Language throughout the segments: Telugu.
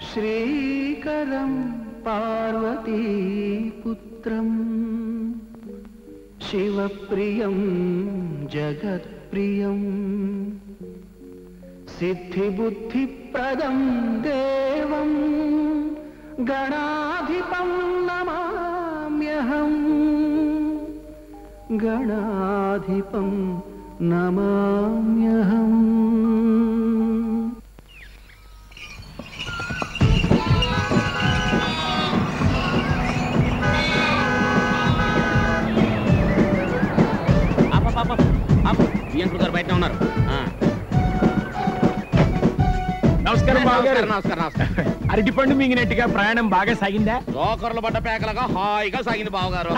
శ్రీకరం పార్వతీపుత్రం శివప్రియం జగత్ప్రియం సిద్ధిబుద్ధిప్రదం దేవం గణాధిపం నమామ్యహం గణాధిపం నమామ్యహం బియ్యంకుడు గారు బయట ఉన్నారు ఆ. నమస్కారం బావగారు నమస్కారం నమస్కారం అరటిపండు మింగినట్టుగా ప్రయాణం బాగా సాగిందా జోకర్లు పడ్డ పేకలుగా హాయిగా సాగింది బావగారు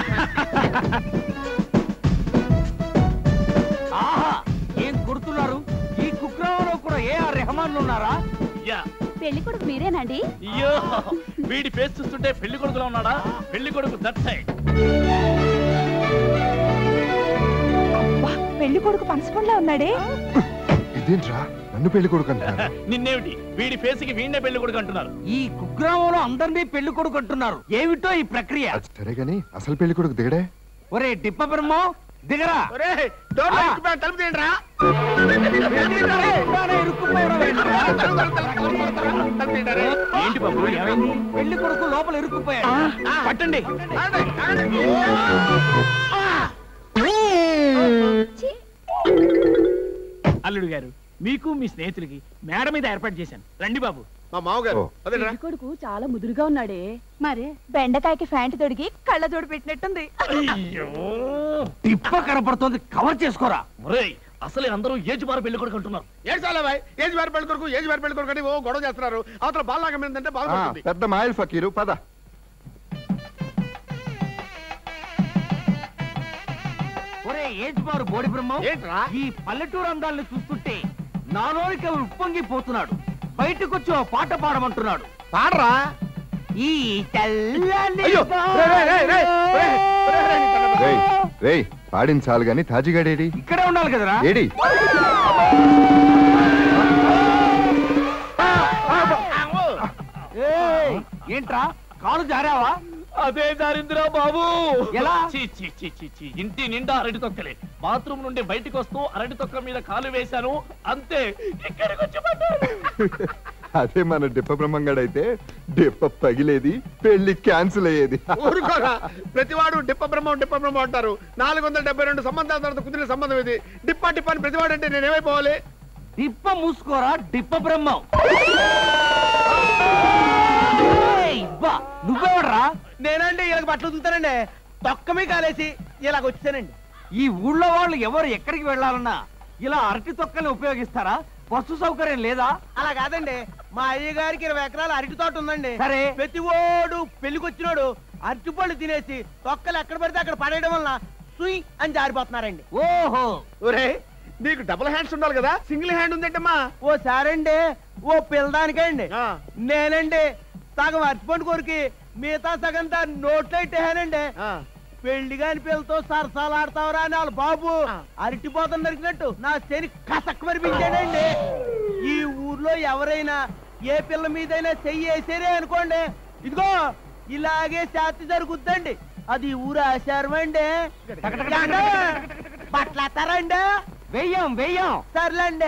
ఆహా ఏం కొడుతున్నారు ఈ కుక్రమంలో కూడా ఏ ఆర్ రెహమాన్లు ఉన్నారా పెళ్లి కొడుకు మీరేనండి అయ్యో వీడి ఫేస్ చూస్తుంటే పెళ్లి కొడుకులో ఉన్నాడా పెళ్లి కొడుకు దట్ సైడ్ పెళ్లి కొడుకు పనసపండ్లా ఉన్నాడే ఇదేంట్రా నన్ను పెళ్లి కొడుకు అంటున్నారు నిన్నేమిటి వీడి ఫేస్ కి వీడినే పెళ్లి కొడుకు అంటున్నారు ఈ కుగ్రామంలో అందరినీ పెళ్లి కొడుకు అంటున్నారు ఏమిటో ఈ ప్రక్రియ అది సరే గాని అసలు పెళ్లి కొడుకు దిగడే ఒరే డిప్ప బ్రహ్మం దిగరా డోర్లో ఆ. ఇరుక్కుపోయాను, తలుపు తీయండిరా. ఎదురుగానే ఇరుక్కుపోవడం ఏంట్రా? తలుపు తీయండిరా. ఏంటి బాబు ఏమైంది పెళ్లి కొడుకు లోపల ఇరుక్కుపోయాడు పట్టండి ఆగండి, ఆగండి. అల్లుడు గారు మీకు మీ స్నేహితులకి మేడ మీద ఏర్పాటు చేశాను రండి బాబు మా మామగారు ఓ. అదేరా పెళ్లి కొడుకు చాలా ముదురుగా ఉన్నాడే మరే బెండకాయకి ఫ్యాంట్ తొడిగి కళ్ళ జోడు పెట్టినట్టుంది అయ్యో డిప్ప కనపడుతోంది కవర్ చేసుకోరా ఒరేయ్ అసలే అందరూ ఏజ్ బారు పెళ్లి కొడుకు అంటున్నారు ఏడు సార్లు బాయ్ ఏజ్ వారి పెళ్లి కొడుకు ఏజ్ వారి పెళ్లి కొడుకు అని ఓ గొడవ చేస్తున్నారు అవతల బాగా ఏంటంటే ఆ, బాగుంటుంది పెద్ద మాయల్ ఫకీరు పద ఒరే ఏజ్ బారు బోడి బ్రహ్మం ఏంట్రా ఈ పల్లెటూరు అందాల్ని చూస్తుంటే నాలోనికి ఉప్పొంగిపోతున్నాడు బయటకొచ్చి ఓ పాట పాడమంటున్నాడు పాడరా ఈ తెల్లని అయ్యో రేయ్, రేయ్, రేయ్, రేయ్, రేయ్, రేయ్, నీ తల- రేయ్ రేయ్ పాడింది చాలు గాని తాజిగాడేడి ఇక్కడే ఉండాలి కదరా ఏడి ఏయ్, ఏంట్రా కాలు జారావా అదే దారింద్రా బాబు ఎలా? చీ, చీ, చీ, చీ, చీ. ఇంటి నిండా అరటి తొక్కలే బాత్రూమ్ నుండి బయటికి వస్తూ అరటి తొక్క మీద కాలు వేశాను అంతే ఇక్కడికి వచ్చి పడ్డాను. అదే మన డిప్ప బ్రహ్మంగాడైతే డిప్ప పగిలేది పెళ్లి క్యాన్సిల్ అయ్యేది ఊరుకోరా ప్రతివాడు డిప్ప బ్రహ్మం డిప్ప బ్రహ్మం అంటారు నాలుగు వందల డెబ్బై రెండు సంబంధాల తర్వాత కుదిరిన సంబంధం ఇది డిప్ప డిప్ప అని ప్రతివాడు అంటే నేను ఏమైపోవాలి డిప్ప మూసుకోరా డిప్ప బ్రహ్మం ఏయ్, బా, నువ్వెవడ్రా నేనండి ఇలా బట్టలు చూస్తానండి తొక్కమే కాలేసి ఇలాగ వచ్చానండి ఈ ఊళ్ళో వాళ్ళు ఎవరు ఎక్కడికి వెళ్ళాలన్నా ఇలా అరటి తొక్కల్ని ఉపయోగిస్తారా బస్సు సౌకర్యం లేదా అలా కాదండి మా అయ్య గారికి ఇరవై ఎకరాల అరటి తోట ఉందండి సరే ప్రతి ఓడు పెళ్లికొచ్చినోడు అరటి పళ్ళు తినేసి తొక్కలు ఎక్కడ పడితే అక్కడ పడేయడం వల్ల సుయ్ అని జారిపోతున్నారండి ఓహో ఒరే నీకు డబుల్ హ్యాండ్స్ ఉండాలి కదా సింగిల్ హ్యాండ్ ఉందంటమ్మా ఓ సారండి ఓ పిల్లదానికండి నేనండి సగం అరటిపండు కొరికి మిగతా సగం దాన్ని నోట్లో ఇట్టేహానండి పెళ్లి కాని పిల్లతో సరసాలు ఆడతావరా అని వాళ్ళ బాబు అరటిపోతం నరికినట్టు నా శని కసక్ మరిపించాడండి ఈ ఊర్లో ఎవరైనా ఏ పిల్ల మీదైనా చెయ్యి వేసేరే అనుకోండి ఇదిగో ఇలాగే శాంతి జరుగుద్దండి అది ఈ ఊరు ఆచారం అండి పట్లేస్తారండి వెయ్యం వెయ్యం సర్లేండి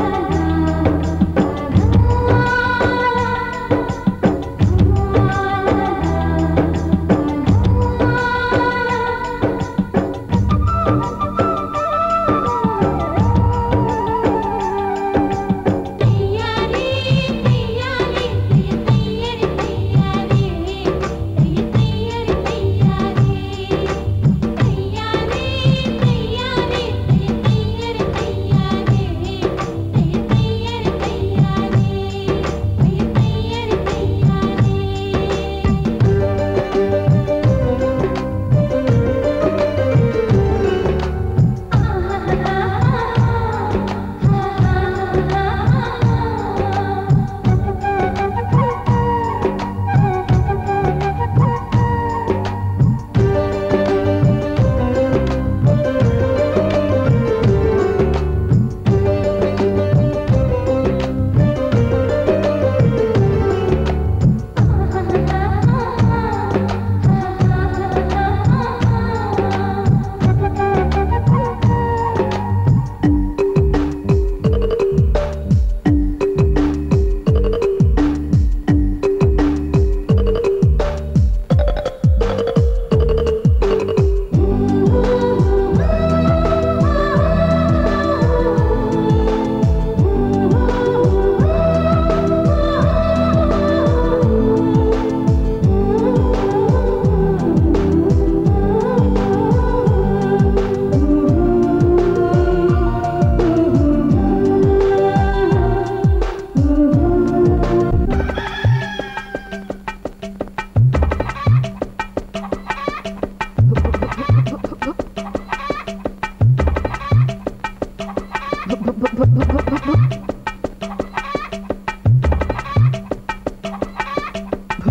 ఆ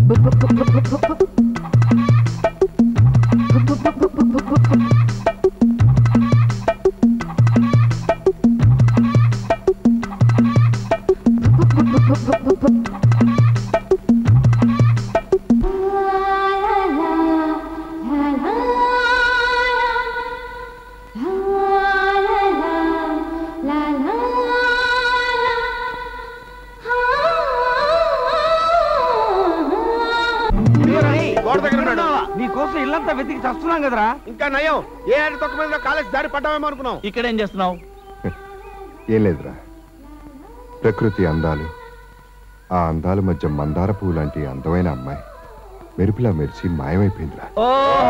గోడ దగ్గర ఉన్నాడు. నీ కోసం ఇల్లంతా వెతికి చస్తున్నాం కదరా ఇంకా నయం ఏ ఆట తొక్క మీద కాలేజ్ దారి పడ్డామేమో అనుకున్నాం ఇక్కడేం చేస్తున్నావు ఏం లేదురా ప్రకృతి అందాలు ఆ అందాల మధ్య మందార పువ్వు లాంటి అందమైన అమ్మాయి మెరుపులా మెరిసి మాయమైపోయిందిరా ఓ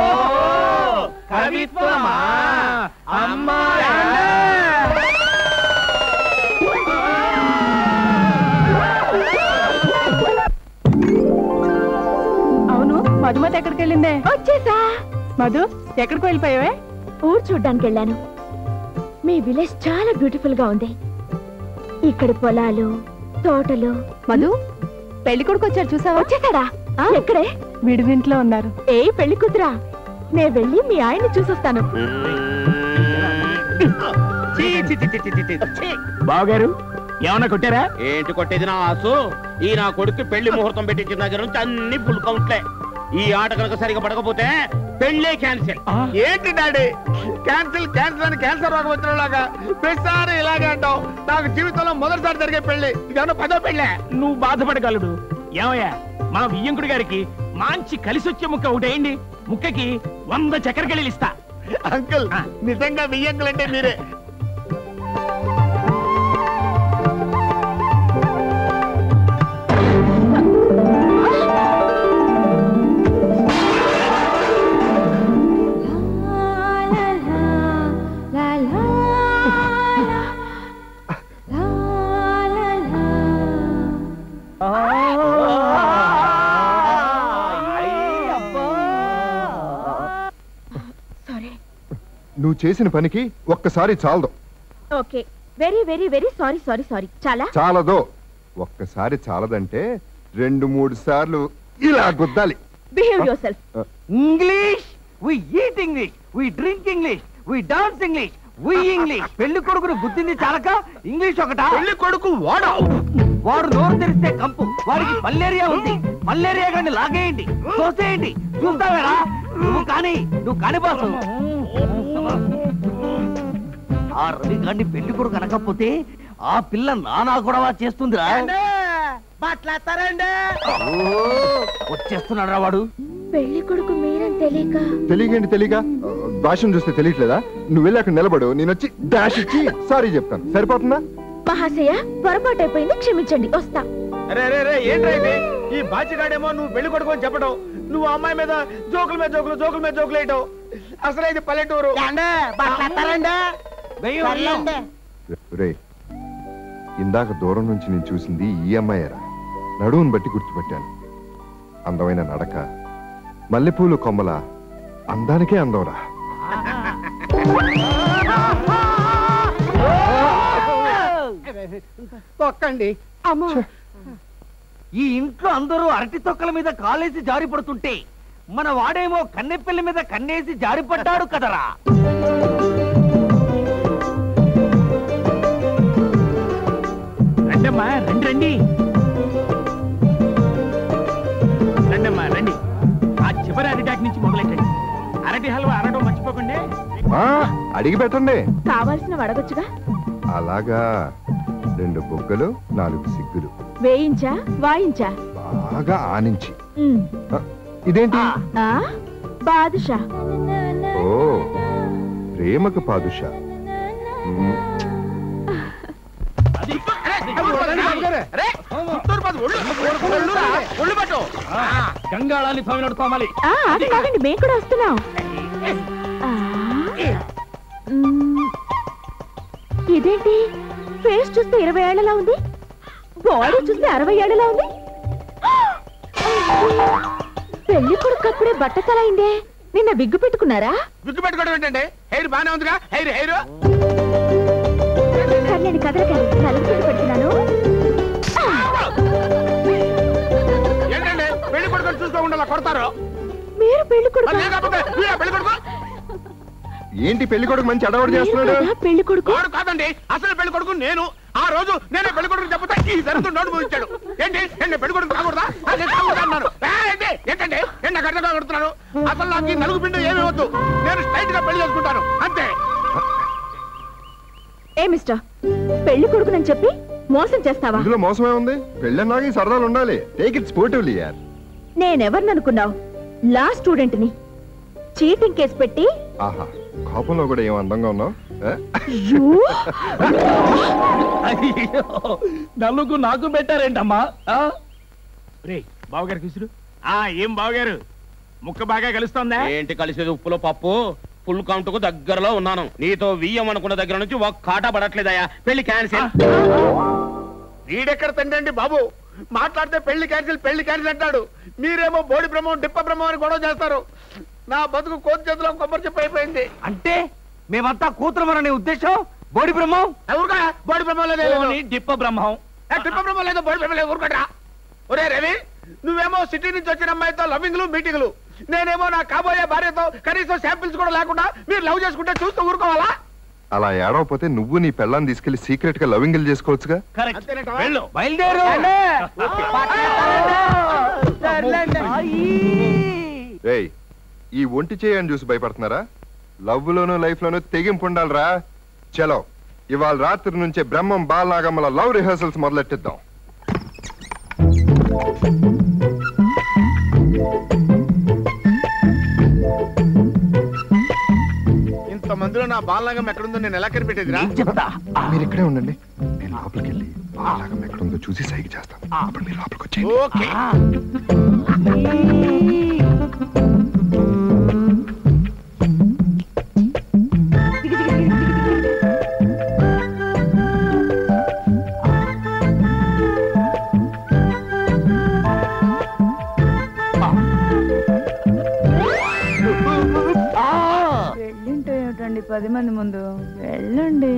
కవిత్వమా అమ్మాయా అవును మధుమతి ఎక్కడికి వెళ్ళిందే వచ్చేసా మధు ఎక్కడికి వెళ్ళిపోయావే ఊరు చూడ్డానికి వెళ్ళాను మీ విలేజ్ చాలా బ్యూటిఫుల్ గా ఉంది ఇక్కడ పొలాలు తోటలు మధు పెళ్లి కొడుకు వచ్చారు చూసావా వచ్చేసాడా ఎక్కడే విడిదింట్లో ఉన్నారు ఏ పెళ్లి కూతురా నే వెళ్ళి మీ ఆయన్ని చూసొస్తాను బావగారు ఏమన్నా కొట్టారా ఏంటి కొట్టేది నా ఆసు ఈ నా కొడుకు పెళ్లి ముహూర్తం పెట్టించిన దగ్గర నుంచి అన్ని ఫుల్ కౌంట్లే ఈ ఆట కనుక సరిగా పడకపోతే పెళ్ళే క్యాన్సిల్ ఏంటి డాడీ క్యాన్సిల్ క్యాన్సిల్ అని క్యాన్సర్ రోగం వచ్చినలాగా ప్రతిసారి ఇలాగే అంటావు నాకు జీవితంలో మొదటిసారి జరిగే పెళ్లి ఇదేమన్నా పదో పెళ్ళే నువ్వు బాధపడగలడు ఏమయ్యా మా వియ్యంకుడి గారికి మంచి కలిసొచ్చే ముక్క ఒకటేయండి ముక్కకి వంద చక్కెరకెళ్ళి ఇస్తా అంకుల్ నిజంగా బియ్యంకుల్ అంటే మీరే సారీ నువ్వు చేసిన పనికి ఒక్కసారి చాలదు okay very very very sorry sorry sorry చాలా చాలదో ఒక్కసారి చాలదంటే రెండు మూడు సార్లు ఇలా గుద్దాలి behave yourself English we eat English we drink English we dance English we English పెళ్లి కొడుకును గుద్దింది చాలక ఇంగ్లీష్ ఒకటా పెళ్లి కొడుకు వాడా వాడు నోరు తెరిస్తే కంపు వాడికి మలేరియా ఉంది మలేరియా గాని లాగేయండి తోసేయండి చూస్తావేరా నువ్వు కానీ నువ్వు కాని బాసు ఆ రవి గారిని పెళ్లి కొడుకు అనకపోతే ఆ పిల్ల నానా గొడవ చేస్తుందిరా మాట్లాడతారండి ఓ, వచ్చేస్తున్నాడు రా వాడు పెళ్లి కొడుకు మీరని తెలియక తెలియగండి తెలియక భాషను చూస్తే తెలియట్లేదా నువ్వు వెళ్ళి అక్కడ నిలబడు నేను వచ్చి డాష్ ఇచ్చి సారీ చెప్తాను సరిపోతుందా మహాశయ పొరపాటు అయిపోయింది క్షమించండి వస్తా అరే అరే అరే ఏంట్రా ఇది ఈ బాచిగాడేమో నువ్వు పెళ్లి కొడుకు అని చెప్పడం నువ్వు ఆ అమ్మాయి మీద జోకుల మీద జోకులు జోకుల మీద జోకులు వేయటం అసలు ఇది పల్లెటూరు వెయ్యి రే ఇందాక దూరం నుంచి నేను చూసింది ఈ అమ్మాయరా నడువును బట్టి గుర్తుపట్టాను అందమైన నడక మల్లెపూలు కొమ్మల అందానికే అందవరా తొక్కండి అమ్మా ఈ ఇంట్లో అందరూ అరటి తొక్కల మీద కాలేసి జారి పడుతుంటే మన వాడేమో కన్నెపిల్లి మీద కన్నేసి జారి పడ్డాడు కదరా రండమ్మా రండి రండి రండమ్మా రండి ఆ చివరి అరిటాక్ నుంచి మొదలెట్టండి అరటి హల్వా అరడం మర్చిపోకండి ఆ, అడిగి పెట్టండి కావాల్సిన అడగొచ్చుగా అలాగా రెండు బొగ్గలు నాలుగు సిగ్గులు వేయించా వాయించా బాగా ఆనించి ఉమ్. ఆ, ఇదేంటి ఆ బాదుషా ఓ ప్రేమకు పాదుషా మ్, అది అరే చిత్తూరు పది ఒళ్ళు ఒళ్ళురా, ఒళ్ళు పట్టు గంగాళాన్ని స్వామి తోమాలి ఆ, ఆగండి ఆగండి మేము కూడా వస్తున్నాం ఆ, మ్, ఇదేంటి ఫేస్ చూస్తే ఇరవై ఏళ్లలా ఉంది బాడీ చూస్తే అరవై ఏళ్లలా ఉంది పెళ్లి కొడుకు అప్పుడే బట్ట తలైందే నిన్న విగ్గు పెట్టుకున్నారా విగ్గు పెట్టుకోవడం ఏంటంటే హెయిర్ బానే ఉందిగా హెయిర్ హెయిర్ కర్లేని కదలకండి నలుగురు పెడుతున్నాను ఏంటండి పెళ్లి కొడుకు చూడండి అలా కొడతారు మీరు పెళ్లి కొడుకు మరి నేను కాకపోతే వీడా పెళ్లి కొడుకు ఏంటి పెళ్లి కొడుకు మంచి అడవాడు చేస్తున్నాడు పెళ్లి కొడుకు వాడు కాదండి అసలు పెళ్లి కొడుకు నేను ఆ రోజు నేనే పెళ్లి కొడుకు చెప్తే ఈ దరిద్రం నోటు మూయించాడు ఏంటి ఏంటి పెళ్లి కొడుకు కాకూడదా ఆ, నేను కాకూడదా అన్నాను ఏ, ఏంటి ఏంటండి ఏంటి నాకు అర్థం కొడుతున్నాను అసలు నాకు ఈ నలుగు పిండి ఏమీ వద్దు నేను స్ట్రైట్ గా పెళ్లి చేసుకుంటాను అంతే ఏ మిస్టర్ పెళ్లి కొడుకునని చెప్పి మోసం చేస్తావా ఇందులో మోసమే ఉంది పెళ్ళన్నాక ఈ సరదాలు ఉండాలి టేక్ ఇట్ స్పోర్టివ్లీ యార్ నేనెవరిననుకున్నావు లా స్టూడెంట్ ని చీటింగ్ కేసు పెట్టి ఆహా కోపంలో కూడా ఏం అందంగా ఉన్నావు ఏ? యూ అయ్యో నలుగు నాకు పెట్టారేంటమ్మా ఆ? రే బావగారికి విసురు ఆ ఏం బావగారు ముక్క బాగా కలుస్తోందా ఏంటి కలిసేది ఉప్పులో పప్పు ఫుల్ కౌంట్ కు దగ్గరలో ఉన్నాను నీతో వియ్యం అనుకున్న దగ్గర నుంచి ఒక కాటా పడట్లేదయ్యా పెళ్లి క్యాన్సిల్ వీడెక్కడ తండ్రి బాబు మాట్లాడితే పెళ్లి క్యాన్సిల్ పెళ్లి క్యాన్సిల్ అంటాడు మీరేమో బోడి బ్రహ్మం డిప్ప బ్రహ్మం అని గొడవ చేస్తారు నా బతుకు కోతి చేతిలో కొబ్బరి చెప్పు అయిపోయింది అంటే మేమంతా కూతురమననే ఉద్దేశం బోడి బ్రహ్మం ఎవరుగా బోడి బ్రహ్మం లేదు పోనీ డిప్ప బ్రహ్మం ఏ, డిప్ప బ్రహ్మం లేదు బోడి బ్రహ్మం లేదు ఊరుకోట్రా ఒరే రవి నువ్వేమో సిటీ నుంచి వచ్చిన అమ్మాయితో లవింగ్లు మీటింగ్లు నేనేమో నా కాబోయే భార్యతో కనీసం శాంపిల్స్ కూడా లేకుండా మీరు లవ్ చేసుకుంటే చూస్తూ ఊరుకోవాలా అలా ఏడవపోతే నువ్వు నీ పెళ్ళాన్ని తీసుకెళ్లి సీక్రెట్ గా లవింగిల్ చేసుకోవచ్చుగా కరెక్ట్ అంతేనంటావా? వెళ్ళు బయలుదేరు ఏయ్ ఈ ఒంటి చేయని చూసి భయపడుతున్నారా లవ్ లోను లైఫ్ లోను తెగింపు ఉండాలిరా చలో ఇవాళ రాత్రి నుంచే బ్రహ్మం బాలనాగమ్మల లవ్ రిహర్సల్స్ మొదలెట్టిద్దాం ఇంత మందిలో నా బాలనాగం ఎక్కడుందో నేను ఎలా కనిపెట్టేదిరా నేను చెప్తా మీరు ఇక్కడే ఉండండి నేను లోపలికి వెళ్ళి బాలనాగం ఎక్కడుందో చూసి సైకి చేస్తాను అప్పుడు మీరు లోపలికి వచ్చేయండి ఓకే వెళ్ళింటే ఏమిటండి పది మంది ముందు వెళ్ళండి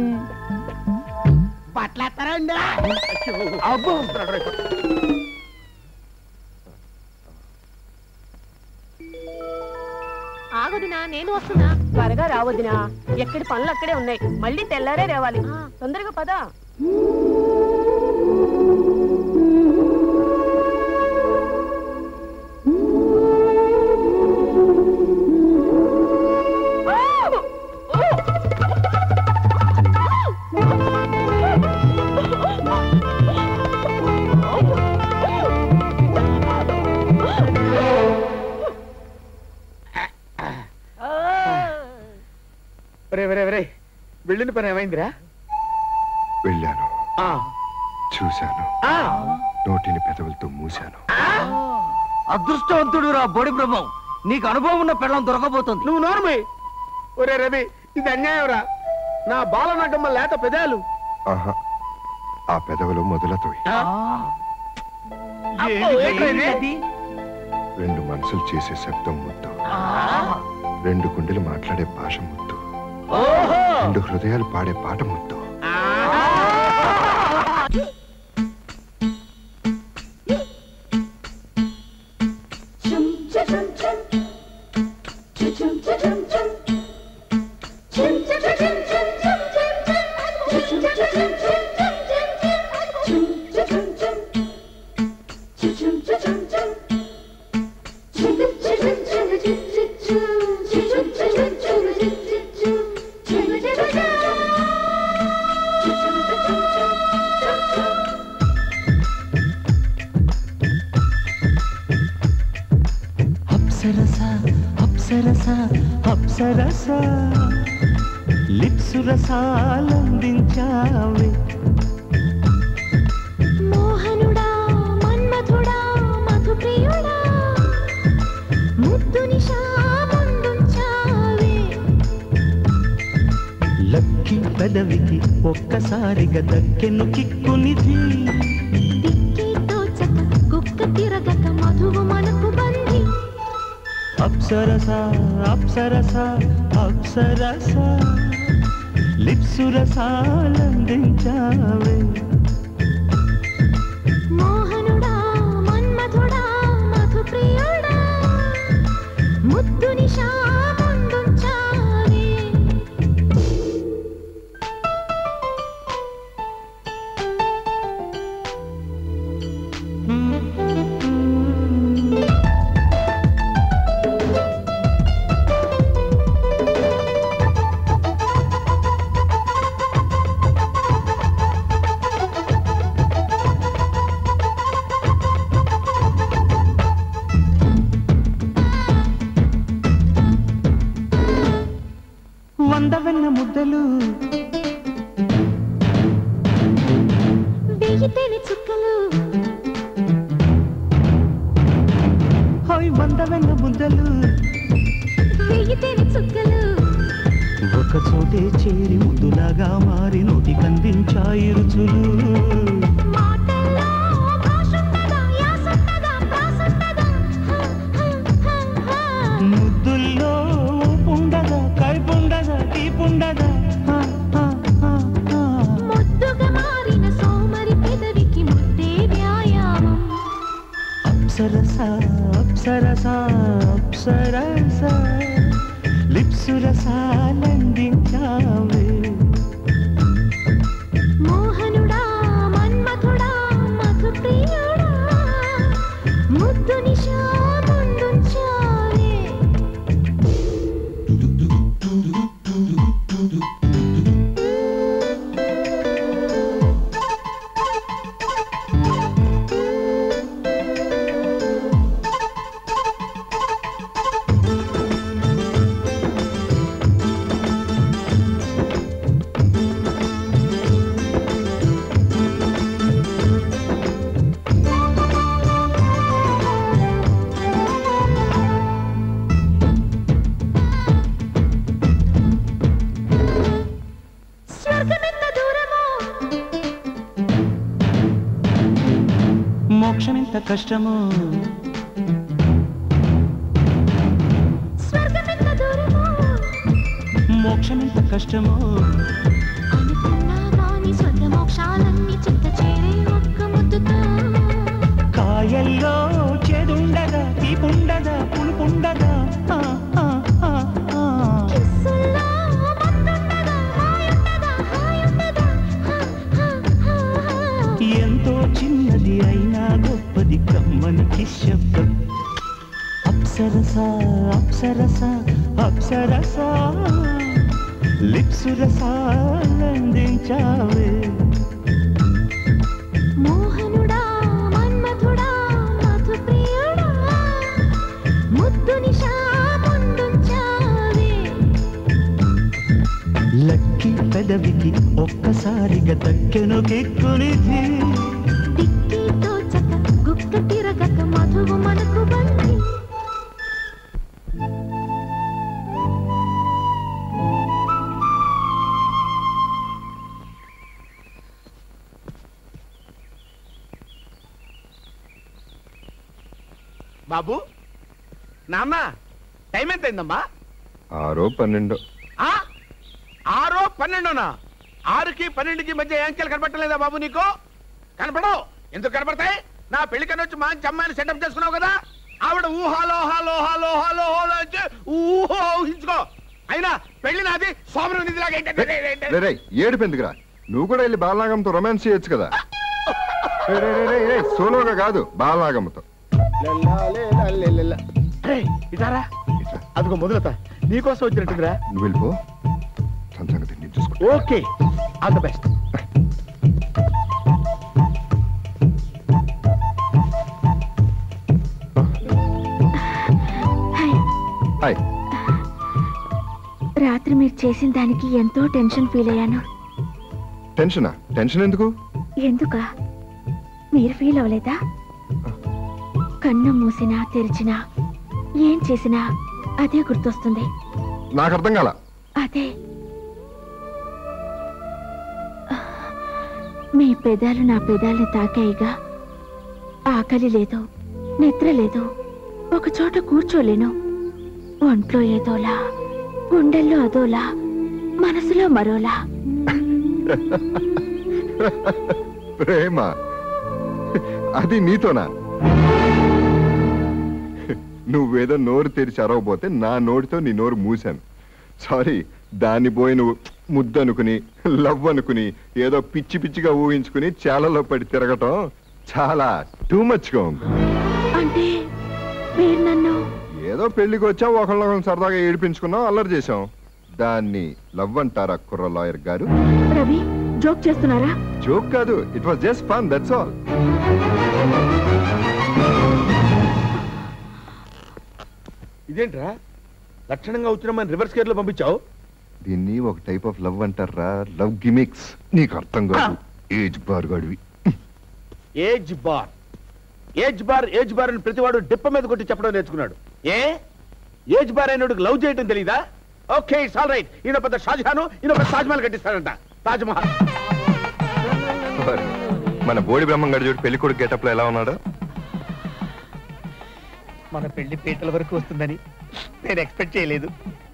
ఆగదునా నేను వస్తున్నా త్వరగా రావద్దునా ఎక్కడి పనులు అక్కడే ఉన్నాయి మళ్ళీ తెల్లారే రేవాలి తొందరగా పదా ఒరే ఒరే ఒరే వెళ్ళిన పని ఏమైందిరా వెళ్ళాను ఆ, చూశాను ఆ, నోటిని పెదవులతో మూశాను అదృష్టవంతుడు రా బోడి బ్రహ్మం నీకు అనుభవం ఉన్న పెళ్ళం దొరకబోతుంది నువ్వు నోర్మి ఒరే రవి ఇది అన్యాయంరా నా బాలనటమ్మ లేత పెదాలు ఆహా ఆ పెదవులు మొదలతోయి ఏంటది? రెండు మనసులు చేసే శబ్దం ముద్దు రెండు గుండెలు మాట్లాడే భాష ముద్దు రెండు హృదయాలు పాడే పాట ముద్దు అప్సరస అప్సరస అప్సరస లిప్సు రసాలందించావే మోహనుడా మన్మథుడా మధుప్రియుడా ముద్దు నిషా ముందుంచావే లక్కి పెదవికి ఒక్కసారిగా దక్కెను కిక్కునిది దిక్కి తోచక కుక్క తిరగక మధువు మనకు బంది అప్సరస అప్సరస అప్సరస లిప్సు రసాలందించావే మోహనుడా మన్మథుడా మధుప్రియుడా మాటలు వెయ్యి తేనె చుక్కలు హోయ్ మందవెన్న ముద్దలు వెయ్యి తేనె చుక్కలు ఒక చోటే చేరి ముద్దులాగా మారి నోటికందించాయి రుచులు మాటల్లో భాషుండదా యాసుండదా ప్రాసుండదా హ, హ, హ, హ. ముద్దుల్లో ఉండదా కైపుండదా తీపుండదా హా, హా, హా, హా. ముద్దుగా మారిన సోమరి పెదవికి ముద్దే వ్యాయామం అప్సరస అప్సరస అప్సరస లిప్సురసాలందించావే మోహనుడా మన్మథుడా మధుప్రియుడా ముద్దు నిశా ముందుంచావే స్వర్గమెంత దూరమో మోక్షమెంత కష్టమో స్వర్గమెంత దూరమో మోక్షమెంత కష్టమో అనుకున్నా గాని స్వర్గ మోక్షాలన్నీ చిత్త చేరే ఒక్క ముద్దుతో కాయల్లో చేదుండగా తీపుండగా పులుపుండగా ఆ, ఆ, ఆ, ఆ. కిస్సుల్లో మత్తుండదా హాయుండదా హాయుండదా హ, హ, హ, హ. ఎంతో చిన్నది అయినా గొప్పది కమ్మని కిస్ శబ్దం అప్సరస అప్సరస అప్సరస లిప్సురసాలందించావే మోహనుడా మన్మథుడా మధుప్రియుడా ముద్దు నిశా ముందుంచావే లక్కి పెదవికి ఒక్కసారిగా దక్కెను కిక్కునిది దిక్కి తోచక గుక్క తిరగక మధువు మనకు బంది బాబు నాన్న టైం ఎంత అయిందమ్మా ఆరో పన్నెండో ఆ? ఆరో పన్నెండునా ఆరుకి పన్నెండుకి మధ్య యాంకెలు కనపట్టలేదా బాబు నీకు కనపడవు ఎందుకు కనపడతాయి నా పెళ్లి కనొచ్చి మంచి అమ్మాయిని సెటప్ చేసుకున్నావు కదా ఆవిడ ఊహాలో హాలో హాలో హాలో హాలో అంటే ఊహో ఊహించుకో అయినా పెళ్లి నాది సోమరం నిధిలాగా ఏంటంటే రే రే ఏడుపు ఎందుకురా నువ్వు కూడా వెళ్ళి బాలనాగంతో రొమాన్స్ చేయొచ్చు కదా రే, రే, రే, రే, రే, సోలోగా కాదు బాలనాగంతో ఇటారా అదిగో మొదలత నీకోసం వచ్చినట్టుగా నువ్వు వెళ్ళిపో తన సంగతి నేను చూసుకుంటా okay all the best hi hi రాత్రి మీరు చేసిన దానికి ఎంతో టెన్షన్ ఫీల్ అయ్యాను టెన్షనా టెన్షన్ ఎందుకు ఎందుక మీరు ఫీల్ అవ్వలేదా కన్ను మూసినా తెరిచినా ఏం చేసినా అదే గుర్తొస్తుంది నాకు అర్థం కాల అదే మీ పెదాలు నా పెదాల్ని తాకాయిగా ఆకలి లేదు నిద్ర లేదు ఒక చోట కూర్చోలేను ఒంట్లో ఏదోలా గుండెల్లో అదోలా మనసులో మరోలా ప్రేమ అది నీతోనా నువ్వేదో నోరు తెరిచి అరవబోతే నా నోటితో నీ నోరు మూశాను సారీ దాన్ని పోయి నువ్వు ముద్దు అనుకుని లవ్ అనుకుని ఏదో పిచ్చి పిచ్చిగా ఊహించుకుని చాలలో పడి తిరగటం చాలా టూ మచ్గా ఉంది అంటే మీరు నన్ను ఏదో పెళ్లికి వచ్చాం ఒకళ్ళొకళ్ళు సరదాగా ఏడిపించుకున్నాం అల్లరి చేశాం దాన్ని లవ్ అంటారా కుర్ర లాయర్ గారు రవి జోక్ చేస్తున్నారా జోక్ కాదు it was just fun that's all ఇదేంట్రా లక్షణంగా వచ్చిన మన రివర్స్ గేర్ లో పంపించావు దీన్ని ఒక టైప్ ఆఫ్ లవ్ అంటారా లవ్ గిమిక్స్ నీకు అర్థం కాదు ఏజ్ బార్ గడివి age bar age bar age bar అని ప్రతివాడు డిప్ప మీద కొట్టి చెప్పడం నేర్చుకున్నాడు ఏ ఏజ్ బార్ అయినోడికి లవ్ చేయటం తెలీదా ఓకే ఇట్స్ ఆల్ రైట్ ఈయన పెద్ద షాజహాను ఈయన పెద్ద తాజ్మహల్ కట్టిస్తాడంట తాజ్మహల్ మరి మన బోడి బ్రహ్మంగాడు చూడు పెళ్లి కొడుకు గెటప్ లో ఎలా ఉన్నాడు మన పెళ్లి పీటల వరకు వస్తుందని నేను ఎక్స్పెక్ట్ చేయలేదు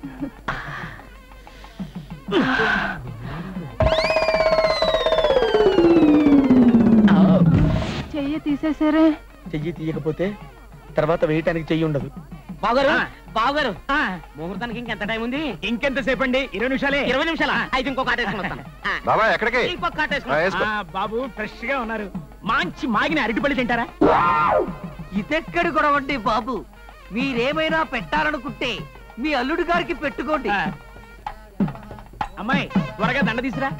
చెయ్యి తీసేసారే చెయ్యి తీయకపోతే తర్వాత వేయటానికి చెయ్యి ఉండదు బావగారు బావగారు ముహూర్తానికి ఇంకెంత టైం ఉంది ఇంకెంతసేపు అండి ఇరవై నిమిషాలే ఇరవై నిమిషాలా అయితే ఇంకొక ఆట వేసుకుని వస్తాను ఆ, బాబా ఎక్కడికి ఇంకొక ఆట ఆ, వేసుకుని వేసుకో. బాబు ఫ్రెష్ గా ఉన్నారు మంచి మాగిన అరటిపళ్ళు తింటారా ఇదెక్కడి గొడవండి బాబు మీరేమైనా పెట్టాలనుకుంటే మీ అల్లుడు గారికి పెట్టుకోండి అమ్మాయి త్వరగా దండ తీసురా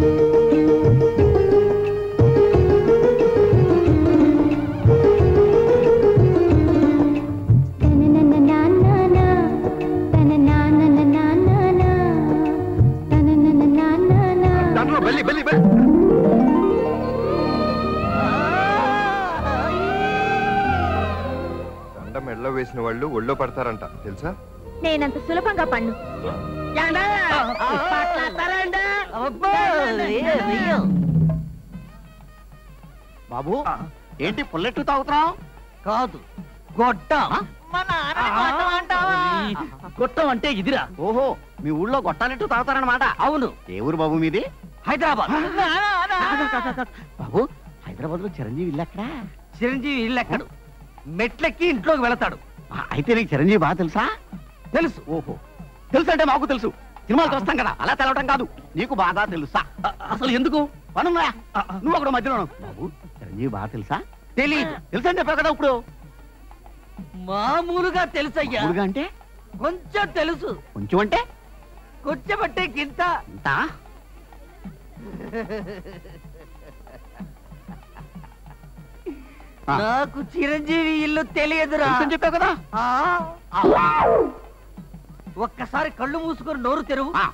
దాంట్లో బల్లి బల్లి బల్లి దండ మెడలో వేసిన వాళ్ళు ఒళ్ళో పడతారంట తెలుసా నేనంత సులభంగా పన్ను బాబు ఏంటి పుల్లెట్టు తాగుతున్నావు కాదు గొట్ట గొట్టం అంటే ఇదిరా ఓహో మీ ఊళ్ళో గొట్టాలెట్టు తాగుతారన్నమాట అవును ఏ ఊరు బాబు మీది హైదరాబాద్ బాబు హైదరాబాద్ లో చిరంజీవి ఇల్లు ఎక్కడా చిరంజీవి ఇల్లు ఎక్కడు మెట్లెక్కి ఇంట్లోకి వెళతాడు అయితే నీకు చిరంజీవి బాగా తెలుసా తెలుసు ఓహో తెలుసు అంటే మాకు తెలుసు సినిమాలు చూస్తాం కదా అలా తెలవటం కాదు నీకు బాగా తెలుసా అ- అసలు ఎందుకు పనున్నా నువ్వు అక్కడ మధ్యలో ఉన్నావు. బాబు చిరంజీవి బాగా తెలుసా తెలియదు తెలుసు అని చెప్పావు కదా ఇప్పుడు మామూలుగా తెలుసయ్యా మామూలుగా అంటే కొంచెం తెలుసు కొంచెం అంటే కొంచెం అంటే గింత ఇంత ఆ. నాకు చిరంజీవి ఇల్లు తెలియదురా తెలుసని చెప్పావు కదా ఆ, ఒక్కసారి కళ్ళు మూసుకొని నోరు తెరువు ఆ.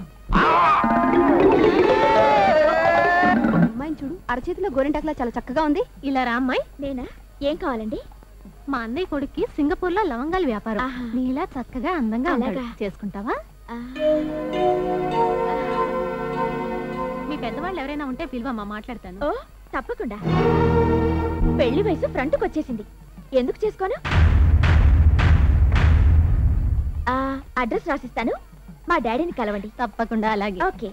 అమ్మాయిని చూడు అరచేతిలో గోరింటాకులా చాలా చక్కగా ఉంది ఇలా రా అమ్మాయి నేనా ఏం కావాలండి మా అన్నయ్య కొడుక్కి సింగపూర్ లో లవంగాల వ్యాపారం ఆహా. నీలా చక్కగా అందంగా అలాగా. ఉంటాడు. చేసుకుంటావా ఆ, మీ పెద్దవాళ్ళు ఎవరైనా ఉంటే పిలువమ్మా మాట్లాడతాను ఓ తప్పకుండా పెళ్లి వయసు ఫ్రంట్కి వచ్చేసింది ఎందుకు చేసుకోను ఆ, అడ్రస్ రాసిస్తాను మా డాడీని కలవండి తప్పకుండా అలాగే ఓకే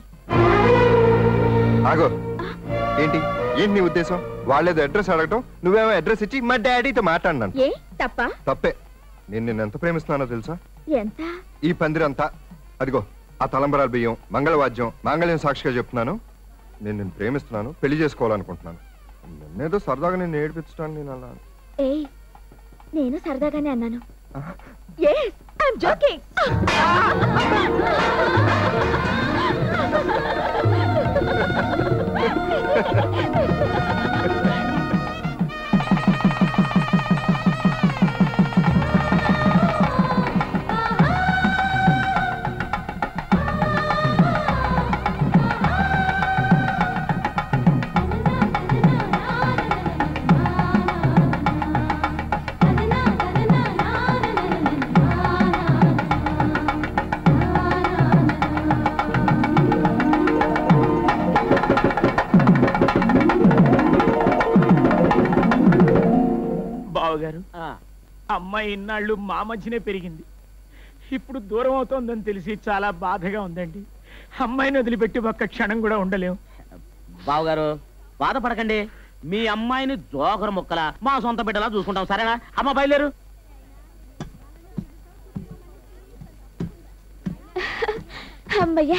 ఆగో ఏంటి ఏంటి నీ ఉద్దేశం వాళ్ళేదో అడ్రస్ అడగటం నువ్వేమో అడ్రస్ ఇచ్చి మా డాడీతో మాట్లాడినాను ఏ తప్ప తప్పే నేను నిన్ను ఎంత ప్రేమిస్తున్నానో తెలుసా ఎంత ఈ పందిరంతా అదిగో ఆ తలంబరాల బియ్యం మంగళవాద్యం మాంగళ్యం సాక్షిగా చెప్తున్నాను నేను నిన్ను ప్రేమిస్తున్నాను పెళ్లి చేసుకోవాలనుకుంటున్నాను నిన్నేదో సరదాగా నేను ఏడిపించడానికి నేను అలా ఏ నేను సరదాగానే అన్నాను ఆ, ఎస్ ఐఎమ్ జోకింగ్ బావగారు అమ్మాయి ఇన్నాళ్ళు మా మధ్యనే పెరిగింది ఇప్పుడు దూరం అవుతోందని తెలిసి చాలా బాధగా ఉందండి అమ్మాయిని వదిలిపెట్టి ఒక్క క్షణం కూడా ఉండలేం బావగారు బాధపడకండి మీ అమ్మాయిని జోకర ముక్కల మా సొంత బిడ్డలా చూసుకుంటాం సరేనా అమ్మ బయలుదేరు అమ్మయ్యా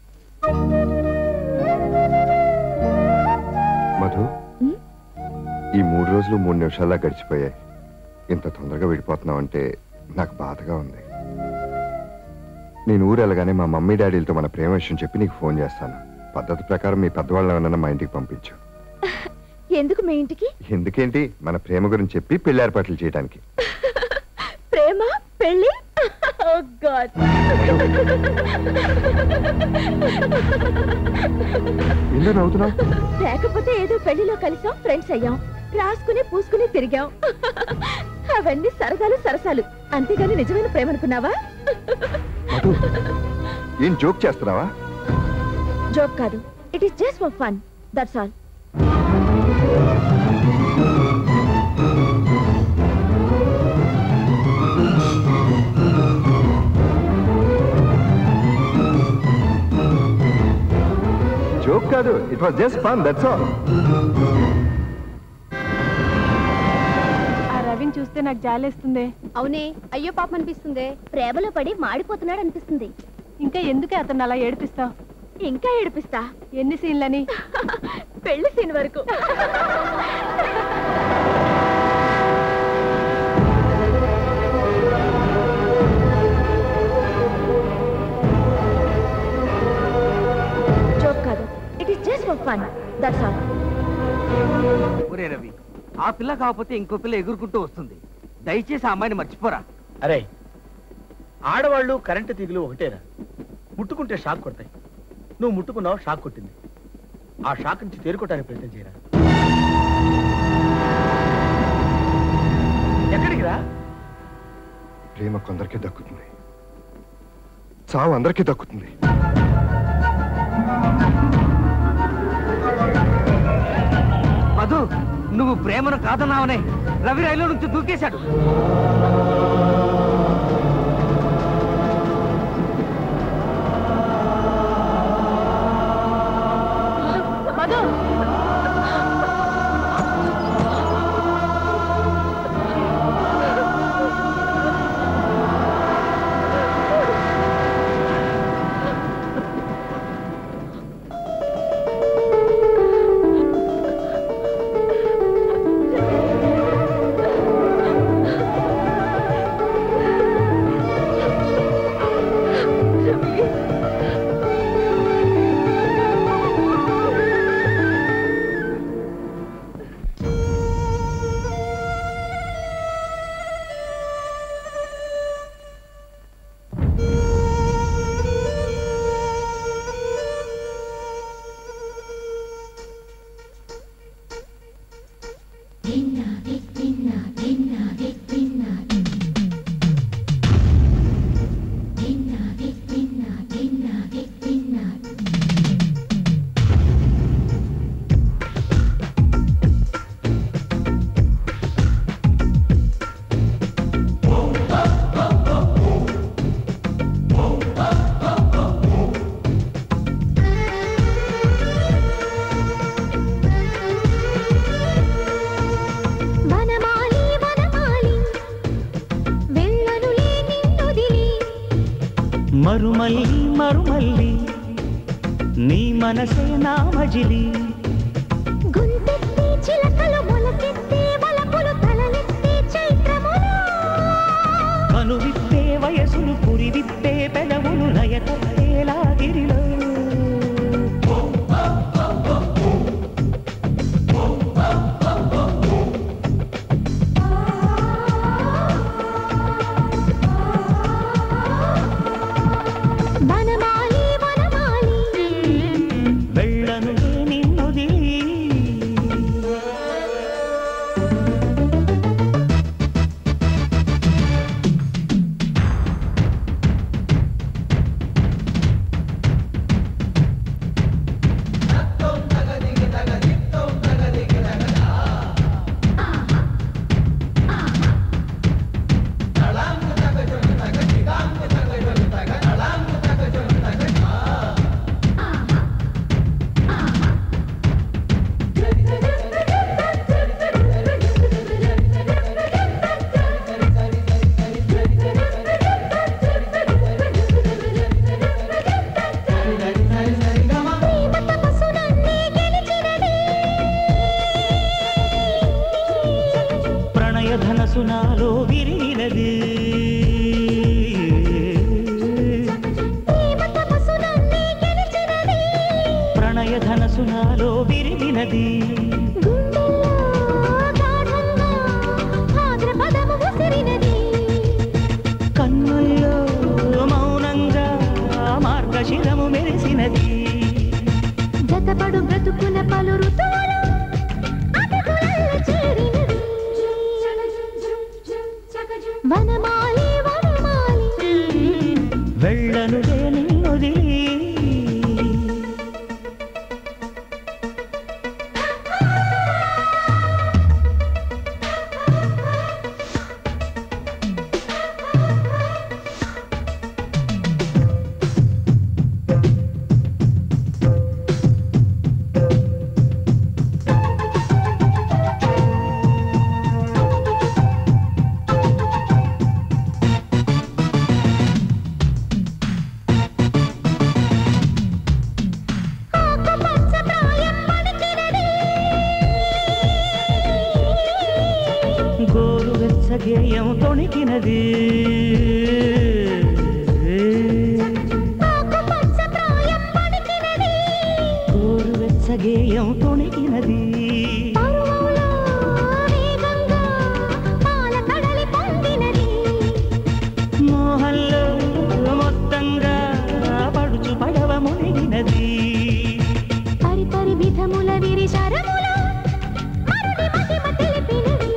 మధు ఉమ్? ఈ మూడు రోజులు మూడు నిమిషాల్లో గడిచిపోయాయి ఇంత తొందరగా విడిపోతున్నావు అంటే నాకు బాధగా ఉంది నేను ఊరు వెళ్ళగానే మా మమ్మీ డాడీలతో మన ప్రేమ విషయం చెప్పి నీకు ఫోన్ చేస్తాను పద్ధతి ప్రకారం మీ పెద్దవాళ్ళని ఏమన్నా మా ఇంటికి పంపించు ఎందుకు మీ ఇంటికి ఎందుకేంటి మన ప్రేమ గురించి చెప్పి పెళ్లి ఏర్పాట్లు చేయడానికి ప్రేమ పెళ్లి గాడ్ ఎందుకు నవ్వుతున్నావు లేకపోతే ఏదో పెళ్లిలో కలిసాం ఫ్రెండ్స్ అయ్యాం రాసుకుని పూసుకుని తిరిగాం అవన్నీ సరదాలు సరసాలు అంతేగాని నిజమైన ప్రేమ అనుకున్నావా మధు ఏం జోక్ చేస్తున్నావా జోక్ కాదు it is just for fun that's all joke కాదు it was just fun that's all ఆ రవిని చూస్తే నాకు జాలేస్తుంది అవునే అయ్యో పాపం అనిపిస్తుంది ప్రేమలో పడి మాడిపోతున్నాడు అనిపిస్తుంది ఇంకా ఎందుకే అతను అలా ఏడిపిస్తావు ఇంకా ఏడిపిస్తా ఎన్ని సీన్లని పెళ్లి సీన్ వరకు జోక్ కాదు it is just for fun that's all ఒరే రవి ఆ పిల్ల కాకపోతే ఇంకో పిల్ల ఎగురుకుంటూ వస్తుంది దయచేసి ఆ అమ్మాయిని మర్చిపోరా అరే ఆడవాళ్ళు కరెంటు తీగలు ఒకటేరా ముట్టుకుంటే షాక్ కొడతాయి నువ్వు ముట్టుకున్నావు షాక్ కొట్టింది ఆ షాక్ నుంచి తేరుకోవడానికి ప్రయత్నం చేయరా ఎక్కడికి రా ప్రేమ కొందరికి దక్కుతుంది చావు అందరికీ దక్కుతుంది మధు నువ్వు ప్రేమను కాదన్నావనే రవి రైలు నుంచి దూకేశాడు మధు వనమాలి వనమాలి వెళ్ళనులే నిన్నొదిలి మరుమల్లి మరుమల్లి నీ మనసే నా మజిలి గుంతెత్తి చిలకలు మొలకెత్తే వలపులు తలలెత్తే చైత్రములు కనువిప్పే వయసులు పురివిప్పే పెదవులు లయతప్పేలా గిరిలో వనమాలి వనమాలి వెళ్ళను నిన్నొదిలి ప్రేమ తపస్సునన్నే గెలిచినది ప్రణయ ధనసు నాలో విరిగినది ప్రేమ తపస్సునన్నే గెలిచినది ప్రణయ ధనసు నాలో విరిగినది గుండెల్లో గాఢంగా భాద్రపదము ఉసిరినది కన్నుల్లో వనమాలి వనమాలి వెళ్ళనులే నిన్నొదిలి ఆకుపచ్చ ప్రాయం పలికినది గోరువెచ్చ గేయం తొణికినది ఆకుపచ్చ ప్రాయం పలికినది గోరువెచ్చ గేయం తొణికినది పరువములో వేగంగా పాల కడలి పొందినది మోహంలో మొత్తంగా పడుచు పడవ మునిగినది పరిపరి విధముల విరి శరములో మరుడి మహిమ తెలిపినది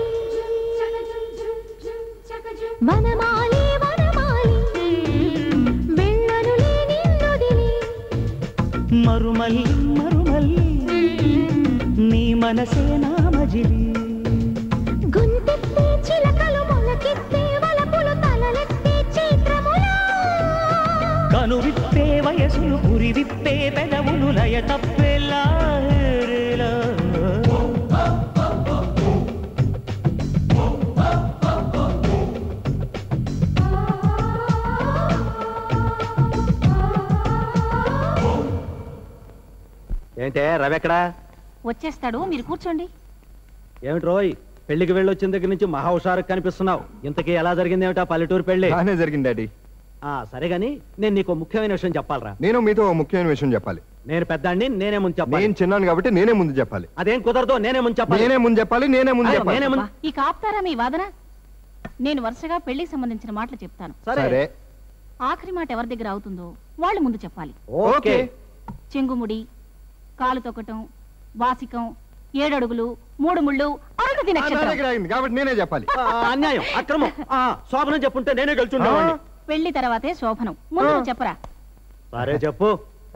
వనమాలి వనమాలి వెళ్ళనులే నిన్నొదిలి మరుమల్లి మరుమల్లి నీ మనసే నా మజిలి గొంతెత్తే చిలకలు మొలకెత్తే వలపులు తలలెత్తే చైత్రములో కనువిప్పే వయసులు పురి విప్పే పెదవులు లయ తప్పేలా ఏంటే రవి ఎక్కడా వచ్చేస్తాడు మీరు కూర్చోండి ఏమిటి రోయ్ పెళ్లికి వెళ్ళొచ్చిన దగ్గర నుంచి మహా హుషారు కనిపిస్తున్నావు ఇంతకీ ఎలా జరిగింది ఏమిటా పల్లెటూరు పెళ్లి బాగానే జరిగింది డాడీ ఆ సరే గాని నేను నీకు ముఖ్యమైన విషయం చెప్పాలరా నేను మీతో ఓ ముఖ్యమైన విషయం చెప్పాలి నేను పెద్దాన్ని నేనే ముందు చెప్పాలి నేను చిన్నాను కాబట్టి నేనే ముందు చెప్పాలి అదేం కుదరదు నేనే ముందు చెప్పాలి నేనే ముందు చెప్పాలి నేనే ముందు అయ్యో, చెప్పాలి నేనే ముందు ఇక ఆపుతారా మీ వాదన నేను వరుసగా పెళ్లికి సంబంధించిన మాటలు చెప్తాను సరే ఆఖరి మాట ఎవరి దగ్గర అవుతుందో వాళ్ళు ముందు చెప్పాలి ఓకే చెంగుముడి కాలు తొక్కటం వాసికం ఏడడుగులు మూడు ముళ్ళు అరుగతి ఆ, నా నక్షత్రం దగ్గర ఆగింది కాబట్టి నేనే చెప్పాలి ఆ, అన్యాయం అక్రమం ఆ, శోభనం చెప్పుంటే నేనే గెలుచుండేవాడిని పెళ్లి తర్వాతే శోభనం ముందు నువ్వు చెప్పరా సరే చెప్పు ఆ,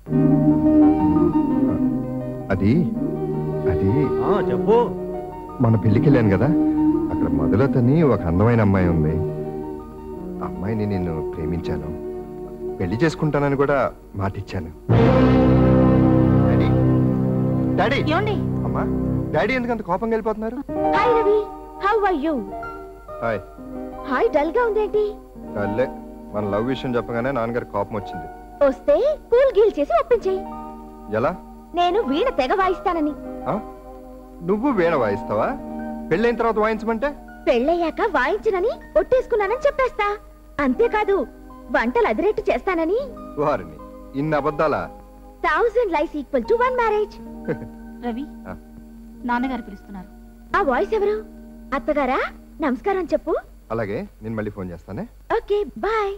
అది అది ఆ, చెప్పు మన పెళ్లికి వెళ్ళాను కదా అక్కడ మొదలతని ఒక అందమైన అమ్మాయి ఉంది ఆ అమ్మాయిని నేను ప్రేమించాను పెళ్లి చేసుకుంటానని కూడా మాటిచ్చాను డాడీ డాడీ ఏమండి అమ్మా డాడీ ఎందుకంత కోపంగా వెళ్ళిపోతున్నారు hi Ravi how are you hi hi dull గా ఉందేంటి డల్లే మన లవ్ విషయం చెప్పగానే నాన్నగారి కోపం వచ్చింది వస్తే కూల్ గీల్ చేసి ఒప్పించేయి ఎలా నేను వీణ తెగ వాయిస్తానని ఆ? నువ్వు వీణ వాయిస్తావా పెళ్ళైన తర్వాత వాయించమంటే పెళ్ళయ్యాక వాయించనని ఒట్టేసుకున్నానని చెప్పేస్తా అంతేకాదు వంటలు అదిరేట్టు చేస్తానని వారిని ఇన్ని అబద్ధాలా thousand life equal to one marriage Ravi ఆ. నాన్నగారు పిలుస్తున్నారు ఆ వాయిస్ ఎవరు అత్తగారా నమస్కారం చెప్పు అలాగే నేను మళ్ళీ ఫోన్ చేస్తానే ఓకే బాయ్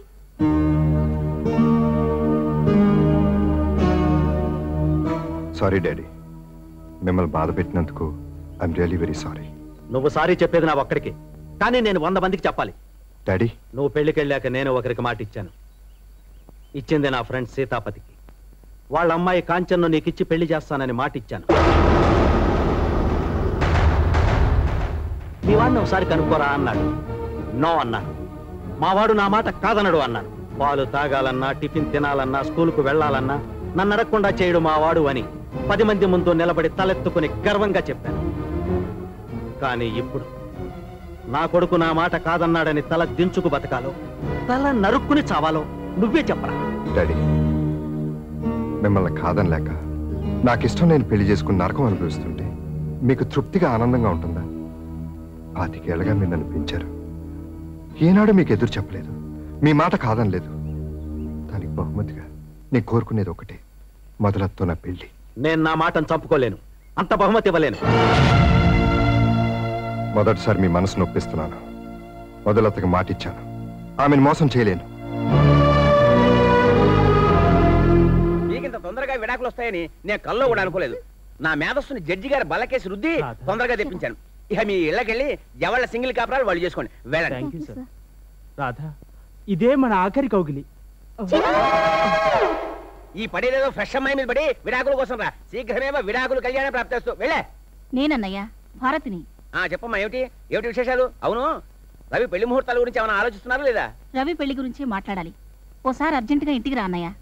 సారీ డాడీ మిమ్మల్ని బాధ పెట్టినందుకు ఐఎమ్ రియలీ వెరీ సారీ నువ్వు సారీ చెప్పేది నా ఒక్కడికి కానీ నేను వంద మందికి చెప్పాలి డాడీ నువ్వు పెళ్లికి వెళ్ళాక నేను ఒకరికి మాట ఇచ్చాను ఇచ్చింది నా ఫ్రెండ్ సీతాపతికి వాళ్ళ అమ్మాయి కాంచన్ను నీకిచ్చి పెళ్లి చేస్తానని మాట ఇచ్చాను మీ వాడిని ఒకసారి కనుక్కోరా అన్నాడు నో అన్నాను మావాడు నా మాట కాదనడు అన్నాను పాలు తాగాలన్నా టిఫిన్ తినాలన్నా స్కూలుకు వెళ్ళాలన్నా నన్ను అడగకుండా చేయడు మా వాడు అని పది మంది ముందు నిలబడి తలెత్తుకుని గర్వంగా చెప్పాను కానీ ఇప్పుడు నా కొడుకు నా మాట కాదన్నాడని తల దించుకు బతకాలో తల నరుక్కుని చావాలో నువ్వే చెప్పరా డాడీ మిమ్మల్ని కాదనలేక నాకు ఇష్టం నేను పెళ్లి చేసుకుని నరకం అనిపిస్తుంటే మీకు తృప్తిగా ఆనందంగా ఉంటుందా పాతికేళ్లగా మీరు నన్ను పెంచారు ఏనాడు మీకు ఎదురు చెప్పలేదు మీ మాట కాదనలేదు దానికి బహుమతిగా నేను కోరుకునేది ఒకటే మొదలతో నా పెళ్లి నేను నా మాటను చంపుకోలేను అంత బహుమతి ఇవ్వలేను మొదటిసారి మీ మనసు నొప్పిస్తున్నాను మొదలతకి మాట ఇచ్చాను ఆమెను మోసం చేయలేను నీకింత తొందరగా విడాకులు వస్తాయని నేను కల్లో కూడా అనుకోలేదు నా మేధస్సుని జడ్జి గారి బలకేసి రుద్ది తొందరగా తెప్పించాను ఇక మీ ఇళ్ళకెళ్ళి ఎవళ్ళ సింగిల్ కాపురాలు వాళ్ళు చేసుకోండి వెళ్ళండి థ్యాంక్ యూ సార్ రాధా ఇదే మన ఆఖరి కౌగిలి ఈ పడేదేదో ఫ్రెష్ అమ్మాయి మీద పడి విడాకుల కోసం రా శీఘ్రమేమో విడాకులు కళ్యాణ ప్రాప్తిస్తూ వెళ్ళే నేనన్నయ్యా భారతిని ఆ చెప్పమ్మా ఏమిటి ఏమిటి విశేషాలు అవును రవి పెళ్లి ముహూర్తాల గురించి ఏమైనా ఆలోచిస్తున్నారా లేదా రవి పెళ్లి గురించి మాట్లాడాలి ఓసారి అర్జెంటుగా ఇంటికి రా అన్నయ్య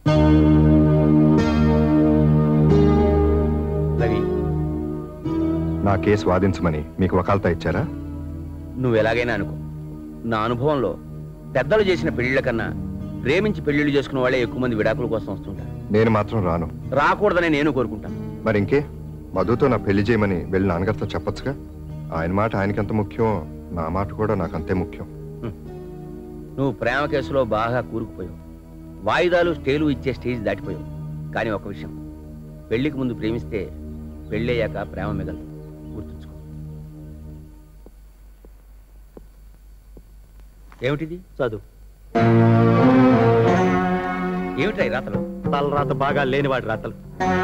రవి నా కేసు వాదించమని మీకు వకాల్తా ఇచ్చారా నువ్వు ఎలాగైనా అనుకో నా అనుభవంలో పెద్దలు చేసిన పెళ్లిళ్ళ కన్నా ప్రేమించి పెళ్లిళ్ళు చేసుకున్న వాళ్ళే ఎక్కువ మంది విడాకుల కోసం వస్తుంటారు నేను మాత్రం రాను రాకూడదని నేను కోరుకుంటాను మరి ఇంకే మధుతో నా పెళ్లి చేయమని వెళ్ళి నాన్నగారితో చెప్పొచ్చుగా ఆయన మాట ఆయనకెంత ముఖ్యం నా మాట కూడా నాకు అంతే ముఖ్యం నువ్వు ప్రేమ కేసులో బాగా కూరుకుపోయావు వాయిదాలు స్టేలు ఇచ్చే స్టేజ్ దాటిపోయావు కానీ ఒక విషయం పెళ్లికి ముందు ప్రేమిస్తే పెళ్ళయ్యాక ప్రేమ మిగలదు గుర్తుంచుకో ఏమిటిది చదువు ఏమిటాయి రాతలు తలరాత బాగా లేనివాడి రాతలు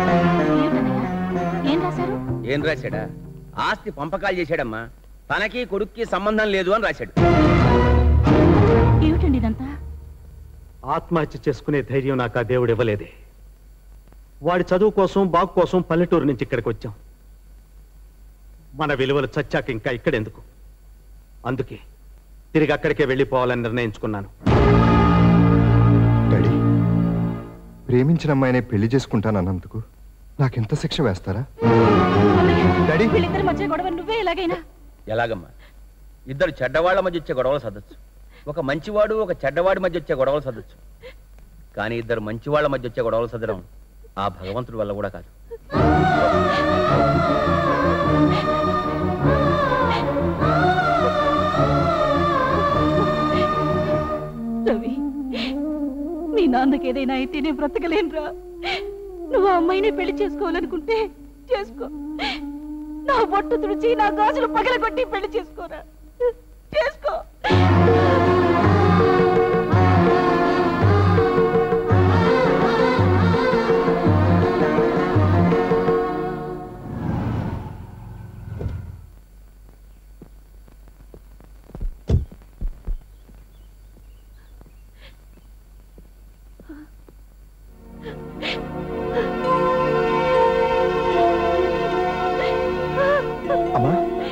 ఏం రాశారు ఏం రాశాడా ఆస్తి పంపకాలు చేశాడమ్మా తనకి కొడుక్కి సంబంధం లేదు అని రాశాడు ఏమిటండి ఇదంతా ఆత్మహత్య చేసుకునే ధైర్యం నాకు ఆ దేవుడు ఇవ్వలేదే వాడి చదువు కోసం బాగు కోసం పల్లెటూరు నుంచి ఇక్కడికి వచ్చాం మన విలువలు చచ్చాక ఇంకా ఇక్కడెందుకు అందుకే తిరిగి అక్కడికే వెళ్ళిపోవాలని నిర్ణయించుకున్నాను డాడీ ప్రేమించిన అమ్మాయినే పెళ్లి చేసుకుంటానన్నందుకు నాకెంత శిక్ష వేస్తారా డాడీ వీళ్ళిద్దరి మధ్య గొడవ నువ్వే ఎలాగైనా ఎలాగమ్మా ఇద్దరు చెడ్డవాళ్ల మధ్య వచ్చే గొడవలు సదచ్చు ఒక మంచివాడు ఒక చెడ్డవాడి మధ్య వచ్చే గొడవలు సదచ్చు కానీ ఇద్దరు మంచివాళ్ల మధ్య వచ్చే గొడవలు సదడం ఆ భగవంతుడి వల్ల కూడా కాదు రవి మీ నాన్నకి ఏదైనా అయితే నేను బ్రతకలేనురా నువ్వు ఆ అమ్మాయిని పెళ్లి చేసుకోవాలనుకుంటే చేసుకో నా బొట్టు తుడిచి నా గాజులు పగలగొట్టి పెళ్లి చేసుకోరా చేసుకో అమ్మా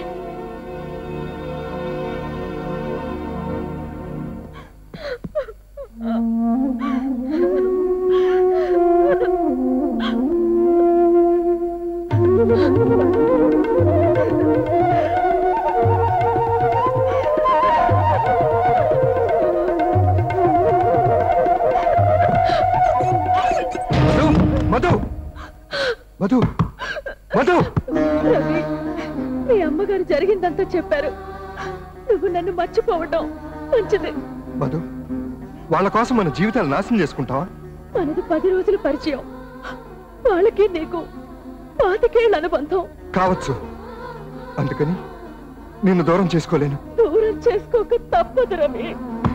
మధు మధు మధు రవి మీ అమ్మగారు జరిగిందంతా చెప్పారు నువ్వు నన్ను మర్చిపోవటం మంచిది మధు వాళ్ళ కోసం మన జీవితాలు నాశనం చేసుకుంటావా మనది పది రోజుల పరిచయం వాళ్ళకి నీకు పాతికేళ్ళ అనుబంధం కావచ్చు అందుకని నిన్ను దూరం చేసుకోలేను దూరం చేసుకోక తప్పదు రవి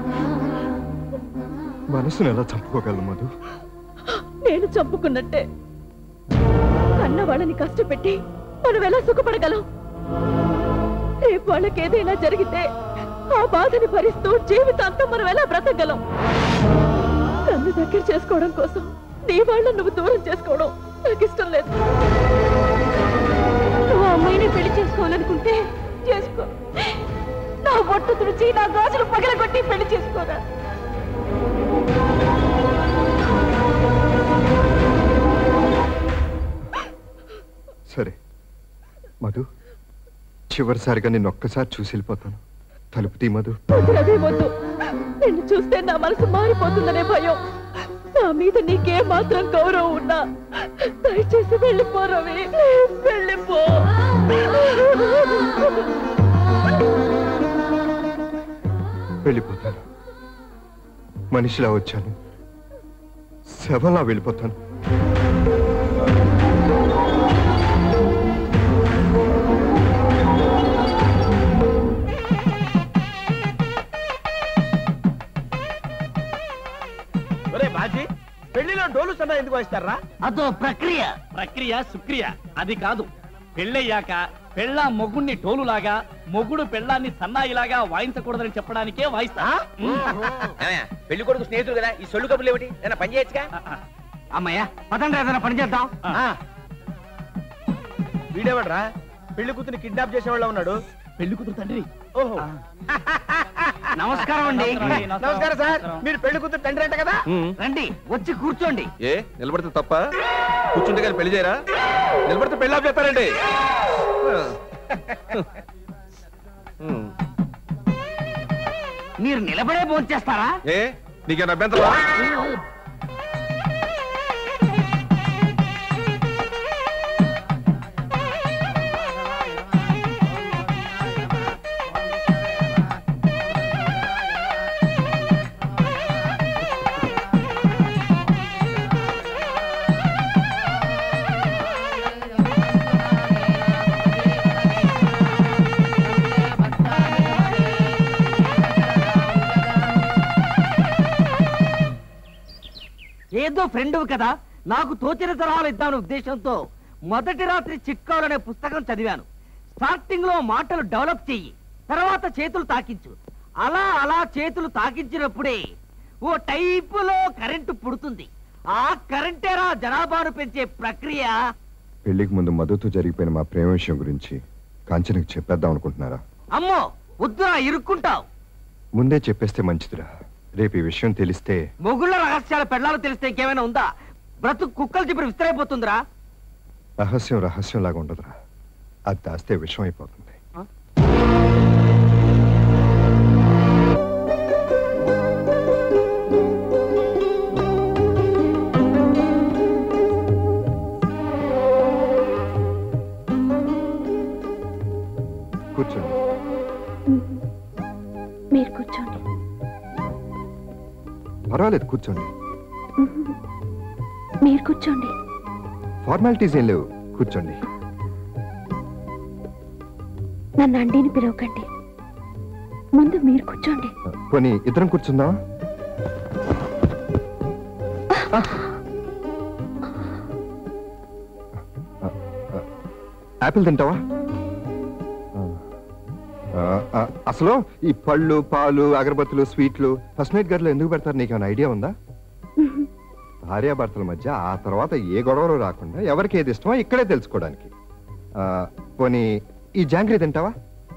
మనసును ఎలా చంపుకోగలను మధు నేను చంపుకున్నట్టే కన్న వాళ్ళని కష్టపెట్టి మనం ఎలా సుఖపడగలం రేపు వాళ్ళకి ఏదైనా జరిగితే ఆ బాధని భరిస్తూ జీవితాంతం మనం ఎలా బ్రతకగలం నన్ను దగ్గర చేసుకోవడం కోసం నీ వాళ్ళని నువ్వు దూరం చేసుకోవడం నాకు ఇష్టం లేదు నువ్వు ఆ అమ్మాయిని పెళ్లి చేసుకోవాలనుకుంటే చేసుకో నా బొట్టు తుడిచి నా గాజులు పగలగొట్టి పెళ్లి చేసుకోరా సరే మధు చివరిసారిగా నిన్ను ఒక్కసారి చూసి వెళ్ళిపోతాను తలుపు తీ మధు వద్దు రవి వద్దు నిన్ను చూస్తే నా మనసు మారిపోతుందనే భయం నా మీద నీకే మాత్రం గౌరవం ఉన్నా దయచేసి వెళ్ళిపో రవి వెళ్ళిపో వెళ్ళిపోతాను మనిషిలా వచ్చాను శవలా వెళ్ళిపోతాను ఒరే బాజీ పెళ్లిలో డోలు సన్నా ఎందుకు వేస్తారా అదో ప్రక్రియ ప్రక్రియ సుక్రియ అది కాదు పెళ్ళయ్యాక పెళ్ళ మొగుణ్ణి టోలులాగా మొగుడు పెళ్ళాన్ని సన్నాయిలాగా వాయించకూడదని చెప్పడానికే వాయిస్తా ఏమయ్య, పెళ్లి కొడుకు స్నేహితుడు కదా ఈ సొల్లు కబుర్లు ఏమిటి ఏదైనా పని చేయొచ్చుగా అమ్మయ్య పదండి ఏదైనా పని చేద్దాం వీడేవాడ్రా పెళ్లి కూతుని కిడ్నాప్ చేసేవాళ్ళ ఉన్నాడు పెళ్లి కూతురు తండ్రి ఓహో నమస్కారం అండి నమస్కారం సార్ మీరు పెళ్లి కూతురు తండ్రి అంట కదా రండి వచ్చి కూర్చోండి ఏ నిలబడితే తప్ప కూర్చుంటే కానీ పెళ్లి చేయరా నిలబడితే పెళ్లి ఆఫ్ చేస్తారండి మీరు నిలబడే భోంచేస్తారా ఏ నీకేనా అభ్యంతరం ఏదో ఫ్రెండ్ కదా నాకు తోచిన సలహాలు ఇద్దామనే ఉద్దేశంతో మొదటి రాత్రి చిట్కాలు అనే పుస్తకం చదివాను స్టార్టింగ్ లో మాటలు డెవలప్ చెయ్యి తర్వాత చేతులు తాకించు అలా అలా చేతులు తాకించినప్పుడే ఓ టైపులో కరెంటు పుడుతుంది ఆ కరెంటేరా జనాభాను పెంచే ప్రక్రియ పెళ్లికి ముందు మధుతో జరిగిపోయిన మా ప్రేమ విషయం గురించి కాంచనకి చెప్పేద్దాం అనుకుంటున్నారా అమ్మో వద్దురా ఇరుక్కుంటావు ముందే చెప్పేస్తే మంచిదిరా రేపు ఈ విషయం తెలిస్తే మొగుళ్ళ రహస్యాల పెళ్ళాలు తెలిస్తే ఇంకేమైనా ఉందా బ్రతుకు కుక్కలు చెప్పి విస్తరైపోతుందిరా రహస్యం రహస్యం లాగా ఉండదురా అది దాస్తే విషయం అయిపోతుంది కూర్చోండి మీరు కూర్చోండి పర్వాలేదు కూర్చోండి మీరు కూర్చోండి ఫార్మాలిటీస్ ఏం లేవు కూర్చోండి నన్ను అండిని పిలవకండి ముందు మీరు కూర్చోండి పోనీ ఇద్దరం కూర్చుందామా యాపిల్ తింటావా ఆ, ఆ, అసలు ఈ పళ్ళు పాలు అగరబత్తులు స్వీట్లు ఫస్ట్ నైట్ గదిలో ఎందుకు పెడతారు నీకు ఏమైనా ఐడియా ఉందా భార్యాభర్తల మధ్య ఆ తర్వాత ఏ గొడవలు రాకుండా ఎవరికి ఏది ఇష్టమో ఇక్కడే తెలుసుకోవడానికి ఆ, పోనీ ఈ జాంగ్రీ తింటావా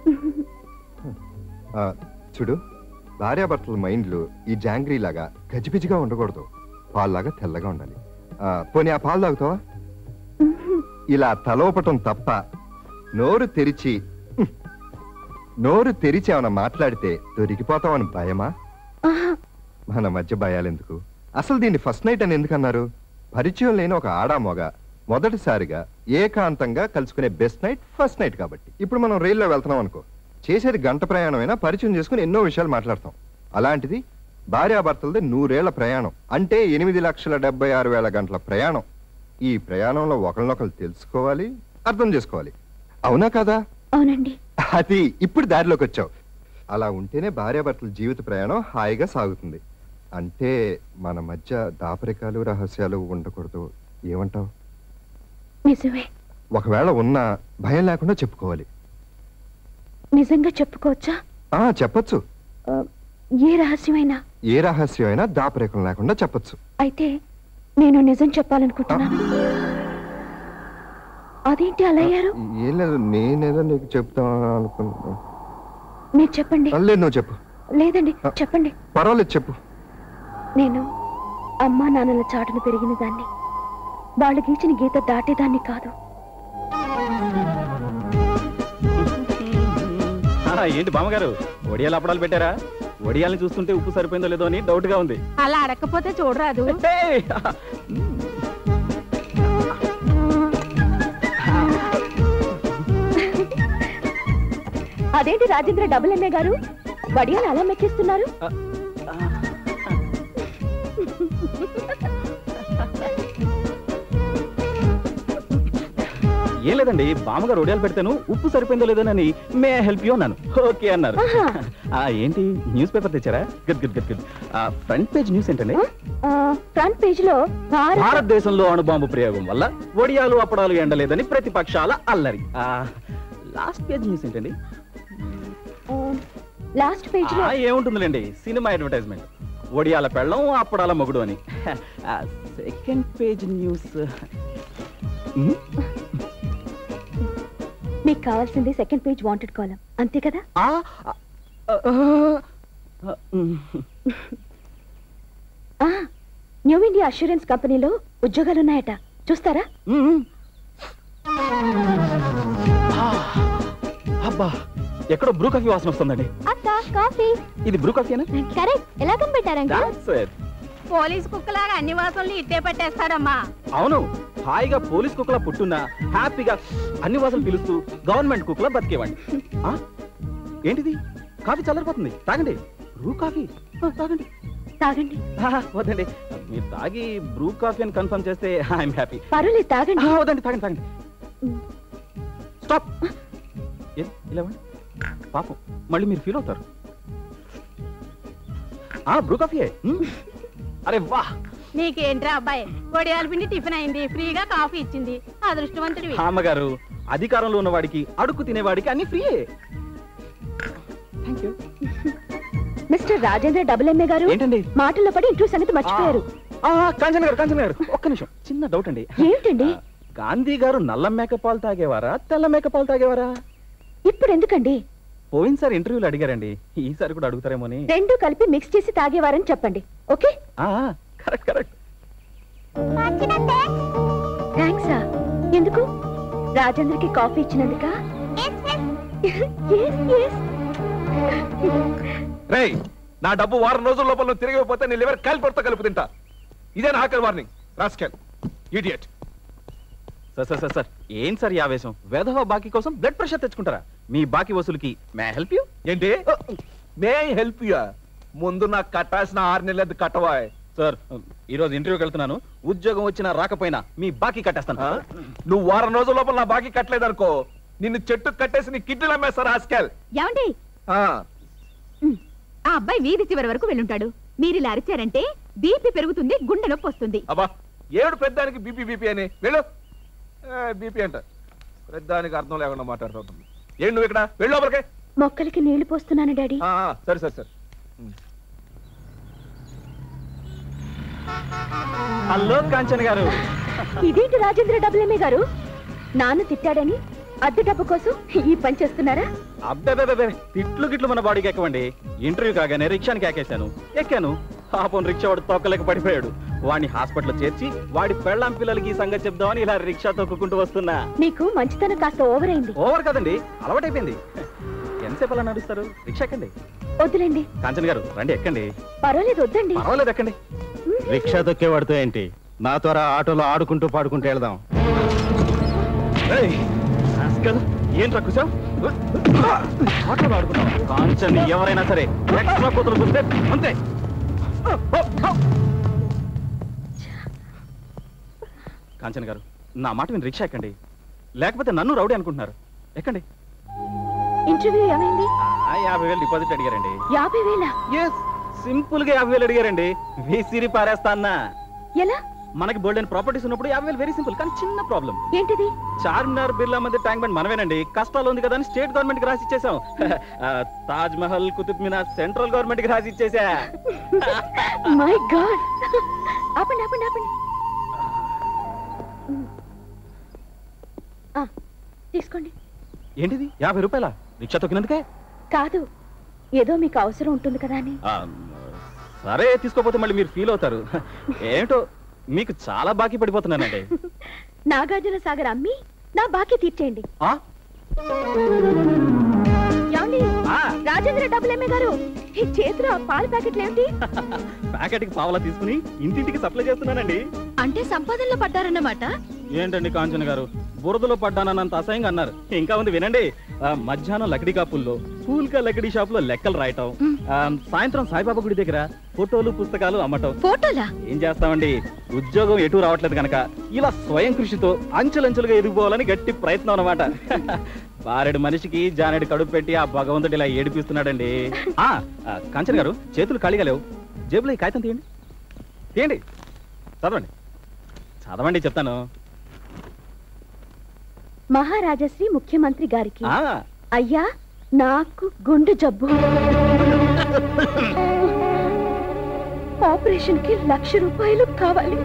ఆ, చూడు భార్యాభర్తల మైండ్లు ఈ జాంగ్రీ లాగా గజిబిజిగా ఉండకూడదు పాల్లాగా తెల్లగా ఉండాలి ఆ, పోనీ ఆ పాలు తాగుతావా ఇలా తలోపటం తప్ప నోరు తెరిచి హ్మ్, నోరు తెరిచి ఏమైనా మాట్లాడితే దొరికిపోతామని భయమా మన మధ్య భయాలెందుకు అసలు దీన్ని ఫస్ట్ నైట్ అని ఎందుకు అన్నారు పరిచయం లేని ఒక ఆడా మొగ మొదటిసారిగా ఏకాంతంగా కలుసుకునే బెస్ట్ నైట్ ఫస్ట్ నైట్ కాబట్టి ఇప్పుడు మనం రైల్లో వెళ్తున్నాం అనుకో చేసేది గంట ప్రయాణమైనా పరిచయం చేసుకుని ఎన్నో విషయాలు మాట్లాడతాం అలాంటిది భార్యాభర్తలది నూరేళ్ల ప్రయాణం అంటే ఎనిమిది లక్షల డెబ్బై ఆరు వేల గంటల ప్రయాణం ఈ ప్రయాణంలో ఒకరినొకరు తెలుసుకోవాలి అర్థం చేసుకోవాలి అవునా కదా అవునండి అది ఇప్పుడు దారిలోకి వచ్చావు అలా ఉంటేనే భార్యాభర్తల జీవిత ప్రయాణం హాయిగా సాగుతుంది అంటే మన మధ్య దాపరికాలు రహస్యాలు ఉండకూడదు ఏమంటావు నిజమే ఒకవేళ ఉన్నా భయం లేకుండా చెప్పుకోవాలి నిజంగా చెప్పుకోవచ్చా ఆ చెప్పొచ్చు ఆ, ఏ రహస్యమైనా ఏ రహస్యం అయినా దాపరికం లేకుండా చెప్పొచ్చు అయితే నేను నిజం చెప్పాలనుకుంటున్నాను అదేంటి అలా అయ్యారు ఏం లేదు నేనేదో నీకు చెప్తాం అనుకున్నా మీరు చెప్పండి లేదు నువ్వు చెప్పు లేదండి చెప్పండి పర్వాలేదు చెప్పు నేను అమ్మా నాన్నల చాటును పెరిగిన దాన్ని వాళ్ళు గీచిన గీత దాటేదాన్ని కాదు ఆ, ఏంటి బామ్మగారు ఒడియాలు అప్పడాలు పెట్టారా ఒడియాలని చూస్తుంటే ఉప్పు సరిపోయిందో లేదో అని డౌట్ గా ఉంది అలా అడగకపోతే చూడరాదు అదేంటి రాజేంద్ర డబుల్ ఎంఏ గారు వడియాలు అలా మెక్కిస్తున్నారు ఏం లేదండి బామ్మగారు ఒడియాలు పెడతాను ఉప్పు సరిపోయిందో లేదోనని మే హెల్ప్ యూ అన్నాను ఓకే అన్నారు ఆ, ఏంటి న్యూస్ పేపర్ తెచ్చారా good good good good front page news ఏంటండి ఆ, ఫ్రంట్ పేజ్ లో భారత్ భారతదేశంలో అణుబాంబు ప్రయోగం వల్ల ఒడియాలు అప్పడాలు ఎండలేదని ప్రతిపక్షాల అల్లరి ఆ, లాస్ట్ పేజ్ న్యూస్ ఏంటండి లాస్ట్ పేజ్ లో ఆ, ఏముంటుందిలేండి సినిమా అడ్వర్టైజ్మెంట్ ఒడియాల పెళ్ళం అప్పడాల మొగుడు అని సెకండ్ పేజ్ న్యూస్ మీకు కావాల్సింది సెకండ్ పేజ్ వాంటెడ్ కాలం అంతే కదా ఆ, న్యూ ఇండియా అష్యూరెన్స్ కంపెనీలో ఉద్యోగాలున్నాయట చూస్తారా అబ్బా ఎక్కడో బ్రూ కాఫీ వాసన వస్తుందండి అత్త కాఫీ ఇది బ్రూ కాఫీనా కరెక్ట్ ఎలా కనిపెట్టారండి That's it. పోలీస్ కుక్కలాగా అన్ని వాసనలు ఇట్టే పట్టేస్తాడమ్మా అవును హాయిగా పోలీస్ కుక్కలా పుట్టున్నా హ్యాపీగా అన్ని వాసనలు పిలుస్తూ గవర్నమెంట్ కుక్కలా బతికేవాడిని ఆ? ఏంటిది కాఫీ చల్లారిపోతుంది తాగండి బ్రూ కాఫీ ఆ, తాగండి తాగండి ఆహా, వద్దండి మీరు తాగి బ్రూ కాఫీ అని కన్ఫర్మ్ చేస్తే ఐఎమ్ హ్యాపీ పర్వాలేదు తాగండి వద్దండి తాగండి తాగండి స్టాప్ ఏ ఇలా ఇవ్వండి. పాపం మళ్ళీ మీరు ఫీల్ అవుతారు ఆ బ్రూ కాఫీయే మ్. అరే వాహ్ నీకేంట్రా అబ్బాయి వడియాల పిండి టిఫిన్ అయింది ఫ్రీగా కాఫీ ఇచ్చింది అదృష్టవంతుడివి అమ్మగారు అధికారంలో ఉన్నవాడికి అడుక్కు తినేవాడికి అన్ని ఫ్రీయే మిస్టర్ రాజేంద్ర డబుల్ ఎంఏ గారు ఏంటండి మాటల్లో పడి ఇంటర్వ్యూ సంగతి మర్చిపోయారు ఆ, కాంచన గారు కాంచన గారు ఒక్క నిమిషం చిన్న డౌట్ అండి ఏంటండి గాంధీ గారు నల్ల మేకపాలు తాగేవారా తెల్ల మేకపాలు తాగేవారా ఇప్పుడు ఎందుకండి పోయినసారి ఇంటర్వ్యూలు అడిగారండి ఈసారి కూడా అడుగుతారేమోని రెండు కలిపి మిక్స్ చేసి తాగేవారని చెప్పండి ఓకే ఆ, కరెక్ట్ కరెక్ట్ థ్యాంక్సా ఎందుకు రాజేంద్రకి కాఫీ ఇచ్చినందుక రేయ్ నా డబ్బు వారం రోజుల లోపల నువ్వు తిరిగి పోతే నీ లివర్ కాలిపొడతా కలుపు తింటా ఇదే నా ఆకలి warning rascal idiot sir sir sir sir ఏం సార్ ఈ ఆవేశం వేధవ బాకీ కోసం బ్లడ్ ప్రెషర్ తెచ్చుకుంటారా మీ బాకీ వసూలుకి మే హెల్ప్ యూ ఏంటి మే హెల్ప్ యూ ముందు నాకు కట్టాల్సిన ఆరు నెలలు కట్టవాయ్ సార్ ఈ రోజు ఇంటర్వ్యూకి వెళ్తున్నాను ఉద్యోగం వచ్చినా రాకపోయినా మీ బాకీ కట్టేస్తాను నువ్వు వారం రోజుల లోపల నా బాకీ కట్టలేదనుకో నిన్ను చెట్టు కట్టేసి నీ కిడ్నీలు అమ్మేస్తారు హాస్కెల్ ఏమండి ఆ అబ్బాయి వీధి చివరి వరకు వెళ్ళుంటాడు మీరు ఇలా అరిచారంటే బీపీ పెరుగుతుంది గుండె నొప్పి వస్తుంది అబ్బా ఏడు పెద్దానికి బీపీ బీపీ అని వెళ్ళు బీపీ అంట పెద్దానికి అర్థం లేకుండా మాట్లాడుతుంది ఏంటి నువ్వు ఇక్కడ వెళ్ళు లోపలికి మొక్కలకి నీళ్లు పోస్తున్నాను డాడీ ఆ, ఆ, సరే సరే సరే హలో కాంచన్ గారు ఇదేంటి రాజేంద్ర డబుల్ ఎంఏ గారు నాన్న తిట్టాడని అద్దె డబ్బు కోసం ఈ పని చేస్తున్నారా అబ్బే తిట్లు గిట్లు మన బాడీకి ఎక్కవండి ఇంటర్వ్యూ కాగానే రిక్షానికి ఎక్కేశాను ఎక్కాను పాపం రిక్షా వాడు తొక్కలేక పడిపోయాడు వాడిని హాస్పిటల్లో చేర్చి వాడి పెళ్ళాం పిల్లలకి ఈ సంగతి చెప్దామని ఇలా రిక్షా తొక్కుకుంటూ వస్తున్నా నీకు మంచితనం కాస్త ఓవర్ అయింది ఓవర్ కదండి అలవాటైపోయింది ఎంతసేపు అలా నడుస్తారు రిక్షా ఎక్కండి వద్దులేండి కాంచన్ గారు రండి ఎక్కండి పర్వాలేదు వద్దండి పర్వాలేదు ఎక్కండి రిక్షా తొక్కేవాడితో ఏంటి నా త్వర ఆటోలో ఆడుకుంటూ పాడుకుంటూ వెళ్దాం ఏయ్, రాస్కల్, ఏంట్రా కుశావ్ ఆటోలో ఆడుకున్నావా కాంచన్ ఎవరైనా సరే ఎక్స్ట్రా కూతురు చూస్తే అంతే కాంచన్ గారు నా మాట విని రిక్షా ఎక్కండి లేకపోతే నన్ను రౌడీ అనుకుంటున్నారు ఎక్కండి ఇంటర్వ్యూ ఏమైంది ఆ, యాభై వేలు డిపాజిట్ అడిగారండి యాభై వేల సింపుల్ గా యాభై వేలు అడిగారండి విసిరి పారేస్తా అన్నా ఎలా మనకి బోల్డెన్ ప్రాపర్టీస్ ఉన్నప్పుడు యాభై వేలు వెరీ సింపుల్ కానీ చిన్న ప్రాబ్లం ఏంటిది చార్మినార్ బిర్లా మధ్య ట్యాంక్ బండ్ మనమేనండి కష్టాలు ఉంది కదా అని స్టేట్ గవర్నమెంట్ కి రాసి ఇచ్చేసాం ఆ, తాజ్ మహల్ కుతుబ్ మినార్ సెంట్రల్ గవర్నమెంట్ కి రాసి ఇచ్చేసా మై గాడ్ ఆపండి ఆపండి ఆపండి ఆ, తీసుకోండి ఏంటిది యాభై రూపాయల రిక్షా తొక్కినందుకే కాదు ఏదో మీకు అవసరం ఉంటుంది కదా అని ఆ, సరే తీసుకోపోతే మళ్ళీ మీరు ఫీల్ అవుతారు ఏమిటో మీకు చాలా బాకీ పడిపోతున్నానండి నాగార్జున సాగర్ అమ్మి నా బాకీ తీర్చేయండి ఆ? ఏమండి రాజేంద్ర డబుల్ ఎంఏ గారు ఈ చేతిలో ఆ పాల ప్యాకెట్లు ఏమిటి ప్యాకెట్ కి పావలా తీసుకుని ఇంటింటికి సప్లై చేస్తున్నానండి అంటే సంపాదనలో పడ్డారన్నమాట ఏంటండి కాంచన గారు బురదలో పడ్డానన్నంత అసహ్యంగా అన్నారు ఇంకా ఉంది వినండి ఆ, మధ్యాహ్నం లకడీ కాపుల్లో కూల్ కా లకడీ షాప్ లో లెక్కలు రాయటం ఆ, సాయంత్రం సాయిబాబా గుడి దగ్గర ఫోటోలు పుస్తకాలు అమ్మటం ఫోటోలా ఏం చేస్తామండి ఉద్యోగం ఎటు రావట్లేదు కనుక ఇలా స్వయం కృషితో అంచెలంచెలుగా ఎదిగిపోవాలని గట్టి ప్రయత్నం అన్నమాట బారెడు మనిషికి జానెడు కడుపు పెట్టి ఆ భగవంతుడు ఇలా ఏడిపిస్తున్నాడండి ఆ ఆ, కాంచన గారు చేతులు ఖాళీగా లేవు జేబులో ఈ కాగితం తీయండి తీయండి చదవండి చదవండి చెప్తాను మహారాజశ్రీ ముఖ్యమంత్రి గారికి ఆ, అయ్యా నాకు గుండె జబ్బు ఆపరేషన్ కి లక్ష రూపాయలు కావాలి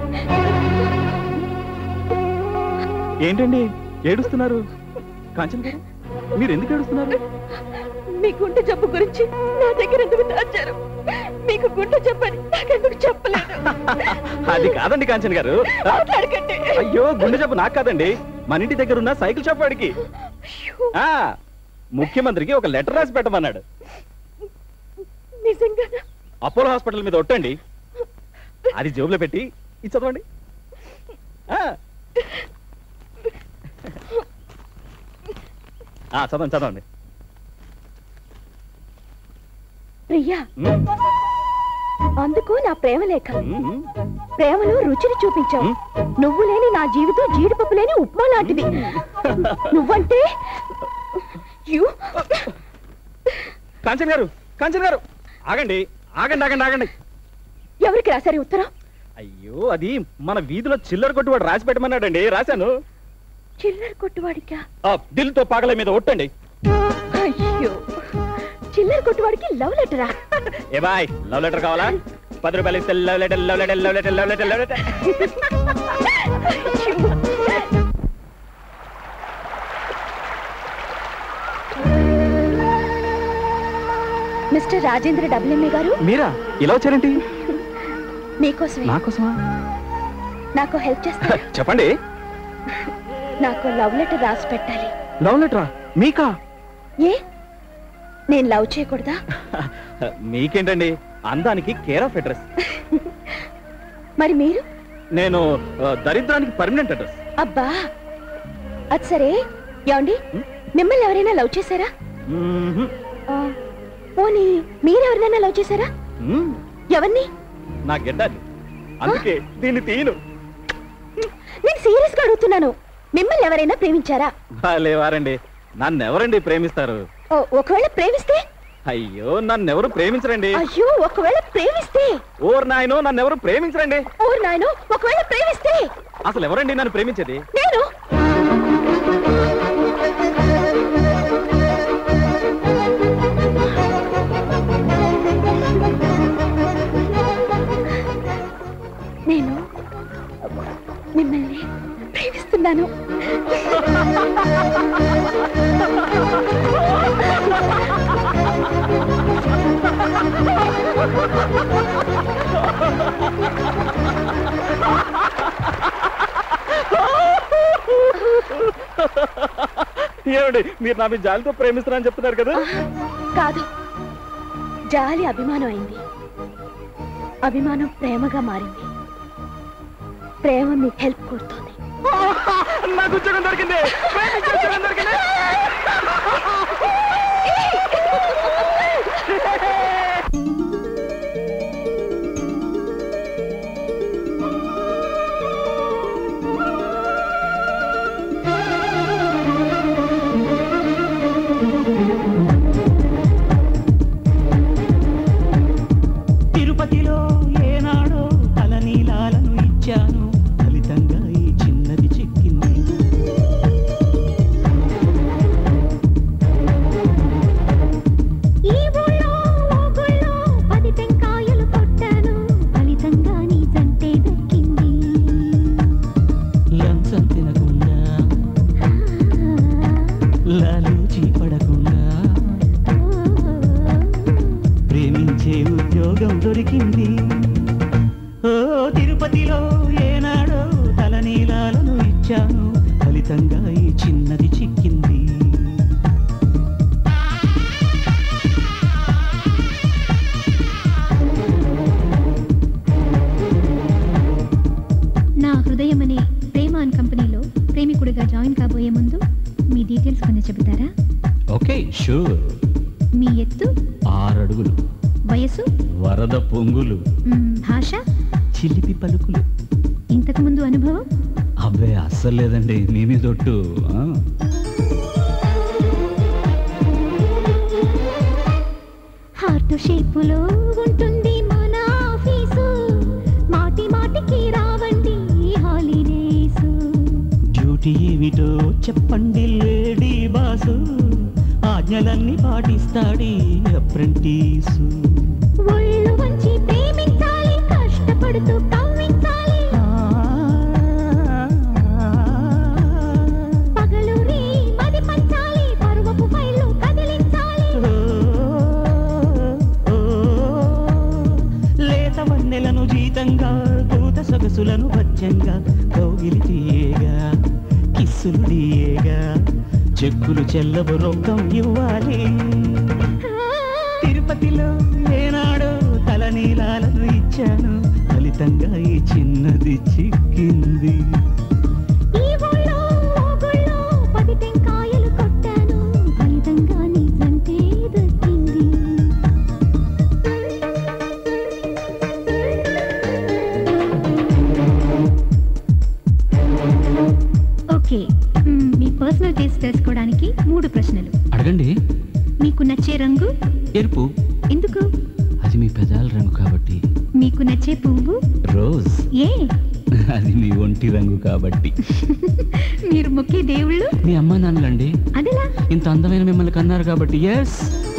ఏంటండి ఏడుస్తున్నారు కాంచన్ గారు మీరు ఎందుకు ఏడుస్తున్నారు మీ గుండె జబ్బు గురించి నా దగ్గర ఎందుకు దాచారు మీకు గుండె జబ్బని నాకెందుకు చెప్పలేదు అది కాదండి కాంచన్ గారు మాట్లాడకండి అయ్యో గుండె జబ్బు నాకు కాదండి మన ఇంటి దగ్గర ఉన్న సైకిల్ షాప్ వాడికి ఆ ముఖ్యమంత్రికి ఒక లెటర్ రాసి పెట్టమన్నాడు నిజంగా అపోలో హాస్పిటల్ మీద ఒట్టండి అది జేబులో పెట్టి ఇది చదవండి ఆ. ఆ, చదవండి చదవండి ప్రియా ఉమ్, అందుకు నా ప్రేమ లేఖ ఉమ్, ఉమ్. ప్రేమలో రుచిని చూపించావు నువ్వు లేని నా జీవితం జీడిపప్పు లేని ఉప్మా లాంటిది నువ్వంటే యు కాంచన్ గారు కాంచన్ గారు ఆగండి ఆగండి ఆగండి ఆగండి ఎవరికి రాశారు ఈ ఉత్తరం అయ్యో అది మన వీధిలో చిల్లర కొట్టువాడు రాసి పెట్టమన్నాడండి రాశాను చిల్లర కొట్టువాడికా ఆ దిల్తో పాగల మీద ఒట్టండి అయ్యో చిల్లర కొట్టువాడికి లవ్ లెటరా ఏ బాయ్ లవ్ లెటర్ కావాలా పది రూపాయలు ఇస్తే love letter love letter love letter love letter love letter Mister Rajendra double MA గారు మీరా ఇలా వచ్చారేంటి మీకోసమే నాకోసమా నాకు హెల్ప్ చేస్తారా చెప్పండి నాకు లవ్ లెటర్ రాసి పెట్టాలి లవ్ లెటరా మీకా ఏ నేను లవ్ చేయకూడదా మీకేంటండి అందానికి కేర్ ఆఫ్ అడ్రస్ మరి మీరు నేను ఆ, దరిద్రానికి పర్మనెంట్ అడ్రస్ అబ్బా అది సరే ఏమండి మిమ్మల్ని ఎవరైనా లవ్ చేశారా ఆ, పోనీ మీరెవరినైనా లవ్ చేశారా ఎవరిని నా గెడ్డాలి అందుకే దీన్ని తీయను నేను సీరియస్ గా అడుగుతున్నాను మిమ్మల్ని ఎవరైనా ప్రేమించారా లేవారండి నన్ను ఎవరండి ప్రేమిస్తారు ఓ, ఒకవేళ ప్రేమిస్తే అయ్యో నన్ను ఎవరు ప్రేమించరండి అయ్యో ఒకవేళ ప్రేమిస్తే ఓర్ నాయనో నన్ను ఎవరు ప్రేమించరండి ఓ నాయను ఒకవేళ ప్రేమిస్తే అసలు ఎవరండి నన్ను ప్రేమించేది నేను నేను మిమ్మల్ని ప్రేమిస్తున్నాను ఏమండి మీరు నా మీద జాలితో ప్రేమిస్తున్నారని చెప్తున్నారు కదా కాదు జాలి అభిమానం అయింది అభిమానం ప్రేమగా మారింది ప్రేమ మీకు హెల్ప్ కోరుతోంది నాకు ఉద్యోగం దొరికింది ప్రేమించే ఉద్యోగం దొరికింది తిరుపతిలో ఏనాడో తలనీలాలను ఇచ్చాను ఫలితంగా ఈ చిన్నది చిక్కింది ఈ ఊళ్ళో ఓ గుళ్ళో పది టెంకాయలు కొట్టాను ఫలితంగా నీ జంటే దక్కింది లంచం తినకుండా లాలూచి పడకుండా ప్రేమించే ఉద్యోగం దొరికింది ఓ తిరుపతిలో ఏనాడో తలనీలాలను ఇచ్చాను ఫలితంగా ఈ చిన్నది చిక్కింది నా హృదయం అనే ప్రేమ అన్ కంపెనీలో ప్రేమికుడిగా జాయిన్ కాబోయే ముందు మీ డీటెయిల్స్ కొంచెం చెబుతారా ఓకే షూర్ మీ ఎత్తు ఆరు అడుగులు వయసు వరద పొంగులు మ్, భాష చిలిపి పలుకులు ఇంతకు ముందు అనుభవం అబ్బే అస్సలు లేదండి మీ మీద ఒట్టు ఆ. హార్ట్ షేపులో ఉంటుంది మన ఆఫీసు మాటి మాటికి రావండి హాలిడేస్ డ్యూటీ ఏమిటో చెప్పండి నోటీసు ఒళ్ళు వంచి ప్రేమించాలి కష్టపడుతూ కవ్వించాలి పగలు రీ మది పంచాలి పరువపు ఫైళ్ళు కదిలించాలి లేత వన్నెలను జీతంగా కూత సొగసులను భజ్యంగా కౌగిలి తీయేగా కిస్సులు డియేగా చెక్కులు చెల్లవు రొక్కం ఇవ్వాలి తిరుపతిలో ఏనాడో తలనీలాలను ఇచ్చాను ఫలితంగా ఈ చిన్నది చిక్కింది ఈ ఊళ్ళో ఓగుళ్ళో పది టెంకాయలు కొట్టాను ఫలితంగా నీకంటే దక్కింది ఓకే మ్మ్, మీ పర్సనల్ టేస్ట్ తెలుసుకోవడానికి మూడు ప్రశ్నలు అడగండి మీకు నచ్చే రంగు ఎరుపు ఎందుకు అది మీ పెదాల రంగు కాబట్టి మీకు నచ్చే పువ్వు రోజ్ ఏ అది మీ ఒంటి రంగు కాబట్టి మీరు మొక్కే దేవుళ్ళు మీ అమ్మా నాన్నలండి అదెలా ఇంత అందమైన మిమ్మల్ని కన్నారు కాబట్టి ఎస్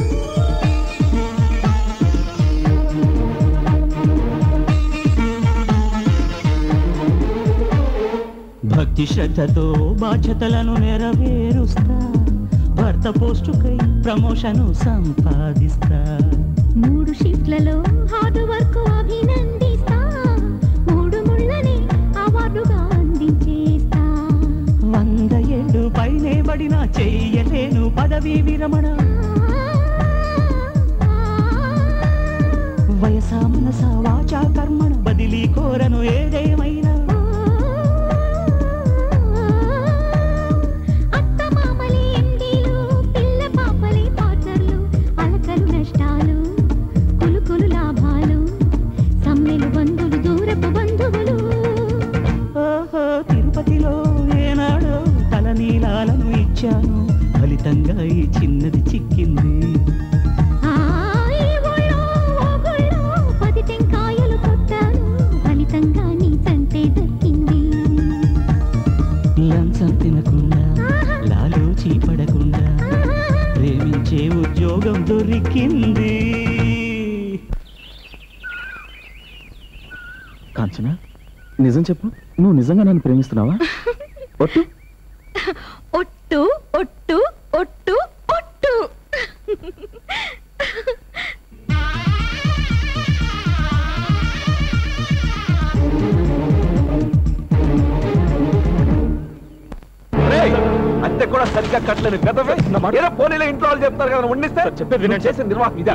భక్తి శ్రద్ధతో బాధ్యతలను నెరవేరుస్తా భర్త పోస్టుకై ప్రమోషను సంపాదిస్తా మూడు షిఫ్ట్లలో హార్డ్ వర్క్ అభినందిస్తా మూడు ముళ్ళని అవార్డుగా అందించేస్తా వంద ఏళ్ళు పైనే పడినా చెయ్యలేను పదవీ విరమణ వయసా మనస వాచా కర్మణ బదిలీ కోరను ఏదేమైనా అత్త మామలే ఎండీలు పిల్ల పాపలే పార్ట్నర్లు అలకలు నష్టాలు కులుకులు లాభాలు సమ్మెలు బంధువులు దూరపు బంధువులు ఓహో తిరుపతిలో ఏనాడో తలనీలాలను ఇచ్చాను ఫలితంగా ఈ చిన్నది చిక్కింది ఆ ఈ ఊళ్ళో ఓగుళ్ళో పది టెంకాయలు కొట్టాను ఫలితంగా నీ సంతే దక్కింది లంచం తినకుండా లాలూచి పడకుండా ప్రేమించే ఉద్యోగం దొరికింది కాంచన నిజం చెప్పు నువ్వు నిజంగా నన్ను ప్రేమిస్తున్నావా ఒట్టు ఒట్టు ఒట్టు ఒట్టు ఒట్టు అంతే కూడా సరిగ్గా కట్టలేని గదవే ఏదో పోనీలో ఇంట్లో వాళ్ళు చెప్తారు కదా ఉండిస్తే చెప్పేది నేను చేసిన నిర్వాహం ఇదా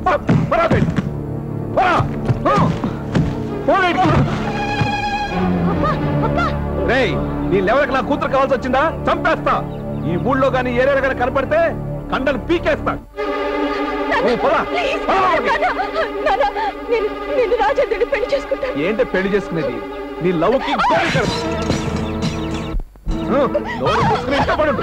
రేయ్ నీ లెవెల్కి నా కూతురు కావాల్సి వచ్చిందా చంపేస్తా ఈ ఊళ్ళో గానీ ఏరియాలో గానీ కనపడితే కండలు పీకేస్తా ఓ, పోరా. పోరా వాడికి. నేను రాజేంద్రుని పెళ్లి చేసుకుంటాను ఏంటి పెళ్లి చేసుకునేది నీ లవ్ కి గోలి కడుపు. ఆ, నోరు మూసుకుని ఇంట్లో పడు.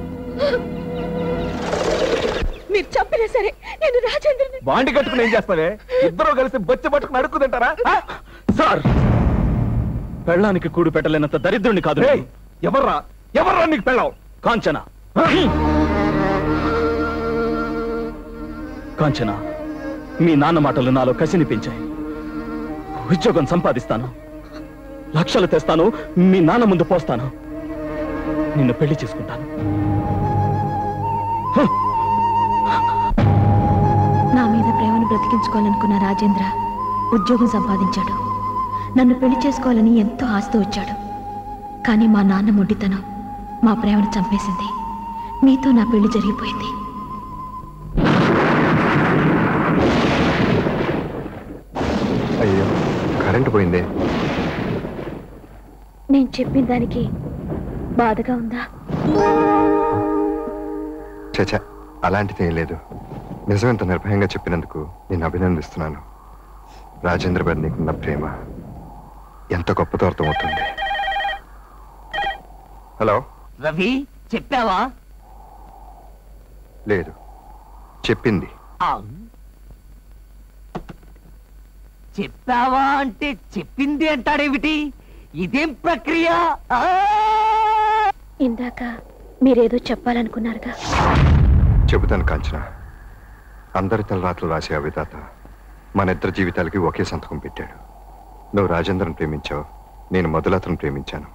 మీరు చంపినా సరే నేను రాజేంద్రుని బాండి కట్టుకుని ఏం చేస్తావే ఇద్దరు కలిసి బొచ్చి పట్టుకుని అడుక్కు తింటారా ఆ? సార్ పెళ్ళానికి కూడు పెట్టలేనంత దరిద్రుని కాదు రేయ్, ఎవర్రా ఎవర్రా నీకు పెళ్ళావు కాంచన కాంచన మీ నాన్న మాటలు నాలో కసిని పెంచాయి ఉద్యోగం సంపాదిస్తాను లక్షలు తెస్తాను మీ నాన్న ముందు పోస్తాను నిన్ను పెళ్లి చేసుకుంటాను నా మీద ప్రేమను బ్రతికించుకోవాలనుకున్న రాజేంద్ర ఉద్యోగం సంపాదించాడు నన్ను పెళ్లి చేసుకోవాలని ఎంతో ఆస్తి వచ్చాడు కానీ మా నాన్న మొండితనం మా ప్రేమను చంపేసింది మీతో నా పెళ్లి జరిగిపోయింది అయ్యో కరెంటు పోయిందే నేను చెప్పిన దానికి బాధగా ఉందా చచ అలాంటిది ఏం లేదు నిజం ఇంత నిర్భయంగా చెప్పినందుకు నేను అభినందిస్తున్నాను రాజేంద్ర గారు నీకున్న ప్రేమ ఎంత గొప్పతో అర్థమవుతుంది హలో రవి చెప్పావా లేదు చెప్పింది ఆ. చెప్పావా అంటే చెప్పింది అంటాడేమిటి ఇదేం ప్రక్రియ ఆ! ఇందాక మీరేదో చెప్పాలనుకున్నారుగా చెబుతాను కాంచన అందరి తలరాతలు రాసే ఆ విధాత మన ఇద్దరి జీవితాలకి ఒకే సంతకం పెట్టాడు నువ్వు రాజేంద్రన్ ప్రేమించావు నేను మధులతను ప్రేమించాను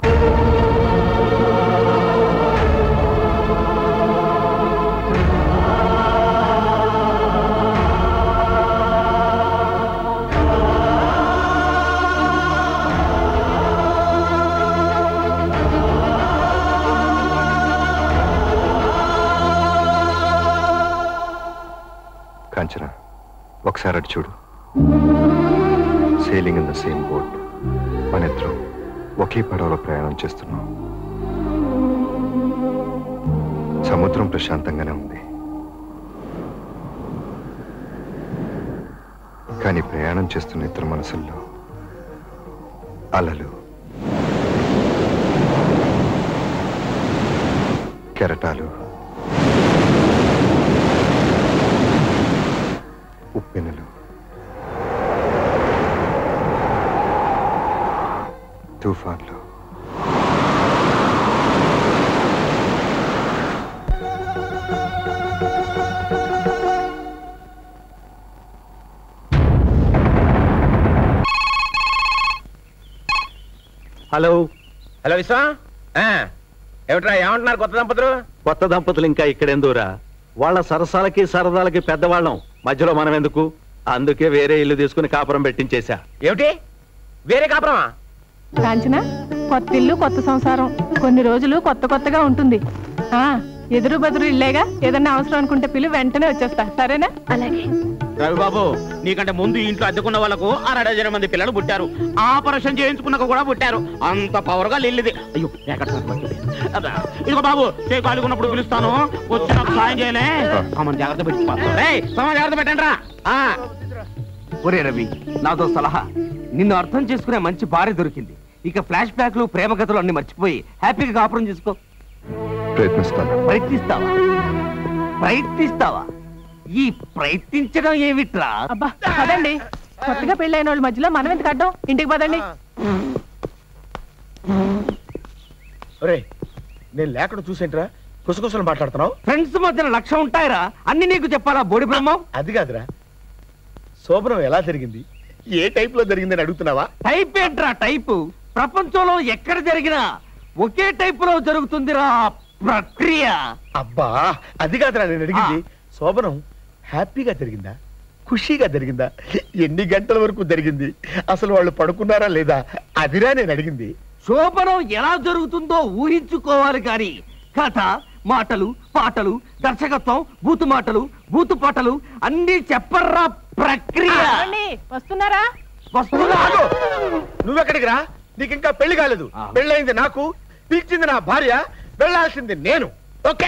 కాంచన ఒకసారి అటు చూడు sailing in the same boat మన ఇద్దరం ఒకే పడవలో ప్రయాణం చేస్తున్నాం సముద్రం ప్రశాంతంగానే ఉంది కానీ ప్రయాణం చేస్తున్న ఇద్దరు మనసుల్లో అలలు కెరటాలు ఉప్పెనలు తుఫాన్లు హలో హలో విశ్వ ఏమిట్రా ఏమంటున్నారు కొత్త దంపతులు కొత్త దంపతులు ఇంకా ఇక్కడెందురా వాళ్ళ సరసాలకి సరదాలకి పెద్దవాళ్ళం మధ్యలో మనం ఎందుకు అందుకే వేరే ఇల్లు తీసుకుని కాపురం పెట్టించేశా ఏమిటి వేరే కాపురమా కాంచన కొత్త ఇల్లు కొత్త సంసారం కొన్ని రోజులు కొత్త కొత్తగా ఉంటుంది ఆ ఎదురు బదురు ఇల్లేగా ఏదన్నా అవసరం అనుకుంటే పిలు వెంటనే వచ్చేస్తా సరేనా అలాగే రవిబాబు నీకంటే ముందు ఈ ఇంట్లో అద్దెకున్న వాళ్ళకు అరడజన మంది పిల్లలు పుట్టారు ఆపరేషన్ చేయించుకున్నాక కూడా పుట్టారు అంత పవర్ గా లిల్లిది అయ్యో ఎక్కడ పట్టుకుంది? అబ్బా, ఇదిగో బాబు చేయి కాలుకున్నప్పుడు పిలుస్తాను వచ్చి నాకు సాయం చేయలే సామాన్ జాగ్రత్త పెట్టి సామాన్ జాగ్రత్త పెట్టండి రా ఆ. ఒరే రవి నాదో సలహా నిన్ను అర్థం చేసుకునే మంచి భార్య దొరికింది ఇక ఫ్లాష్ బ్యాక్లు ప్రేమ కథలు అన్ని మర్చిపోయి హ్యాపీగా కాపురం చేసుకో ప్రయత్నిస్తాను ప్రయత్నిస్తావా ప్రయత్నిస్తావా ఈ ప్రయత్నించడం ఏమిట్రా అబ్బా పదండి కొత్తగా పెళ్ళైన వాళ్ళ మధ్యలో మనం ఎందుకు అడ్డం ఇంటికి పదండి ఒరే నేను లేకుండా చూసేంట్రా కుసకుసలు మాట్లాడుతున్నావు ఫ్రెండ్స్ మధ్యన లక్ష్యం ఉంటాయిరా అన్ని నీకు చెప్పాలా బోడి బ్రహ్మం అది కాదురా శోభనం ఎలా జరిగింది ఏ టైప్ లో జరిగిందని అడుగుతున్నావా టైప్ ఏంట్రా టైపు ప్రపంచంలో ఎక్కడ జరిగినా ఒకే టైప్ లో జరుగుతుందిరా ప్రక్రియ అబ్బా అది కాదురా నేను అడిగింది శోభనం హ్యాపీగా జరిగిందా ఖుషీగా జరిగిందా ఎన్ని గంటల వరకు జరిగింది అసలు వాళ్ళు పడుకున్నారా లేదా అదిరా నేను అడిగింది శోభనం ఎలా జరుగుతుందో ఊహించుకోవాలి కానీ కథ మాటలు పాటలు దర్శకత్వం బూతు మాటలు బూతు పాటలు అన్ని చెప్పర్రా ప్రక్రియ ఏమండి? వస్తున్నారా వస్తున్నా ఆగు! నువ్వెక్కడికి రా నీకు ఇంకా పెళ్లి కాలేదు పెళ్ళయింది నాకు పిలిచింది నా భార్య వెళ్ళాల్సింది నేను ఓకే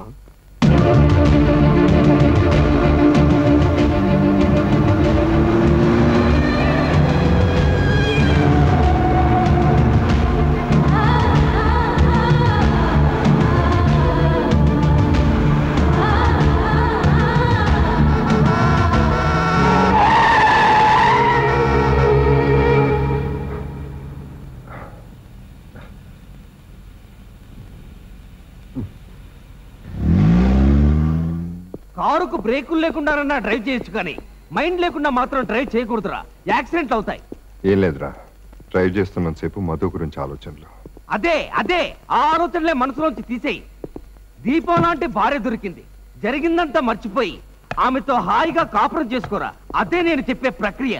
కారుకు బ్రేకులు లేకుండానన్నా డ్రైవ్ చేయొచ్చు కానీ మైండ్ లేకుండా మాత్రం డ్రైవ్ చేయకూడదురా యాక్సిడెంట్లు అవుతాయి ఏం లేదురా డ్రైవ్ చేస్తున్నంతసేపు మధు గురించి ఆలోచనలు అదే అదే ఆ ఆలోచనలే మనసులోంచి తీసేయి దీపం లాంటి భార్య దొరికింది జరిగిందంతా మర్చిపోయి ఆమెతో హాయిగా కాపురం చేసుకోరా అదే నేను చెప్పే ప్రక్రియ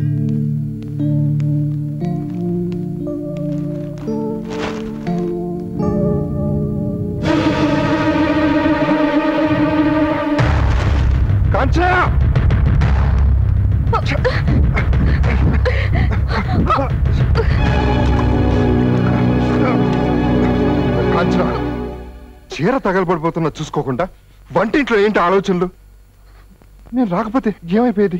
కాంచన కాంచన చీర తగలబడిపోతున్నా చూసుకోకుండా వంటింట్లో ఏంటి ఆలోచనలు నేను రాకపోతే ఏమైపోయేది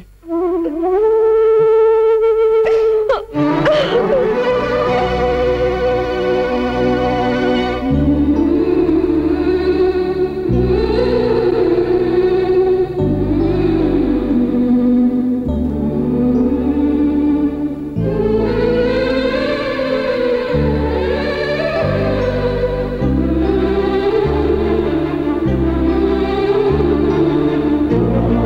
ఆ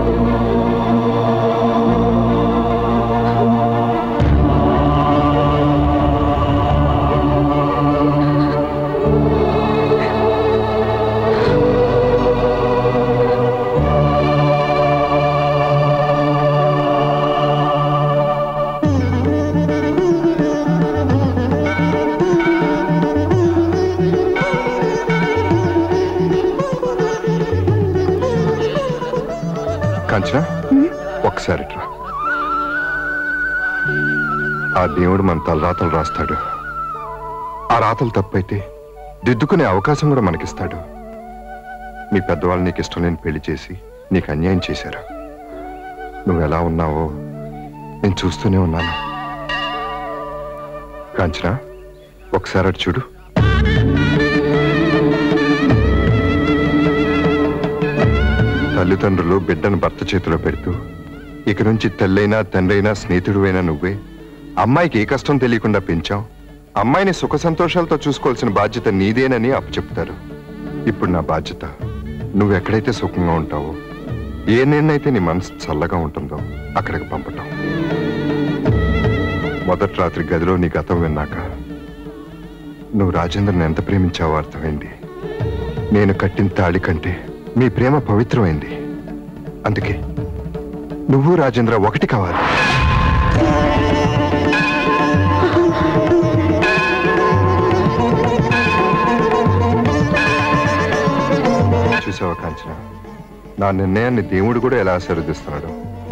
కాంచన ఒకసారి రా ఆ దేవుడు మన తలరాతలు రాస్తాడు ఆ రాతలు తప్పైతే దిద్దుకునే అవకాశం కూడా మనకిస్తాడు మీ పెద్దవాళ్ళు నీకు ఇష్టం లేని పెళ్లి చేసి నీకు అన్యాయం చేశారు నువ్వు ఎలా ఉన్నావో నేను చూస్తూనే ఉన్నాను కాంచన ఒకసారి అటు చూడు తల్లిదండ్రులు బిడ్డను భర్త చేతిలో పెడుతూ ఇక నుంచి తెల్లైనా తండ్రైనా స్నేహితుడువైనా నువ్వే అమ్మాయికి ఏ కష్టం తెలియకుండా పెంచాం అమ్మాయిని సుఖ సంతోషాలతో చూసుకోవాల్సిన బాధ్యత నీదేనని అప్పచెప్తారు ఇప్పుడు నా బాధ్యత నువ్వు ఎక్కడైతే సుఖంగా ఉంటావో ఏ నేనైతే నీ మనసు చల్లగా ఉంటుందో అక్కడికి పంపటం మొదటి రాత్రి గదిలో నీ గతం విన్నాక నువ్వు రాజేంద్రని ఎంత ప్రేమించావో అర్థమైంది నేను కట్టిన తాళి కంటే మీ ప్రేమ పవిత్రమైంది అందుకే నువ్వు రాజేంద్ర ఒకటి కావాలి చూసావా కాంచన నా నిర్ణయాన్ని దేవుడు కూడా ఎలా ఆశీర్వదిస్తున్నాడు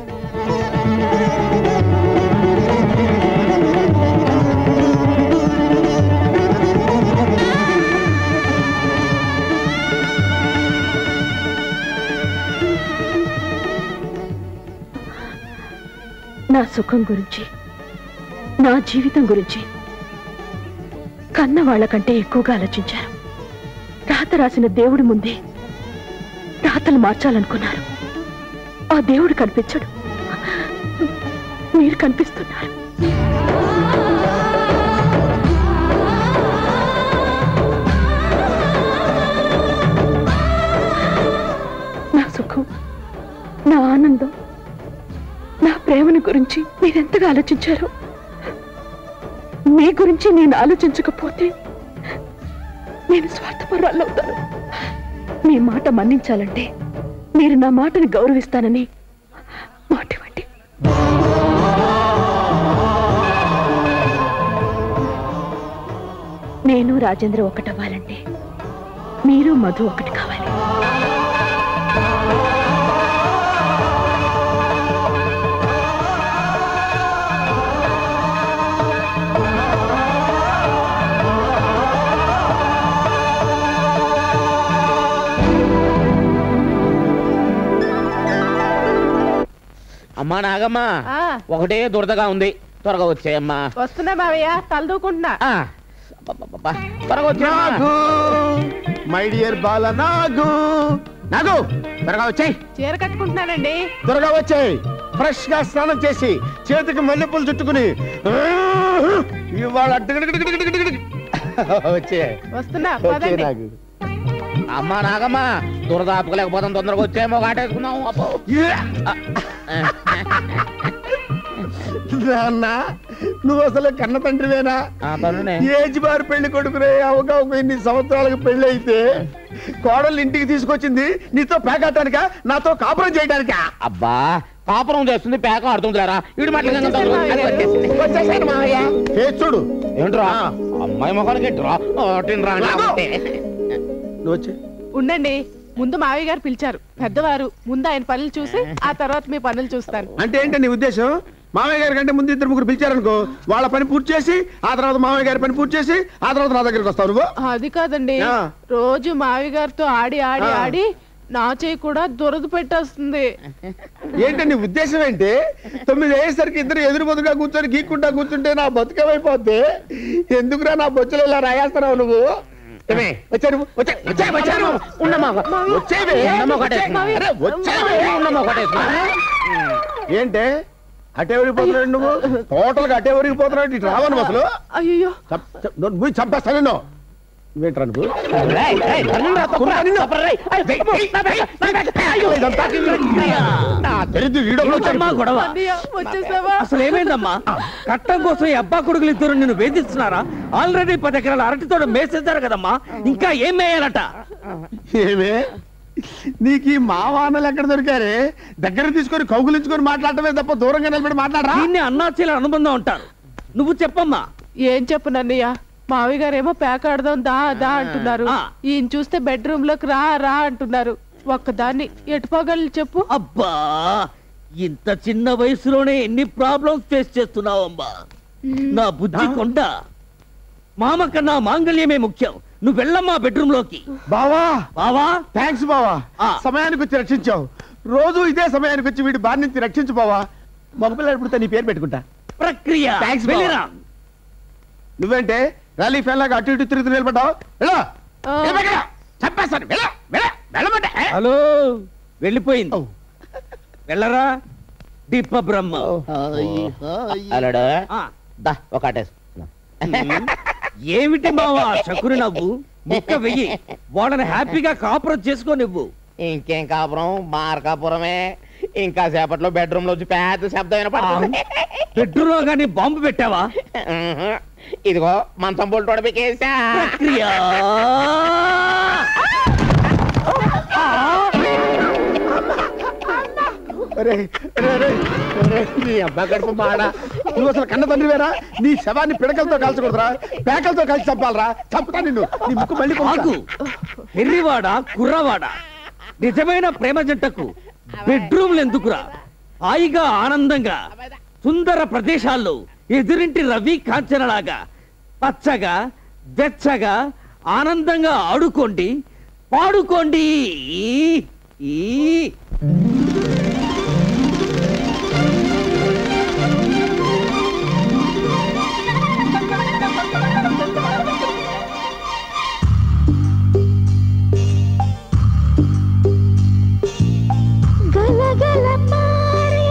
నా సుఖం గురించి నా జీవితం గురించి కన్న వాళ్ళకంటే ఎక్కువగా ఆలోచించారు రాత రాసిన దేవుడి ముందే రాతలు మార్చాలనుకున్నారు ఆ దేవుడు కనిపించడు మీరు కనిపిస్తున్నారు నా సుఖం నా ఆనందం నా ప్రేమను గురించి మీరెంతగా ఆలోచించారు మీ గురించి నేను ఆలోచించకపోతే నేను స్వార్థపరాలవుతాను మీ మాట మన్నించాలంటే మీరు నా మాటని గౌరవిస్తానని మాట ఇవ్వండి నేను రాజేంద్ర ఒకటవ్వాలంటే మీరు మధు ఒకటి కావాలి అమ్మా నాగమ్మా ఆ, ఒకటే దురదగా ఉంది త్వరగా వచ్చేయమ్మా వస్తున్నా బావయ్య తలదూకుంటున్నా అబ్బబ్బబ్బా, త్వరగా వచ్చేయమ్మా నాగు మై డియర్ బాల నాగు నాగు త్వరగా వచ్చాయి చీర కట్టుకుంటున్నానండి త్వరగా వచ్చాయి ఫ్రెష్ గా స్నానం చేసి చేతికి మల్లెపూలు చుట్టుకుని ఇవాళ టికిటికిటికిటికిటికిటికి వచ్చే వస్తున్నా వచ్చే పదండి నాగు అమ్మా నాగమ్మా దురద ఆపుకోలేకపోతాం తొందరగా వచ్చేమో కాటేసుకుందాం అబ్బో నాన్న నువ్వు అసలు కన్న తండ్రివేనా ఆ, తండ్రినే. ఏజ్ బారు పెళ్లి కొడుకునే అవగాహన ఇన్ని సంవత్సరాలకు పెళ్లి అయితే కోడలు ఇంటికి తీసుకొచ్చింది నీతో పేకాటానికా నాతో కాపురం చేయడానికా అబ్బా కాపురం చేస్తుంది పేక ఆడుతుంది లేరా ఇటు వచ్చేసాను మావయ్య. ఏ చూడు ఏంట్రా అమ్మాయి మొఖానికి ఏంట్రా ఓటిన్రా అని అంటే. నువ్వు వచ్చే ఉండండి ముందు మావయ్య గారు పిలిచారు పెద్దవారు ముందు ఆయన పనులు చూసి ఆ తర్వాత మీ పనులు చూస్తాను అంటే ఏంటి నీ ఉద్దేశం మామయ్య గారి కంటే ముందు ఇద్దరు ముగ్గురు పిలిచారనుకో వాళ్ళ పని పూర్తి చేసి ఆ తర్వాత మామయ్య గారి పని పూర్తి చేసి ఆ తర్వాత నా దగ్గరికి వస్తావు నువ్వు అది కాదండి ఆ. రోజు మావయ్య గారితో ఆడి ఆడి ఆ. ఆడి నా చేయి కూడా దురద పెట్టేస్తుంది ఏంటి నీ ఉద్దేశం ఏంటి తొమ్మిది అయ్యేసరికి ఇద్దరు ఎదురు బొద్దుగా కూర్చొని గీక్కుంటా కూర్చుంటే నా బతుకమైపోద్ది ఎందుకురా నా బొచ్చులో ఇలా రాయేస్తున్నావు నువ్వు ఏమే, వచ్చా నువ్వు? వచ్చా, వచ్చా, వచ్చా నువ్వు? ఉన్నమా వచ్చేవే. ఉన్నమా ఒకటేసుకున్నా. అరే, వచ్చేవే. ఉన్నమా ఒకటేసుకున్నా. ఏంటే అటే ఊరిపోతున్నాడు నువ్వు టోటల్ గా అటే ఊరిపోతున్నాడు ఇటు రావను అసలు అయ్యో చంప్- చంప్- నన్ను పోయి చంపేస్తా నిన్ను నువ్వేంట్రా నువ్వు రేయ్, రేయ్, ధర్మంగా తప్పురా, తప్పురా, రేయ్. అయ్యో, అమ్మో, నా బ్యాగ్, నా బ్యాగ్. అయ్యో, ఇదంతా నా దరిద్ర వీడియో ఏంటమ్మా గొడవ అన్నయ్య, వచ్చేసావా అసలు ఏమైందమ్మా కట్టం కోసం ఈ అబ్బా కొడుకులు ఇద్దరు నిన్ను వేధిస్తున్నారా ఆల్రెడీ పది ఎకరాల అరటి తోట మేసేశారు కదమ్మా ఇంకా ఏం మేయాలట ఏమే నీకు ఈ మావానలు ఎక్కడ దొరికారే దగ్గర తీసుకొని కౌగులించుకొని మాట్లాడటమే తప్ప దూరంగా నిలబడి మాట్లాడరా దీన్ని అన్నాచీల అనుబంధం అంటారు నువ్వు చెప్పమ్మా ఏం చెప్పను అన్నయ్య మావయ్య గారు ఏమో పేక ఆడదాం దా దా అంటున్నారు ఆ. ఈయన చూస్తే బెడ్రూమ్ లోకి రా రా అంటున్నారు ఒక్కదాన్ని ఎటుపోగలను చెప్పు అబ్బా ఇంత చిన్న వయసులోనే ఎన్ని ప్రాబ్లమ్స్ ఫేస్ చేస్తున్నావమ్మా నా బుద్ధి కొండ మామ కన్నా మాంగళ్యమే ముఖ్యం నువ్వు వెళ్ళమ్మా బెడ్రూమ్ లోకి బావా బావా థ్యాంక్స్ బావా సమయానికి వచ్చి రక్షించావు రోజు ఇదే సమయానికి వచ్చి వీడి బారి నుంచి రక్షించు బావా మగపిల్లలు పుడితే నీ పేరు పెట్టుకుంటా ప్రక్రియ థ్యాంక్స్ వెళ్ళిరా. నువ్వేంటే ర్యాలీ ఫ్యాన్ లాగా అటు ఇటు తిరుగుతూ నిలబడ్డావు వెళ్ళా చంపేస్తాను వెళ్ళ వెళ్ళ వెళ్ళమంటే హలో వెళ్ళిపోయింది వెళ్ళరా దీప బ్రహ్మ అలడా ఆ. దా ఒక ఆటేసు ఏమిటి మావా చకురి నవ్వు ముక్క వెయ్యి వాళ్ళని హ్యాపీగా కాపురం చేసుకో నువ్వు ఇంకేం కాపురం మార్కాపురమే ఇంకా సేపట్లో బెడ్రూమ్ లో వచ్చి పెద్ద శబ్దం వినపడుతుంది బెడ్రూమ్ లో గానీ బాంబు పెట్టావా ఇదిగో మంచం బోల్ట్ తోడబెక్కేసా ప్రక్రియ నీ అబ్బా గడుపు మాడ నువ్వు అసలు కన్న తండ్రి వేరా నీ శవాన్ని పిడకలతో కాల్చకూడదురా పేకలతో కలిసి చంపాలరా చంపుతా నిన్ను నీ ముక్కు మళ్ళీ ఆగు పెళ్లివాడ కుర్రవాడ నిజమైన ప్రేమ జంటకు బెడ్రూమ్లు ఎందుకురా హాయిగా ఆనందంగా సుందర ప్రదేశాల్లో ఎదురింటి రవి కాంచనలాగా పచ్చగా వెచ్చగా ఆనందంగా ఆడుకోండి పాడుకోండి ఈ- ఈ గలగల పారే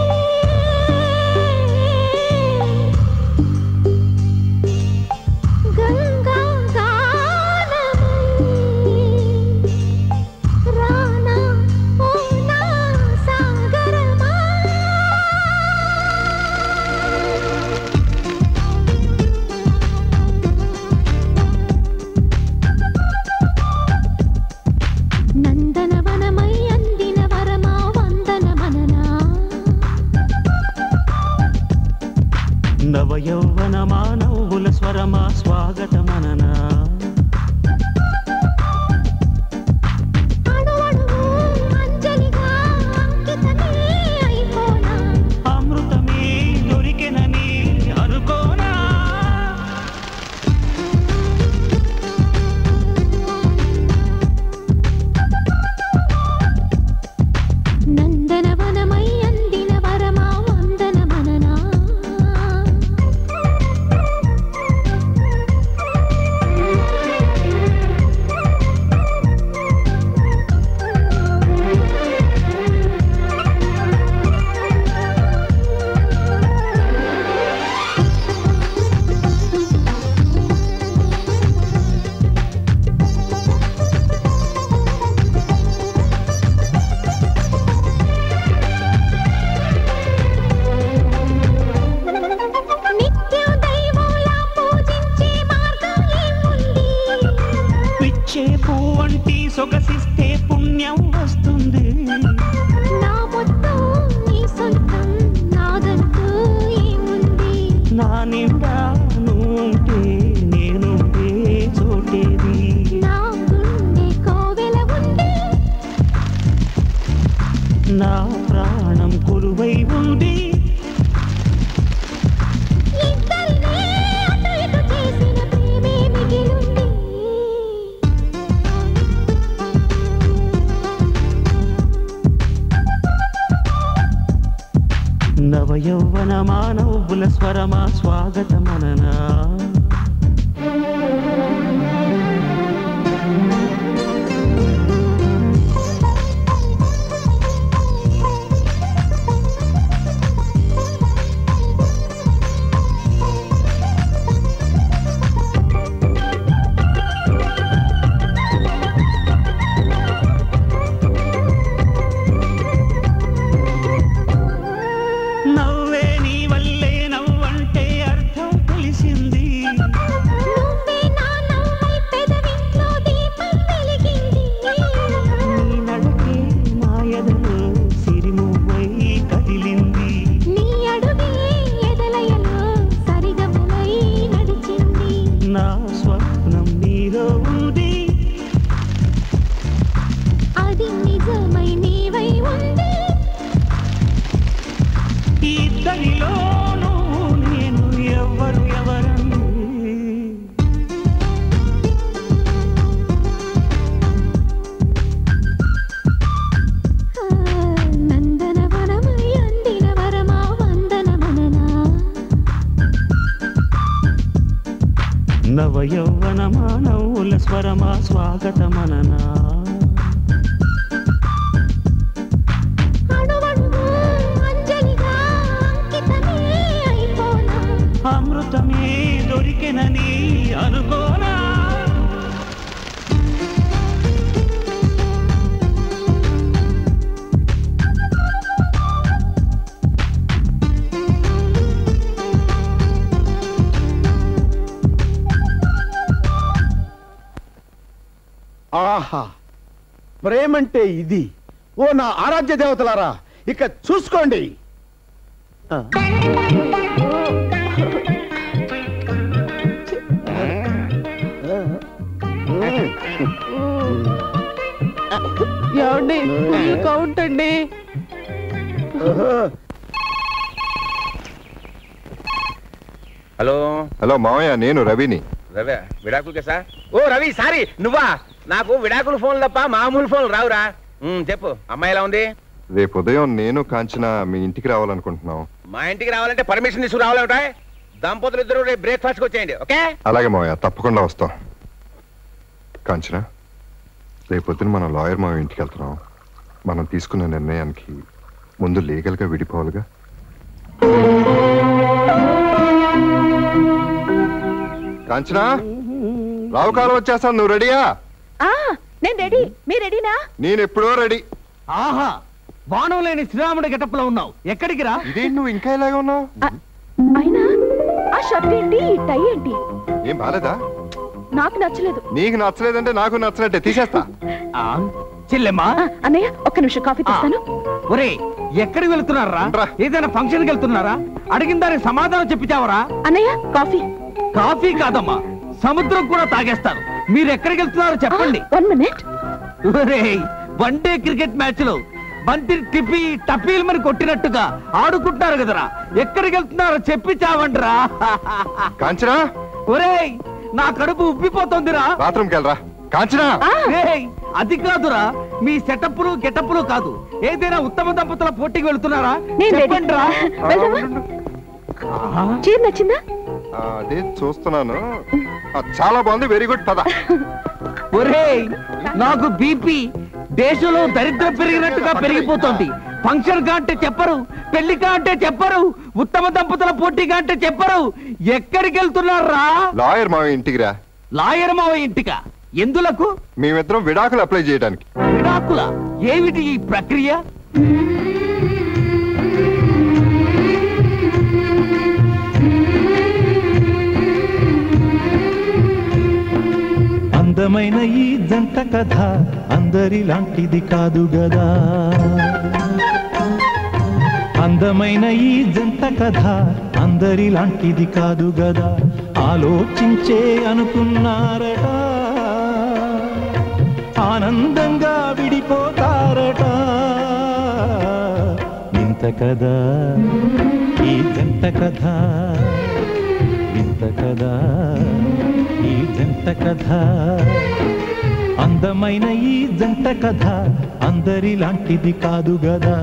గంగా గానమై రానా ఓనా సాగరమా నందనవనమై అందిన వరమా వందన మననా నవ యౌవనమా నవ్వుల స్వరమా స్వాగతమననా అంజలిగా అంకితమే అయిపోనా అమృతమే దొరికెనని అనుకోనా నందనవనమై అందిన వరమా వందన మననా నిత్యం దైవంలా పూజించే మార్గం ఏముంది పిచ్చే పువ్వంటి సొగసిస్తే పుణ్యం వస్తుంది నా మొత్తం నీ సొంతం నాదంటూ ఏముంది నా నిండా నువ్వుంటే నేనుండే చోటేది నా గుండె కోవెల ఉంది నా ప్రాణం కొలువై ఉంది ఇద్దరినే అటు ఇటు చేసిన ప్రేమే మిగిలుంది నవ యౌవనమా నవ్వుల స్వరమా స్వాగతమననా నవ్వే నీ వల్లే నవ్వంటే అర్థం తెలిసింది నవ యౌవనమా నవ్వుల స్వరమా స్వాగతమననా అమృతమే దొరికెనని అనుకోనా ఆహా ప్రేమంటే ఇది ఓ నా ఆరాధ్య దేవతలారా ఇక చూసుకోండి ఏమండి ఈ కౌంట్ అండి హలో హలో మావయ్య నేను రవిని రవి విడాకులు కదా ఓ రవి సారీ నువ్వా నాకు విడాకుల ఫోన్ తప్ప మామూలు ఫోన్ రావురా ఉమ్, చెప్పు అమ్మాయి ఎలా ఉంది రేపు ఉదయం నేను కాంచన మీ ఇంటికి రావాలనుకుంటున్నాం మా ఇంటికి రావాలంటే పర్మిషన్ తీసుకు రావాలంటే దంపతులు ఇద్దరు రేపు బ్రేక్ఫాస్ట్ వచ్చేయండి ఓకే అలాగే మావయ్య తప్పకుండా వస్తాం కాంచన రేపు పొద్దున మనం లాయర్ మావ ఇంటికి వెళ్తున్నాం మనం తీసుకున్న నిర్ణయానికి ముందు లీగల్గా విడిపోవాలిగా కాంచన రావు కాలం వచ్చేస్తాను నువ్వు రెడీయా ఆ నేను రెడీ మీరు రెడీనా నేను ఎప్పుడో రెడీ ఆహా బాణం లేని శ్రీరాముడి గెటప్లో ఉన్నావు ఎక్కడికి రా ఇదేంటి నువ్వు ఇంకా ఇలాగే ఉన్నావు అయినా ఆ షర్ట్ ఏంటి ఈ టై ఏంటి ఏం బాలేదా నాకు నచ్చలేదు నీకు నచ్చలేదంటే నాకు నచ్చినట్టే తీసేస్తా చెల్లెమ్మా అన్నయ్య ఒక్క నిమిషం కాఫీ తెస్తాను ఒరే ఎక్కడికి వెళ్తున్నారా ఏదైనా ఫంక్షన్కి వెళ్తున్నారా అడిగిన దానికి సమాధానం చెప్పిచావరా అన్నయ్య కాఫీ కాఫీ కాదమ్మా సముద్రం కూడా తాగేస్తారు మీరు ఎక్కడికి వెళ్తున్నారో చెప్పండి వన్ మినిట్ ఒరేయ్ వన్ డే క్రికెట్ మ్యాచ్ లో బంతి టిపి టపీల్ మరి కొట్టినట్టుగా ఆడుకుంటున్నారు కదరా ఎక్కడికి వెళ్తున్నారో చెప్పి చావండ్రా కాంచనా ఒరేయ్ నా కడుపు ఉబ్బిపోతోందిరా బాత్రూమ్కి వెళ్ళరా కాంచనా ఏయ్, అది కాదురా మీ సెటప్లు గెటప్లు కాదు ఏదైనా ఉత్తమ దంపతుల పోటీకి వెళ్తున్నారా నేను ready. చెప్పండి రా వెళ్దామా చీర నచ్చిందా ఆ, అదే చూస్తున్నాను ఆ, చాలా బాగుంది వెరీ గుడ్ పద ఒరేయ్ నాకు బీపీ దేశంలో దరిద్రం పెరిగినట్టుగా పెరిగిపోతుంది ఫంక్షన్ గా అంటే చెప్పరు పెళ్లి కా అంటే చెప్పరు ఉత్తమ దంపతుల పోటీగా అంటే చెప్పరు ఎక్కడికి వెళ్తున్నారా లాయర్ మా ఇంటికి రా లాయర్ మావ ఇంటికా ఎందులకు మేమిద్దరం విడాకులు అప్లై చేయడానికి విడాకుల ఏమిటి ఈ ప్రక్రియ అందమైన ఈ జంట కథ అందరిలాంటిది కాదు గదా అందమైన ఈ జంట కథ అందరిలాంటిది కాదు గదా ఆలోచించే అనుకున్నారట ఆనందంగా విడిపోతారట ఇంత కదా ఈ జంట కథ ఇంత కదా ఈ జంట కథ అందమైన ఈ జంట కథ అందరిలాంటిది కాదు గదా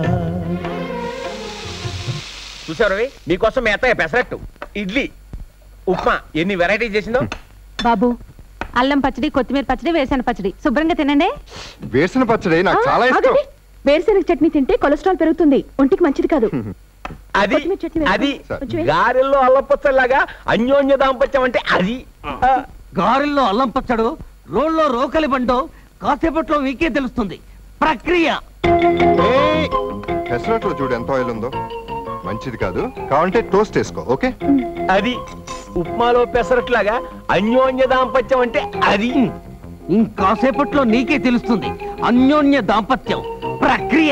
చూసావు రవి మీకోసం మీ అత్తయ్య పెసరట్టు ఇడ్లీ ఉప్మా ఎన్ని వెరైటీ చేసిందో బాబు అల్లం పచ్చడి కొత్తిమీర పచ్చడి వేసాను పచ్చడి శుభ్రంగా తినండి వేసిన పచ్చడి నాకు చాలా ఇష్టం ఆగండి. వేరుశెనగ చట్నీ తింటే కొలెస్ట్రాల్ పెరుగుతుంది ఒంటికి మంచిది కాదు అది కొత్తిమీర చట్నీ వేద్దాం. అది కొంచెం వేయి. గారెల్లో అల్లపచ్చలాగా అన్యోన్య దాంపత్యం అంటే అది గారెల్లో అల్లం పచ్చడు రోల్లో రోకలి బండో కాసేపట్లో మీకే తెలుస్తుంది ప్రక్రియ పెసరట్లో చూడు ఎంత ఆయిల్ ఉందో మంచిది కాదు కావాలంటే టోస్ట్ వేసుకో ఓకే అది ఉప్మాలో పెసరట్లాగా అన్యోన్య దాంపత్యం అంటే అది ఇంకాసేపట్లో నీకే తెలుస్తుంది అన్యోన్య దాంపత్యం ప్రక్రియ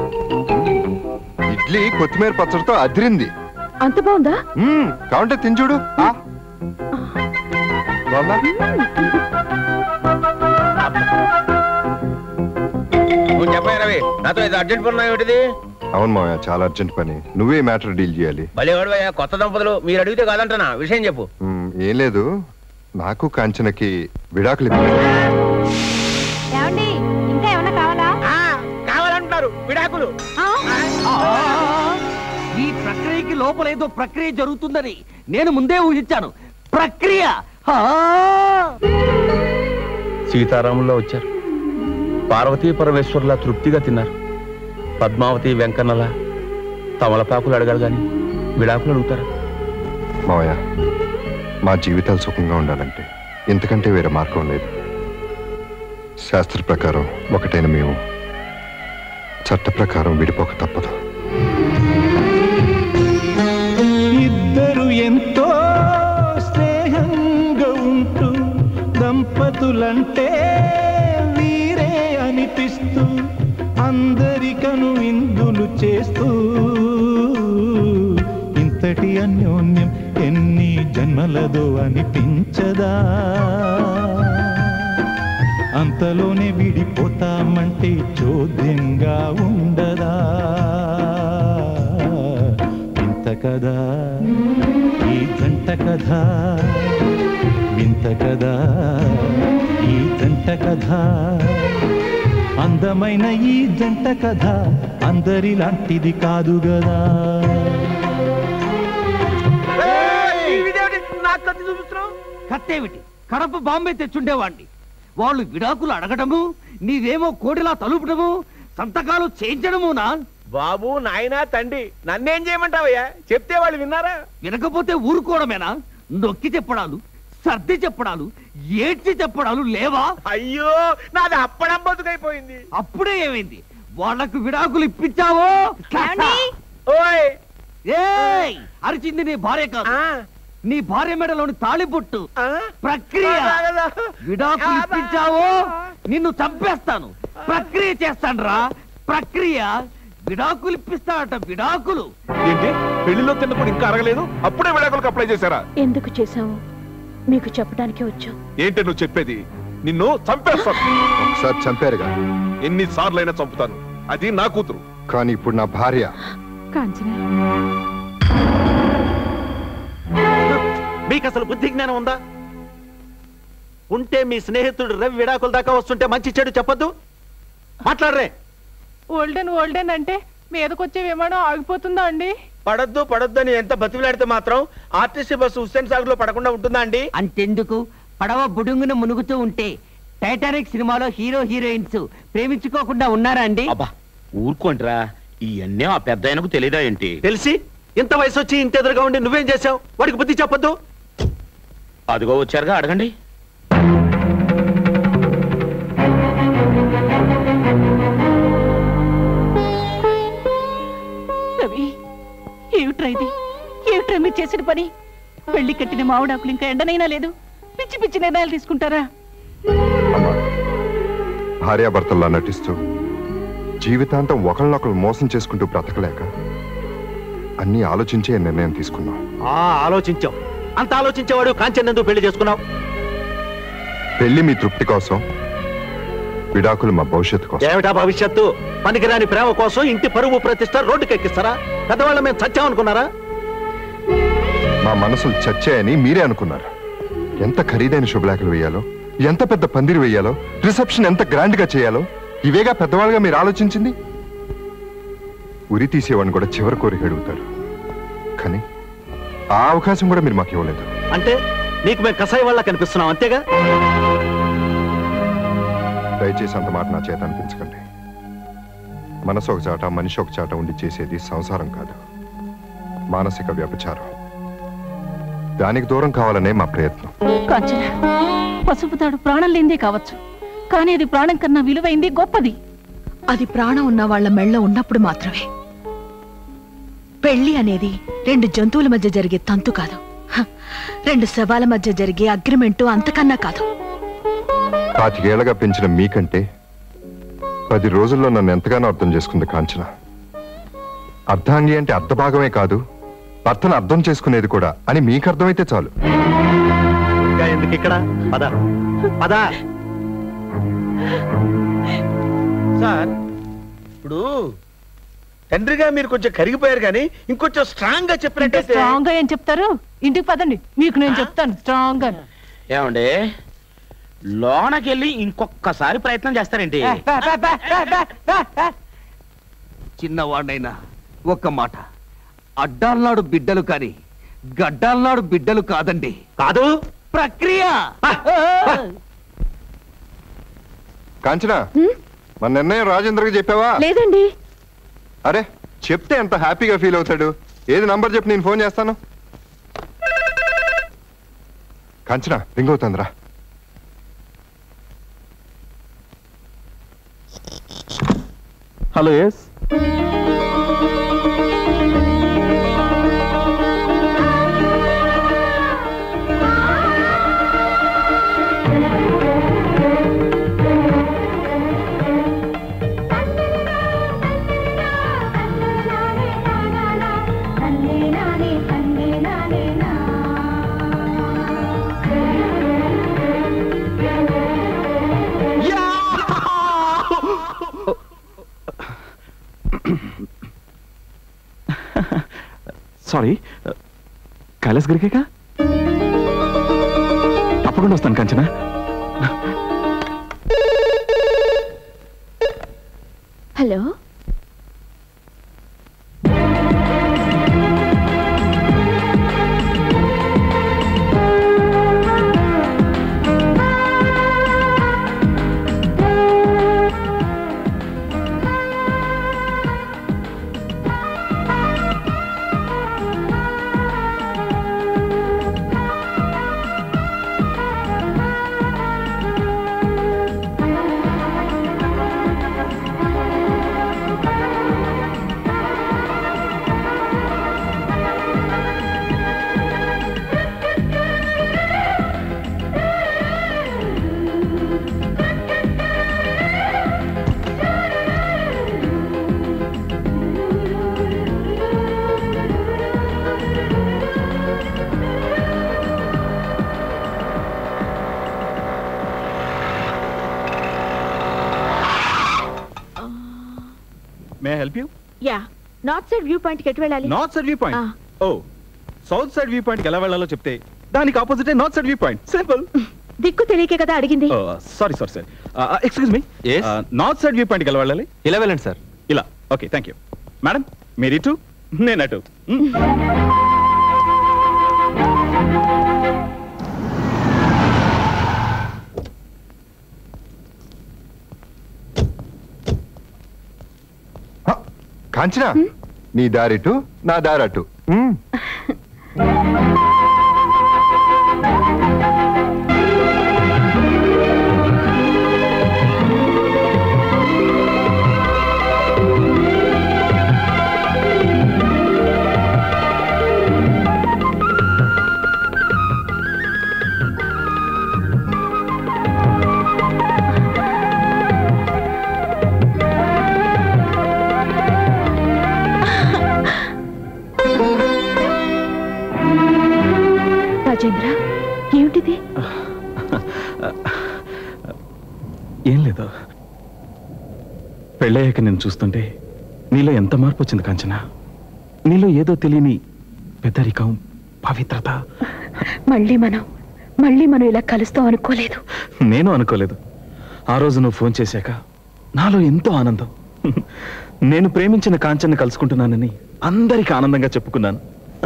ఇడ్లీ కొత్తిమీర పచ్చడితో అదిరింది అంత బాగుందా మ్మ్, కావాలంటే తిని చూడు ఆ. బాగుందా? నువ్వు చెప్పాయి రవి నాతో ఇది అర్జెంట్ పని ఏమిటిది అవును మావయ్య చాలా అర్జెంట్ పని నువ్వే మ్యాటర్ డీల్ చేయాలి భలే వాడివయ్యా కొత్త దంపతులు మీరు అడిగితే కాదంటనా విషయం చెప్పు మ్మ్, ఏం లేదు నాకు కాంచనకి విడాకులు ఇవ్వాలి. ఏమండి ఇంకా ఏమన్నా కావాలా కావాలంటున్నారు విడాకులు ఈ ప్రక్రియకి లోపల ఏదో ప్రక్రియ జరుగుతుందని నేను ముందే ఊహించాను ప్రక్రియ ఆ! సీతారాముల్లో వచ్చారు పార్వతీ పరమేశ్వర్లా తృప్తిగా తిన్నారు పద్మావతి వెంకన్నల తమలపాకులు అడగాలి గాని విడాకులు అడుగుతారా మావయ్య మా జీవితాలు సుఖంగా ఉండాలంటే ఇంతకంటే వేరే మార్గం లేదు శాస్త్ర ప్రకారం ఒకటైన మేము చట్ట ప్రకారం విడిపోక తప్పదు ఇద్దరు ఎంతో స్నేహంగా ఉంటూ దంపతులంటే వీరే అనిపిస్తూ అందరికను ఇందులు చేస్తూ ఇంతటి అన్యోన్యం ఎన్ని జన్మలదో అనిపించదా అంతలోనే విడిపోతామంటే చోద్యంగా ఉండదా వింత కదా ఈ జంట కథ వింత కదా ఈ జంట కథ అందమైన ఈ జంట కథ అందరిలాంటిది కాదు గదా నాకు కత్తి చూపిస్తున్నావు కత్తేమిటి కడప బాంబే తెచ్చుండేవాణ్ణి వాళ్ళు విడాకులు అడగడము నీవేమో కోడిలా తలుపడము సంతకాలు చేయించడమునా బాబు నాయనా తండ్రి నన్నేం చేయమంటావయ్యా చెప్తే వాళ్ళు విన్నారా వినకపోతే ఊరుకోవడమేనా నొక్కి చెప్పడాలు సర్ది చెప్పడాలు ఏడ్చి చెప్పడాలు లేవా అయ్యో నాది అప్పడం బతుకైపోయింది అప్పుడే ఏమైంది వాళ్ళకు విడాకులు ఇప్పించావో ఓయ్ ఏయ్ అరిచింది నీ భార్య కాదు నీ భార్య మెడలోని తాళిబొట్టు ప్రక్రియ విడాకులు ఇప్పించావో నిన్ను చంపేస్తాను ప్రక్రియ చేస్తాను ప్రక్రియ విడాకులు ఇప్పిస్తాడట విడాకులు ఏంటి పెళ్లిలో తిన్నప్పుడు ఇంకా అరగలేదు అప్పుడే విడాకులకు అప్లై చేశారా ఎందుకు చేశావు మీకు చెప్పడానికి వచ్చాం ఏంటి నువ్వు చెప్పేది నిన్ను చంపేస్తాను ఒకసారి చంపారుగా ఎన్ని సార్లైనా చంపుతాను అది నా కూతురు కానీ ఇప్పుడు నా భార్య కాంచన మీకు అసలు బుద్ధి జ్ఞానం ఉందా ఉంటే మీ స్నేహితుడు రవి విడాకుల దాకా వస్తుంటే మంచి చెడు చెప్పొద్దు మాట్లాడరే ఓల్డెన్ ఓల్డెన్ అంటే మీదకొచ్చే విమానం ఆగిపోతుందా అండి పడద్దు పడద్దు అని ఎంత బతిమిలాడితే మాత్రం ఆర్టీసీ బస్సు హుస్సేన్ సాగర్ లో పడకుండా ఉంటుందా అండి అంతెందుకు పడవ బుడుంగున మునుగుతూ ఉంటే టైటానిక్ సినిమాలో హీరో హీరోయిన్స్ ప్రేమించుకోకుండా ఉన్నారా అండి ఊరుకోండిరా ఇవన్నీ ఆ పెద్ద ఆయనకు తెలియదా ఏంటి తెలిసి ఇంత వయసు వచ్చి ఇంత ఎదురుగా ఉండి నువ్వేం చేసావు వాడికి బుద్ధి చెప్పొద్దు అదిగో వచ్చారుగా అడగండి రవి ఏమిట్రా ఇది ఏమిట్రా మీరు చేసిన పని పెళ్లి కట్టిన మామిడాకులు ఇంకా ఎండనైనా లేదు పిచ్చి పిచ్చి నిర్ణయాలు తీసుకుంటారా భార్యాభర్తల్లా నటిస్తూ జీవితాంతం ఒకళ్ళనొకళ్ళు మోసం చేసుకుంటూ బ్రతకలేక అన్నీ ఆలోచించే నిర్ణయం తీసుకున్నాం ఆ ఆలోచించావు అంత ఆలోచించేవాడు కాంచెన్ ఎందుకు పెళ్లి చేసుకున్నావు పెళ్లి మీ తృప్తి కోసం విడాకులు మా భవిష్యత్తు కోసం ఏమిటా భవిష్యత్తు పనికిరాని ప్రేమ కోసం ఇంటి పరువు ప్రతిష్ట రోడ్డుకెక్కిస్తారా పెద్దవాళ్ళ మేము చచ్చామనుకున్నారా మా మనసులు చచ్చాయని మీరే అనుకున్నారు ఎంత ఖరీదైన శుభలేఖలు వేయాలో ఎంత పెద్ద పందిరి వేయాలో రిసెప్షన్ ఎంత గ్రాండ్ గా చేయాలో ఇవేగా పెద్దవాళ్ళుగా మీరు ఆలోచించింది ఉరి తీసేవాడిని కూడా చివరి కోరిక అడుగుతారు కానీ ఆ అవకాశం కూడా మీరు మాకు ఇవ్వలేదు అంటే నీకు మేము కసాయి వాళ్ళ కనిపిస్తున్నాం అంతేగా దయచేసి అంత మాట నా చేత అనిపించకండి మనసు ఒక చాట మనిషి ఒక చాట ఉండి చేసేది సంసారం కాదు మానసిక వ్యభిచారం దానికి దూరం కావాలనే మా ప్రయత్నం కాంచన పసుపు తాడు ప్రాణం లేనిదే కావచ్చు కానీ అది ప్రాణం కన్నా విలువైంది గొప్పది అది ప్రాణం ఉన్న వాళ్ళ మెళ్ళ ఉన్నప్పుడు మాత్రమే పెళ్లి అనేది రెండు జంతువుల మధ్య జరిగే తంతు కాదు హ, రెండు శవాల మధ్య జరిగే అగ్రిమెంటు అంతకన్నా కాదు పాతికేళ్లగా పెంచిన మీకంటే పది రోజుల్లో నన్ను ఎంతగానో అర్థం చేసుకుంది కాంచన అర్ధాంగి అంటే అర్ధభాగమే కాదు భర్తను అర్థం చేసుకునేది కూడా అని మీకు అర్థమైతే చాలు ఇంకా ఎందుకు ఇక్కడ పద పద సార్ ఇప్పుడు తండ్రిగా మీరు కొంచెం కరిగిపోయారు కానీ ఇంకొంచెం స్ట్రాంగ్ గా చెప్పినట్టయితే స్ట్రాంగ్ గా ఏం చెప్తారు ఇంటికి పదండి మీకు నేను చెప్తాను స్ట్రాంగ్ గా ఏమండి లోనకెళ్ళి ఇంకొకసారి ప్రయత్నం చేస్తారేంటి చిన్నవాడినైనా ఒక్క మాట అడ్డాల్నాడు బిడ్డలు కాని గడ్డాల్నాడు బిడ్డలు కాదండి కాదు ప్రక్రియ కాంచన మన నిర్ణయం రాజేంద్రకి చెప్పావా లేదండి అరే చెప్తే ఎంత హ్యాపీగా ఫీల్ అవుతాడు ఏది నంబర్ చెప్పి నేను ఫోన్ చేస్తాను కాంచన రింగ్ అవుతుందిరా హలో ఎస్ సారీ కైలాస్ గిరికేగా తప్పకుండా వస్తాను Kanchana hello may help you yeah north side view point కి ఎటు వెళ్ళాలి నార్త్ సైడ్ వ్యూ ఆ. పాయింట్ ఓ సౌత్ సైడ్ వ్యూ పాయింట్ ఎలా వెళ్ళాలో చెప్తే దానికి opposite north side view point simple దిక్కు తెలియకే కదా అడిగింది sorry sorry sir excuse me north side view point ఎలా వెళ్ళాలి ఇలా వెళ్ళండి సార్ ఇలా ఓకే థ్యాంక్ యూ మేడం మీరు ఇటు నేను అటు Hmm? కాంచన నీ దారిటు నా దారటు మ్మ్. రాజేంద్ర ఏమిటిది ఏం లేదు పెళ్ళయ్యాక నేను చూస్తుంటే నీలో ఎంత మార్పు వచ్చింది కాంచన నీలో ఏదో తెలియని పెద్దరికం పవిత్రత మళ్ళీ మనం మళ్ళీ మనం ఇలా కలుస్తాం అనుకోలేదు నేను అనుకోలేదు ఆ రోజు నువ్వు ఫోన్ చేశాక నాలో ఎంతో ఆనందం నేను ప్రేమించిన కాంచన్ని కలుసుకుంటున్నానని అందరికీ ఆనందంగా చెప్పుకున్నాను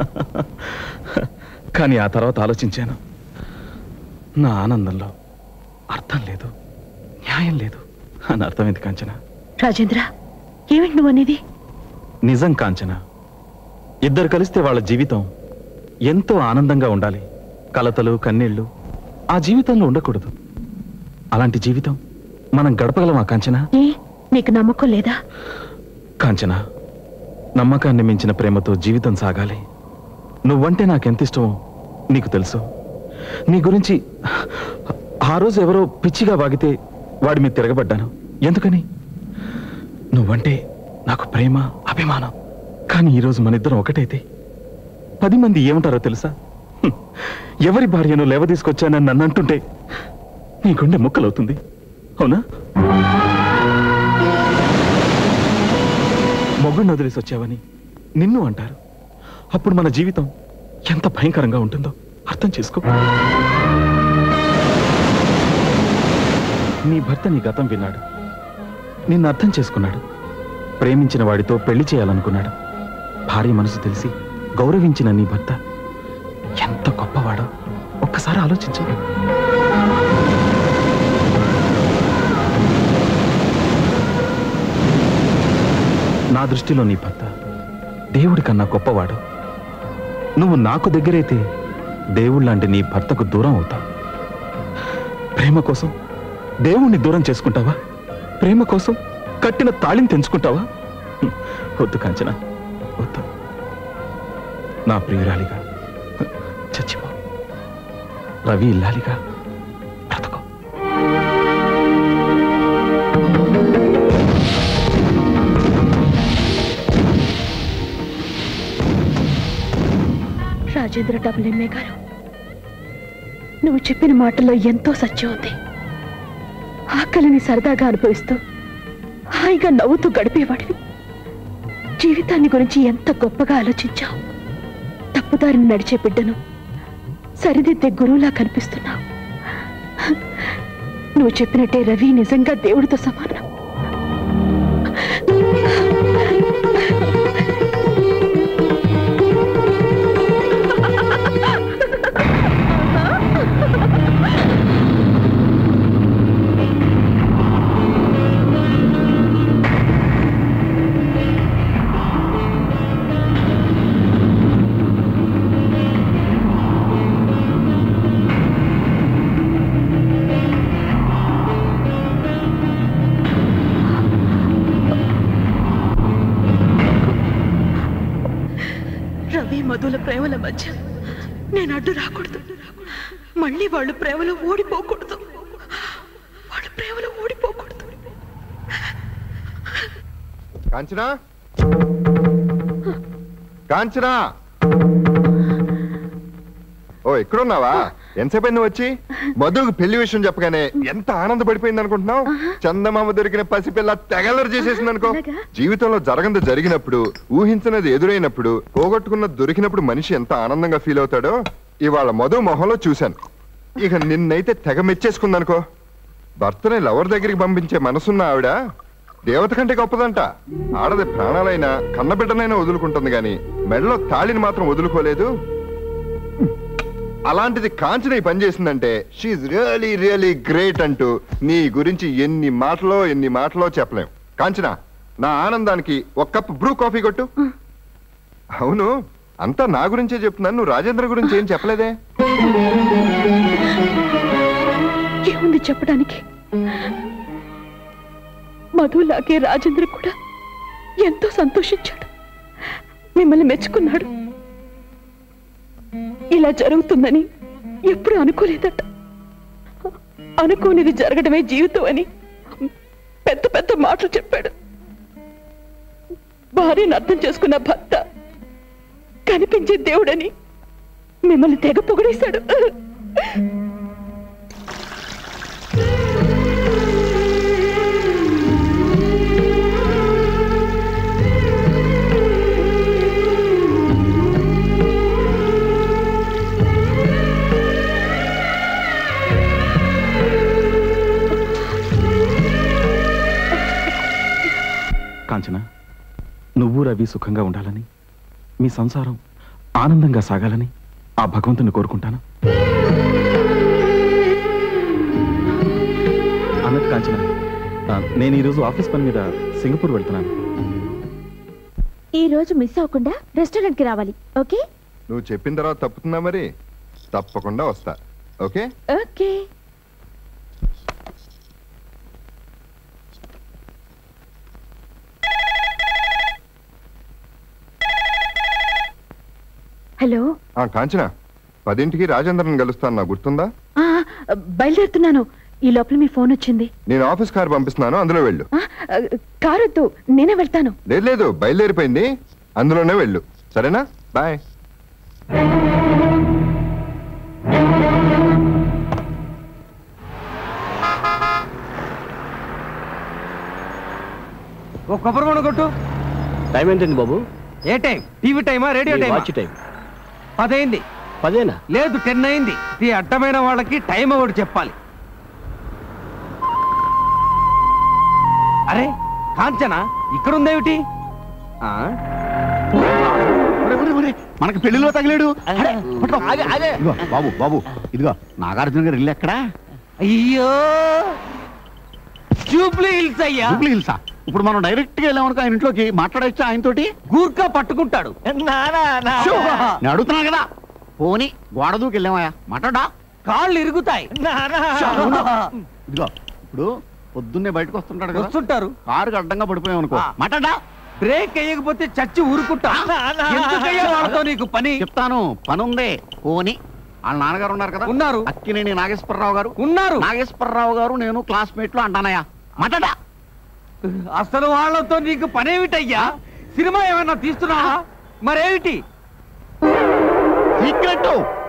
కానీ ఆ తర్వాత ఆలోచించాను నా ఆనందంలో అర్థం లేదు న్యాయం లేదు అని అర్థమైంది కాంచన రాజేంద్ర ఏమిటి నువ్వు అనేది నిజం కాంచన ఇద్దరు కలిస్తే వాళ్ళ జీవితం ఎంతో ఆనందంగా ఉండాలి కలతలు కన్నీళ్లు ఆ జీవితంలో ఉండకూడదు అలాంటి జీవితం మనం గడపగలమా కాంచన ఏ నీకు నమ్మకం లేదా కాంచన నమ్మకాన్ని మించిన ప్రేమతో జీవితం సాగాలి నువ్వంటే నాకెంత ఇష్టమో నీకు తెలుసు నీ గురించి ఆ రోజు ఎవరో పిచ్చిగా వాగితే వాడి మీద తిరగబడ్డాను ఎందుకని నువ్వంటే నాకు ప్రేమ అభిమానం కానీ ఈరోజు మన ఇద్దరం ఒకటైతే పది మంది ఏమంటారో తెలుసా హ్మ్. ఎవరి భార్యను లేవ తీసుకొచ్చానని నన్ను అంటుంటే నీ గుండె ముక్కలవుతుంది అవునా మొగ్గుని వదిలేసి వచ్చావని నిన్ను అంటారు అప్పుడు మన జీవితం ఎంత భయంకరంగా ఉంటుందో అర్థం చేసుకో నీ భర్త నీ గతం విన్నాడు నిన్ను అర్థం చేసుకున్నాడు ప్రేమించిన వాడితో పెళ్లి చేయాలనుకున్నాడు భార్య మనసు తెలిసి గౌరవించిన నీ భర్త ఎంత గొప్పవాడో ఒక్కసారి ఆలోచించు నా దృష్టిలో నీ భర్త దేవుడి కన్నా గొప్పవాడు నువ్వు నాకు దగ్గరైతే దేవుళ్ళంటే నీ భర్తకు దూరం అవుతావు ప్రేమ కోసం దేవుణ్ణి దూరం చేసుకుంటావా ప్రేమ కోసం కట్టిన తాళిని తెంచుకుంటావా హ్మ్. వద్దు కాంచన వద్దు నా ప్రియురాలిగా హ్మ్, చచ్చిపో రవి ఇల్లాలిగా బ్రతకో రాజేంద్ర డబుల్ ఎంఏ గారు నువ్వు చెప్పిన మాటల్లో ఎంతో సత్యం ఉంది ఆకలిని సరదాగా అనుభవిస్తూ హాయిగా నవ్వుతూ గడిపేవాడివి జీవితాన్ని గురించి ఎంత గొప్పగా ఆలోచించావు తప్పుదారిని నడిచే బిడ్డను సరిదిద్దే గురువులా కనిపిస్తున్నావు నువ్వు చెప్పినట్టే రవి నిజంగా దేవుడితో సమానం రవి మధుల ప్రేమల మధ్య నేను అడ్డు రాకూడదు మళ్ళీ వాళ్ళు ప్రేమలో ఓడిపోకూడదు వాళ్ళ ప్రేమలో ఓడిపోకూడదు కాంచనా కాంచనా ఓ ఎక్కడున్నావా ఎంతసేపు నువ్వు వచ్చి మధుకు పెళ్లి విషయం చెప్పగానే ఎంత ఆనందపడిపోయింది అనుకుంటున్నావు చందమామ దొరికిన పసిపిల్ల తెగలరు చేసేసింది అనుకో జీవితంలో జరగంది జరిగినప్పుడు ఊహించినది ఎదురైనప్పుడు పోగొట్టుకున్నది దొరికినప్పుడు మనిషి ఎంత ఆనందంగా ఫీల్ అవుతాడో ఇవాళ మధు మొహంలో చూశాను ఇక నిన్నైతే తెగ మెచ్చేసుకుందనుకో భర్తని లవర్ దగ్గరికి పంపించే మనసున్న ఆవిడ దేవత కంటే గొప్పదంట ఆడది ప్రాణాలైనా కన్నబిడ్డనైనా వదులుకుంటుంది గాని మెడలో తాళిని మాత్రం వదులుకోలేదు అలాంటిది కాంచన ఈ పని చేసిందంటే షీఈ్ రియలీ రియలీ గ్రేట్ అంటూ నీ గురించి ఎన్ని మాటలో ఎన్ని మాటలో చెప్పలేం కాంచన నా ఆనందానికి ఒక కప్ బ్రూ కాఫీ కొట్టు అవును అంతా నా గురించే చెప్తున్నాను నువ్వు రాజేంద్ర గురించి ఏం చెప్పలేదే ఏముంది చెప్పడానికి మధులాగే రాజేంద్ర కూడా ఎంతో సంతోషించాడు మిమ్మల్ని మెచ్చుకున్నాడు ఇలా జరుగుతుందని ఎప్పుడు అనుకోలేదట అనుకోనిది జరగడమే జీవితం అని పెద్ద పెద్ద మాటలు చెప్పాడు భార్యను అర్థం చేసుకున్న భర్త కనిపించే దేవుడని మిమ్మల్ని తెగ పొగిడేశాడు కాంచన నువ్వు రవి సుఖంగా ఉండాలని మీ సంసారం ఆనందంగా సాగాలని ఆ భగవంతుని కోరుకుంటాను అన్నట్టు కాంచన ఆ, నేను ఈరోజు ఆఫీస్ పని మీద సింగపూర్ వెళ్తున్నాను ఈ రోజు మిస్ అవ్వకుండా రెస్టారెంట్ కి రావాలి ఓకే నువ్వు చెప్పిన తర్వాత తప్పుతుందా మరి తప్పకుండా వస్తా ఓకే ఓకే హలో ఆ కాంచన పదింటికి రాజేంద్రన్ కలుస్తాను నా గుర్తుందా ఆ, బయలుదేరుతున్నాను ఈ లోపల మీ ఫోన్ వచ్చింది నేను ఆఫీస్ కార్ పంపిస్తున్నాను అందులో వెళ్ళు ఆ, కారొద్దు నేనే వెళ్తాను లేదు లేదు బయలుదేరిపోయింది అందులోనే వెళ్ళు సరేనా బాయ్ ఓ కొబ్బరి బొండ కొట్టు టైం ఏంటండి బాబు ఏ టైం టీవీ టైమా రేడియో మీ టైమా వాచ్ టైం పదైంది పదేనా లేదు టెన్ అయింది ఈ అడ్డమైన వాళ్ళకి టైం ఒకటి చెప్పాలి అరే కాంచన ఇక్కడ ఉందేమిటి ఆ? మనకి పెళ్లిలో తగిలేడు అరే, పట్టుకో. ఇదిగో బాబు బాబు ఇదిగో నాగార్జున గారు ఇల్లు ఎక్కడా అయ్యో జూబ్లీ హిల్స్ అయ్యా జూబ్లీ హిల్సా ఇప్పుడు మనం డైరెక్ట్ గా వెళ్ళామనుకో ఆయన ఇంట్లోకి మాట్లాడొచ్చా ఆయనతోటి గూర్ఖా పట్టుకుంటాడు షో! నేను అడుగుతున్నాను కదా పోని గోడ దూకి వెళ్ళామయ్యా మాట్లాడా కాళ్ళు ఇరుగుతాయి షో! ఇదిగో ఇప్పుడు పొద్దున్నే బయటకు వస్తుంటాడు కదా వస్తుంటారు కారు అడ్డంగా పడిపోయాం అనుకో ఆ. మాట్లాడా బ్రేక్ వేయకపోతే చచ్చి ఊరుకుంటా ఎందుకయ్యా వాళ్ళతో నీకు పని చెప్తాను పని ఉంది పోని వాళ్ళ నాన్నగారు ఉన్నారు కదా ఉన్నారు అక్కినేని నాగేశ్వరరావు గారు ఉన్నారు నాగేశ్వరరావు గారు నేను క్లాస్మేట్లు అంటానయ్యా మాట్లాడా అసలు వాళ్ళతో నీకు పనేమిటయ్యా సినిమా ఏమైనా తీస్తున్నావా మరేమిటి సీక్రెట్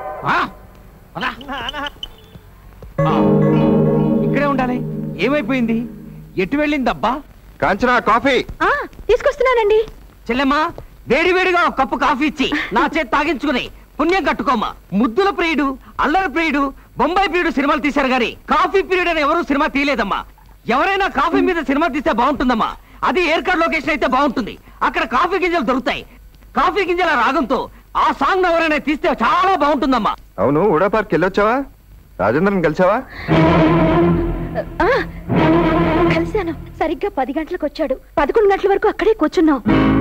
ఇక్కడే ఉండాలి ఏమైపోయింది ఎటు వెళ్ళిందబ్బా కాంచనా కాఫీ ఆ, తీసుకొస్తున్నానండి చెల్లెమ్మా వేడి వేడిగా ఒక కప్పు కాఫీ ఇచ్చి నా చేతి తాగించుకుని పుణ్యం కట్టుకోమ్మా ముద్దుల ప్రియుడు అల్లరి ప్రియుడు బొంబాయి ప్రియుడు సినిమాలు తీశారు గాని కాఫీ పీరియడ్ అని ఎవరు సినిమా తీయలేదమ్మా ఎవరైనా కాఫీ మీద సినిమా తీస్తే బాగుంటుందమ్మా అది ఎయిర్ కార్డ్ లొకేషన్ అయితే బాగుంటుంది అక్కడ కాఫీ గింజలు దొరుకుతాయి కాఫీ గింజల రాగంతో ఆ సాంగ్ ఎవరైనా తీస్తే చాలా బాగుంటుందమ్మా అవును ఉడా పార్క్ వెళ్ళొచ్చావా రాజేంద్రన్ కలిసావా ఆ, కలిశాను సరిగ్గా పది గంటలకు వచ్చాడు పదకొండు గంటల వరకు అక్కడే కూర్చున్నాం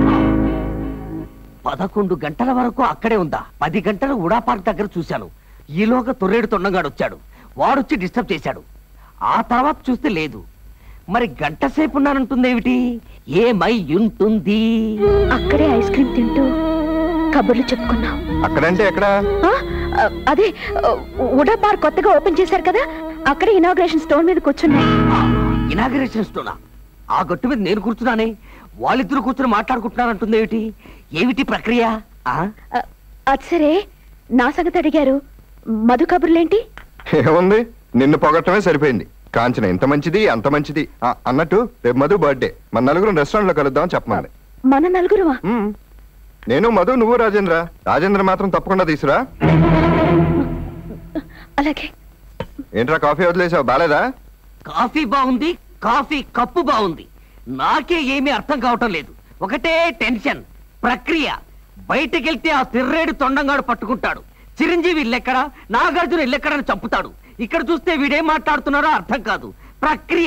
పదకొండు గంటల వరకు అక్కడే ఉందా పది గంటలు ఉడా పార్క్ దగ్గర చూశాను ఈలోగా తొర్రేడు తొండగాడు వచ్చాడు వాడొచ్చి డిస్టర్బ్ చేశాడు ఆ తర్వాత చూస్తే లేదు మరి గంట సేపు ఉన్నానంటుందేమిటి ఏమై ఉంటుంది అక్కడే ఐస్ క్రీమ్ తింటూ కబుర్లు చెప్పుకున్నాం అక్కడంటే ఎక్కడ ఆ, ఆ, అదే ఆ, ఉడా పార్క్ కొత్తగా ఓపెన్ చేశారు కదా అక్కడే ఇనాగ్రేషన్ స్టోన్ మీద కూర్చున్నాం ఇనాగరేషన్ స్టోనా ఆ గట్టు మీద నేను కూర్చున్నానే వాళ్ళిద్దరు కూర్చుని మాట్లాడుకుంటున్నారంటుందేమిటి ఏమిటి ప్రక్రియ ఆ ఆ, అది సరే నా సంగతి అడిగారు మధు కబుర్లేంటి ఏముంది నిన్ను పొగట్టమే సరిపోయింది కాంచన ఇంత మంచిది అంత మంచిది ఆ, అన్నట్టు రేపు మధు బర్త్డే మన నలుగురు రెస్టారెంట్ లో కలుద్దాం చెప్పమంది మన నలుగురువా నేను మధు నువ్వు రాజేంద్ర రాజేంద్ర మాత్రం తప్పకుండా తీసురా అలాగే ఏంట్రా కాఫీ వదిలేసావు బాలేదా కాఫీ బాగుంది కాఫీ కప్పు బాగుంది నాకే ఏమీ అర్థం కావటం లేదు ఒకటే టెన్షన్ ప్రక్రియ బయటకెళ్తే ఆ తిర్రేడు తొండంగాడు పట్టుకుంటాడు చిరంజీవి ఇల్లెక్కడ నాగార్జున ఇల్లెక్కడని చంపుతాడు ఇక్కడ చూస్తే వీడేం మాట్లాడుతున్నారో అర్థం కాదు ప్రక్రియ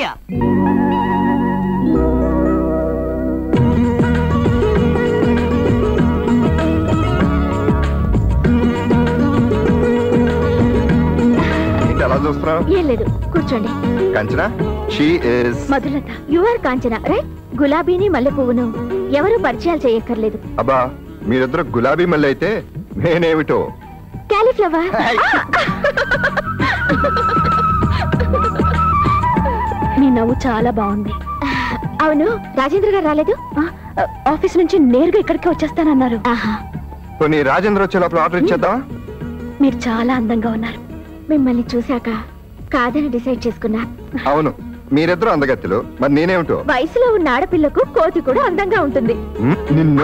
ఏంటి అలా చూస్తున్నావు ఏం లేదు కూర్చోండి Kanchana she is Madhulatha you are Kanchana right గులాబీని మల్లె పువ్వును ఎవరు పరిచయాలు చేయక్కర్లేదు అబ్బా మీరిద్దరు గులాబీ మళ్ళీ అయితే నేనేమిటో క్యాలీఫ్లవర్ మీ నవ్వు చాలా బాగుంది అవును రాజేంద్ర గారు రాలేదు ఆ, ఆఫీస్ నుంచి నేరుగా ఇక్కడికి వచ్చేస్తానన్నారు ఆహా పోనీ రాజేంద్ర వచ్చే లోపల ఆర్డర్ ఇచ్చేద్దామా మీరు చాలా అందంగా ఉన్నారు మిమ్మల్ని చూశాక కాదని డిసైడ్ చేసుకున్నా అవును మీరిద్దరు అందగత్తులు మరి నేనేమిటో వయసులో ఉన్న ఆడపిల్లకు కోతి కూడా అందంగా ఉంటుంది ఉమ్, నిన్ను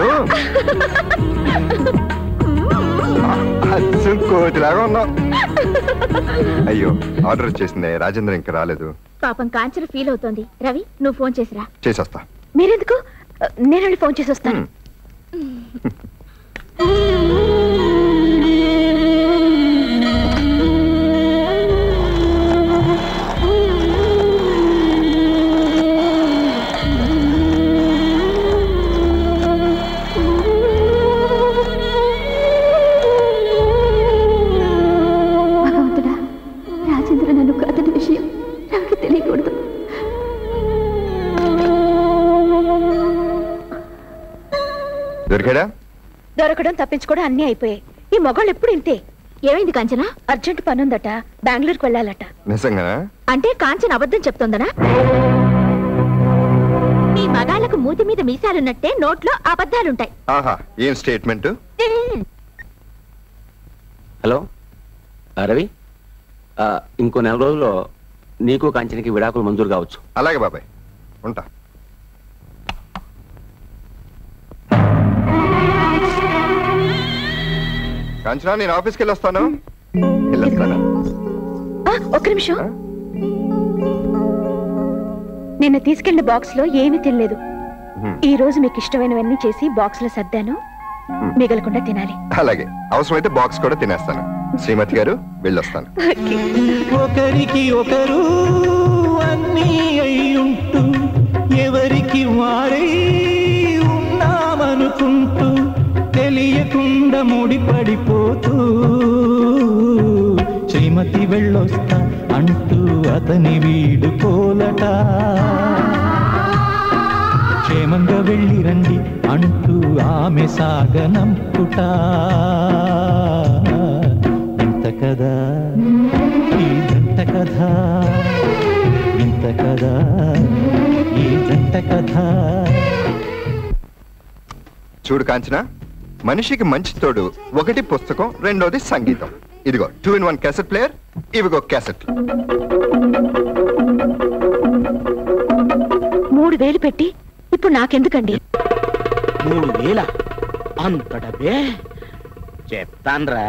అచ్చం కోతిలాగా ఉన్నావు అయ్యో ఆర్డర్ వచ్చేసింది రాజేంద్ర ఇంకా రాలేదు పాపం కాంచన ఫీల్ అవుతోంది రవి నువ్వు ఫోన్ చేసిరా చేసేస్తా మీరెందుకు నేను వెళ్ళి ఫోన్ చేసి వస్తాను భగవంతుడా రాజేంద్ర నన్ను కాదని విషయం నాకు తెలియకూడదు దొరికాడా దొరకడం తప్పించుకోవడం అన్నీ అయిపోయాయి ఈ మొగాళ్ళు ఎప్పుడు ఇంతే ఏమైంది కాంచన అర్జెంట్ పనుందట బెంగళూరుకు వెళ్ళాలట నిజంగానా అంటే కాంచన అబద్ధం చెప్తోందనా మీ మగాళ్ళకు మూతి మీద మీసాలున్నట్టే నోట్లో అబద్ధాలుంటాయి ఆహా ఏం స్టేట్మెంట్ హలో ఆ, రవి ఆ, ఇంకో నెల రోజుల్లో నీకు కాంచనకి విడాకులు మంజూరు కావచ్చు అలాగే బాబాయ్ ఉంటా కాంచనా నేను ఆఫీస్కి వెళ్ళొస్తాను వెళ్ళొస్తాను ఆ, ఒక్క నిమిషం నిన్న తీసుకెళ్లిన బాక్స్ లో ఏమీ తినలేదు హ్మ్. ఈ రోజు మీకు ఇష్టమైనవన్నీ చేసి బాక్స్ లో సర్దాను మిగలకుండా తినాలి అలాగే అవసరమైతే బాక్స్ కూడా తినేస్తాను శ్రీమతి గారు వెళ్ళొస్తాను ఒకరికి ఒకరు అన్నీ అయ్యుంటూ ఎవరికి వారై ఉన్నామనుకుంటూ తెలియకుండా ముడిపడిపోతూ శ్రీమతి వెళ్ళొస్తా అంటూ అతని వీడుకోలట క్షేమంగా వెళ్ళి రండి అంటూ ఆమె సాగనంపుట ఇంత కదా ఈ జంట కథ ఇంత కదా ఈ జంట కథ చూడు కాంచన మనిషికి మంచి తోడు ఒకటి పుస్తకం రెండోది సంగీతం ఇదిగో two in one cassette player ఇవిగో క్యాసెట్ మూడు వేలు పెట్టి ఇప్పుడు నాకెందుకండి మూడు వేల అంత డబ్బే చెప్తాన్రా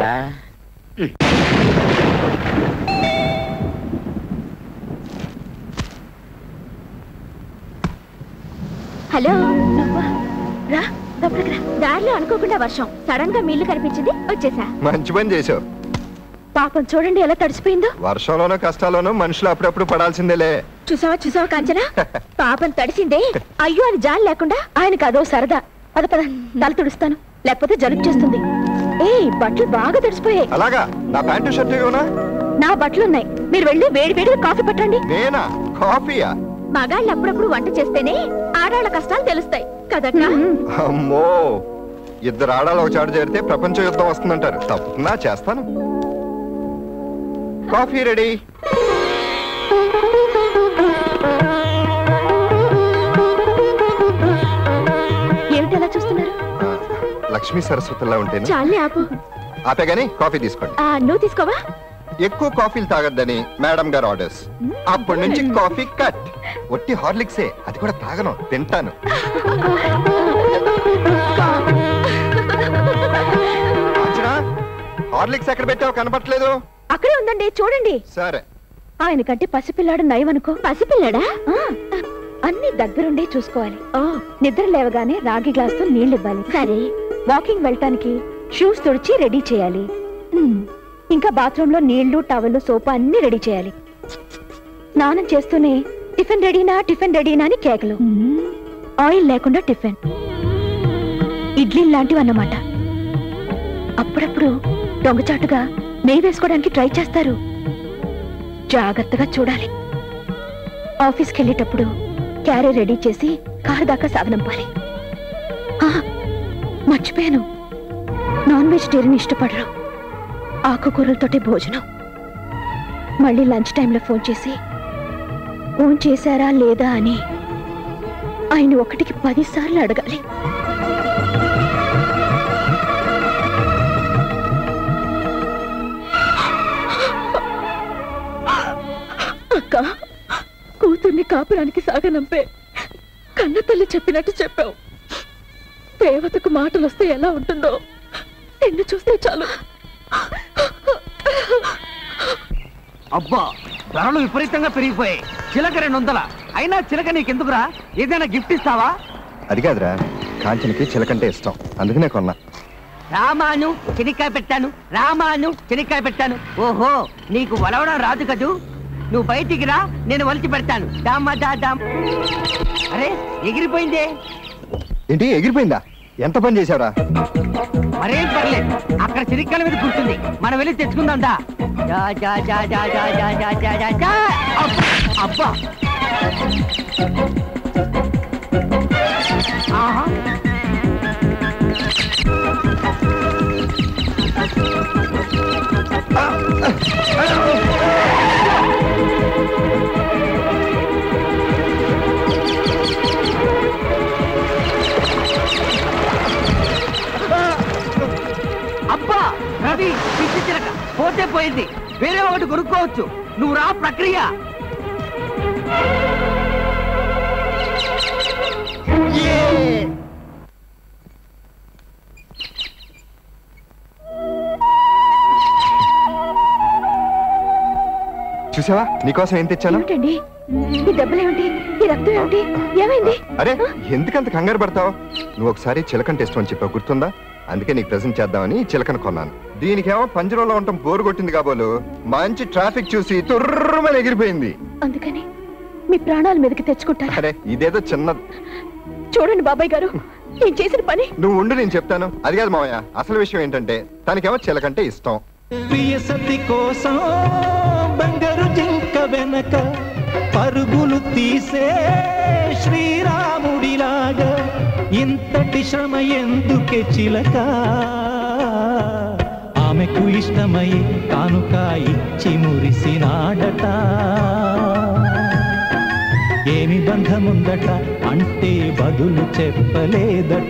హలో నువ్వా? రా లోపలికి రా దారిలో అనుకోకుండా వర్షం సడన్ గా మీళ్లు కనిపించింది వచ్చేసా మంచి పని చేసావు పాపం చూడండి ఎలా తడిసిపోయిందో వర్షంలోనో కష్టాల్లోనో మనుషులు అప్పుడప్పుడు పడాల్సిందేలే చూసావా చూసావా కాంచనా పాపం తడిసిందే అయ్యో అని జాలి లేకుండా ఆయనకు అదో సరదా పద పద తల తుడుస్తాను లేకపోతే జలుబు చేస్తుంది ఏ బట్టలు బాగా తడిసిపోయాయి అలాగా నా ప్యాంటు షర్ట్ ఇవ్వనా నా బట్టలున్నాయి మీరు వెళ్ళి వేడి వేడిగా కాఫీ పట్టండి నేనా కాఫీయా మగాళ్ళు అప్పుడప్పుడు వంట చేస్తేనే ఆడాళ్ళ కష్టాలు తెలుస్తాయి కదక్క అమ్మో ఇద్దరు ఆడాలి ఒక చాటు చేరితే ప్రపంచ యుద్ధం వస్తుందంటారు తప్పుతున్నా చేస్తాను కాఫీ రెడీ ఏమిటి అలా చూస్తున్నారు లక్ష్మీ సరస్వతిలా ఉంటేను చాలే ఆపు ఆపే గాని కాఫీ తీసుకోండి ఆ, నువ్వు తీసుకోవా ఎక్కువ కాఫీలు తాగొద్దని మేడం గారు ఆర్డర్స్ అప్పటి నుంచి కాఫీ కట్ ఒట్టి హార్లిక్సే అది కూడా తాగను తింటాను కాంచనా, హార్లిక్స్ ఎక్కడ పెట్టావు కనపట్లేదు అక్కడే ఉందండి చూడండి సరే ఆయన కంటే పసిపిల్లాడు నయమనుకో పసిపిల్లాడా అన్ని దగ్గరుండే చూసుకోవాలి ఓ నిద్ర లేవగానే రాగి గ్లాస్ తో నీళ్లు ఇవ్వాలి సరే వాకింగ్ వెళ్ళటానికి షూస్ తుడిచి రెడీ చేయాలి ఉమ్, ఇంకా బాత్రూమ్ లో నీళ్లు టవల్ సోపా అన్ని రెడీ చేయాలి స్నానం చేస్తూనే టిఫిన్ రెడీనా టిఫిన్ రెడీనా అని కేకలు ఆయిల్ లేకుండా టిఫిన్ ఇడ్లీ లాంటివి అన్నమాట అప్పుడప్పుడు దొంగచాటుగా నెయ్యి వేసుకోవడానికి ట్రై చేస్తారు జాగ్రత్తగా చూడాలి ఆఫీస్కి వెళ్ళేటప్పుడు క్యారీ రెడీ చేసి కారు దాకా సాగనంపాలి ఆ, మర్చిపోయాను నాన్ వెజిటేరియన్ ఇష్టపడరు ఆకుకూరలతోటి భోజనం మళ్ళీ లంచ్ టైంలో ఫోన్ చేసి ఫోన్ చేశారా లేదా అని ఆయన ఒకటికి పదిసార్లు అడగాలి అక్క కూతుర్ని కాపురానికి సాగనంపే కన్న తల్లి చెప్పినట్టు చెప్పావు దేవతకు మాటలు వస్తే ఎలా ఉంటుందో నిన్ను చూస్తే చాలు అబ్బా ధరలు విపరీతంగా పెరిగిపోయాయి చిలక రెండు వందల అయినా చిలక నీకెందుకురా ఏదైనా గిఫ్ట్ ఇస్తావా అది కాదురా కాంచనకి చిలకంటే ఇష్టం అందుకనే కొన్నా రామాను చెనిక్కాయ పెట్టాను రామాను చెనిక్కాయ పెట్టాను ఓహో నీకు వలవడం రాదు కదూ నువ్వు బయటికి రా నేను వలిచి పెడతాను దామా దా దామ్ అరే ఎగిరిపోయిందే ఏంటి ఎగిరిపోయిందా ఎంత పని చేసావురా మరేం పర్లేదు అక్కడ చెనిక్కాయల మీద కూర్చుంది మనం వెళ్ళి తెచ్చుకుందాం దా జా జా జా జా జా జా జా జా జా జా అబ్బా! అబ్బా ఆహా అబ్బా రవి పిచ్చి చిలక పోతే పోయింది వేరే ఒకటి కొనుక్కోవచ్చు నువ్వు రా ప్రక్రియ చూసావా నీకోసం ఏం తెచ్చాను ఏమిటండి ఈ దెబ్బలేమిటి ఈ రక్తం ఏమిటి ఏమైంది అరే ఎందుకంత కంగారు పడతావు నువ్వు ఒకసారి చిలకం టెస్ట్ అని చెప్పావు గుర్తుందా అందుకే నీకు ప్రెజెంట్ చేద్దామని ఈ చిలకను కొన్నాను దీనికేమో పంజరంలో ఉండటం బోరు కొట్టింది కాబోలు మంచి ట్రాఫిక్ చూసి తుర్రమని ఎగిరిపోయింది అందుకని మీ ప్రాణాల మీదకి తెచ్చుకుంటారా అరే ఇదేదో చిన్న చూడండి బాబాయ్ గారు నేను చేసిన పని నువ్వు ఉండు నేను చెప్తాను అది కాదు మామయ్య అసలు విషయం ఏంటంటే తనకేమో చిలకంటే ఇష్టం ప్రియసతి కోసం బంగారు జింక వెనక పరుగులు తీసే శ్రీరాముడిలాగా ఇంతటి శ్రమ ఎందుకే చిలక ఆమెకు ఇష్టమై కానుక ఇచ్చి మురిసినాడట ఏమి బంధముందట అంటే బదులు చెప్పలేదట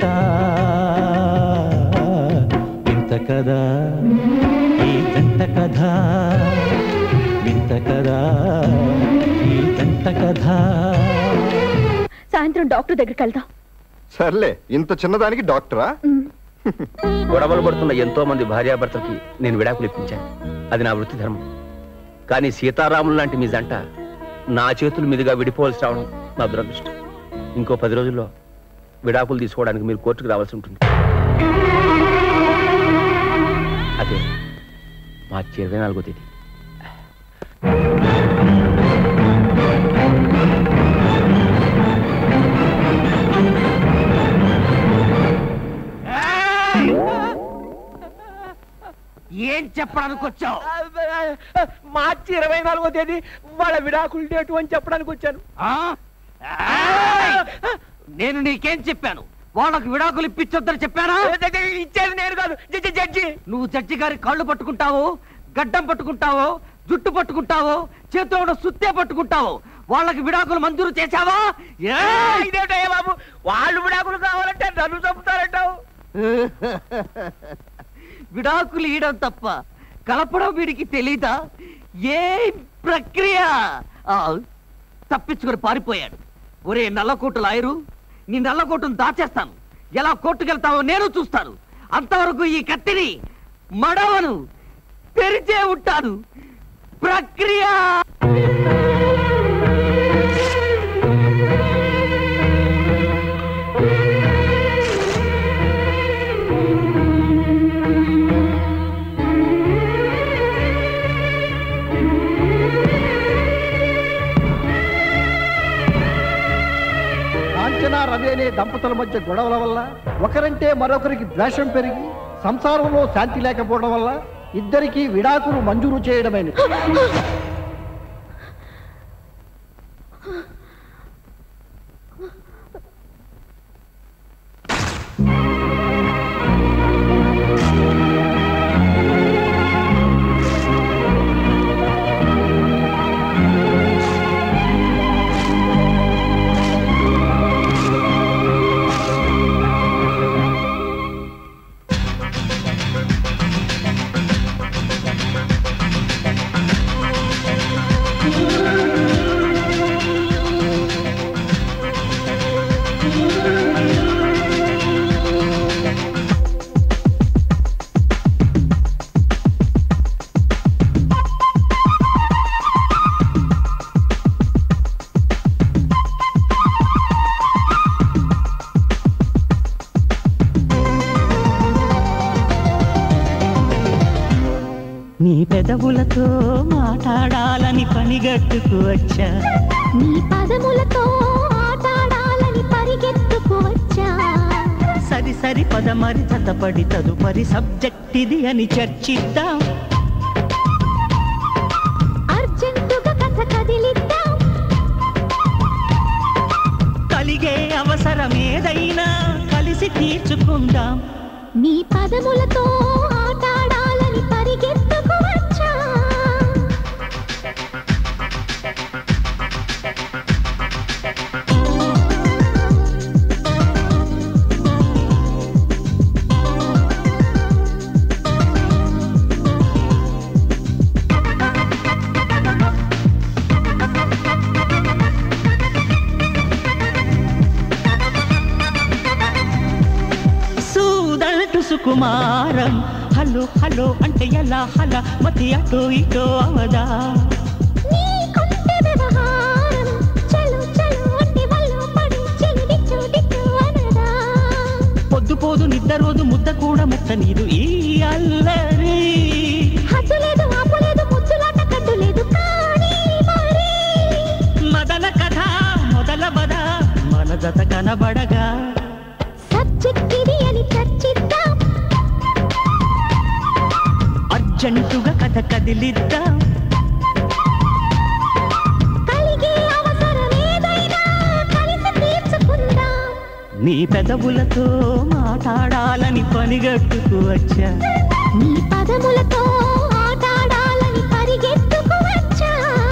వింత కదా ఈ జంట కథ వింత కదా ఈ జంట కథ సాయంత్రం డాక్టర్ దగ్గరికి వెళ్దాం సర్లే ఇంత చిన్నదానికి డాక్టరా గొడవలు పడుతున్న ఎంతో మంది భార్యాభర్తలకి నేను విడాకులు ఇప్పించాను అది నా వృత్తి ధర్మం కానీ సీతారాములు లాంటి మీ జంట నా చేతుల మీదుగా విడిపోవలసి రావడం నా దురదృష్టం ఇంకో పది రోజుల్లో విడాకులు తీసుకోవడానికి మీరు కోర్టుకు రావాల్సి ఉంటుంది అదే మార్చి ఇరవై నాలుగో తేదీ ఏం చెప్పడానికి వచ్చావు మార్చి ఇరవై నాలుగో తేదీ వాళ్ళ విడాకుల డేటు అని చెప్పడానికి వచ్చాను నేను నీకేం చెప్పాను వాళ్ళకు విడాకులు ఇప్పించొద్దని చెప్పానా ఇచ్చేది నేను కాదు జడ్జి జడ్జి నువ్వు జడ్జి గారి కాళ్ళు పట్టుకుంటావు గడ్డం పట్టుకుంటావు జుట్టు పట్టుకుంటావు చేతిలో ఉన్న సుత్తే పట్టుకుంటావు వాళ్ళకి విడాకులు మంజూరు చేశావా ఏయ్! ఇదేటయ్యా బాబు వాళ్ళు విడాకులు కావాలంటే నన్ను చంపుతారంటావు విడాకులు ఇయడం తప్ప కలపడం వీడికి తెలీదా ఏ ప్రక్రియ ఆ, తప్పించుకొని పారిపోయాడు ఒరే నల్లకోటు లాయరు నీ నల్లకోటును దాచేస్తాను ఎలా కోర్టుకెళ్తావో నేను చూస్తాను అంతవరకు ఈ కత్తిని మడవను తెరిచే ఉంటాను ప్రక్రియ కాంచనా రవి అనే దంపతుల మధ్య గొడవల వల్ల ఒకరంటే మరొకరికి ద్వేషం పెరిగి సంసారంలో శాంతి లేకపోవడం వల్ల ఇద్దరికి విడాకులు మంజూరు చేయడమైనది నీ పెదవులతో మాట్లాడాలని పనిగట్టుకు వచ్చా నీ పదములతో ఆటాడాలని పరిగెత్తుకు వచ్చా సరి సరి పద మరి తతపడి తదుపరి సబ్జెక్ట్ ఇది అని చర్చిద్దాం అర్జెంటుగా కథ కదిలిద్దాం కలిగే అవసరం ఏదైనా కలిసి తీర్చుకుందాం నీ పదములతో ఆటాడాలని పరిగెత్తుకు వచ్చా సూదంటు సుకుమారం హలో హలో అంటే ఎలా హల మతి అటో ఇటో అవదా నీ కొంటె వ్యవహారం చలు చలు అంటే వల్లో పడి చెలు డిచ్చు డిచ్చు అనదా పొద్దు పోదు నిద్ర రోజు ముద్ద కూడా ముట్ట నీదు ఈ అల్లరి హద్దు లేదు ఆపు లేదు ముద్దులాట కట్టు లేదు కానీ మరి మదన కథ మొదల బద మన జత కనబడగా సబ్జెక్ట్ ఇది అని చర్చిద్దాం అర్జెంటుగా కథ కదిలిద్దాం కలిగే అవసరం ఏదైనా కలిసి తీర్చుకుందాం నీ పెదవులతో మాట్లాడాలని పనిగట్టుకు వచ్చా నీ పదములతో ఆటాడాలని పరిగెత్తుకు వచ్చా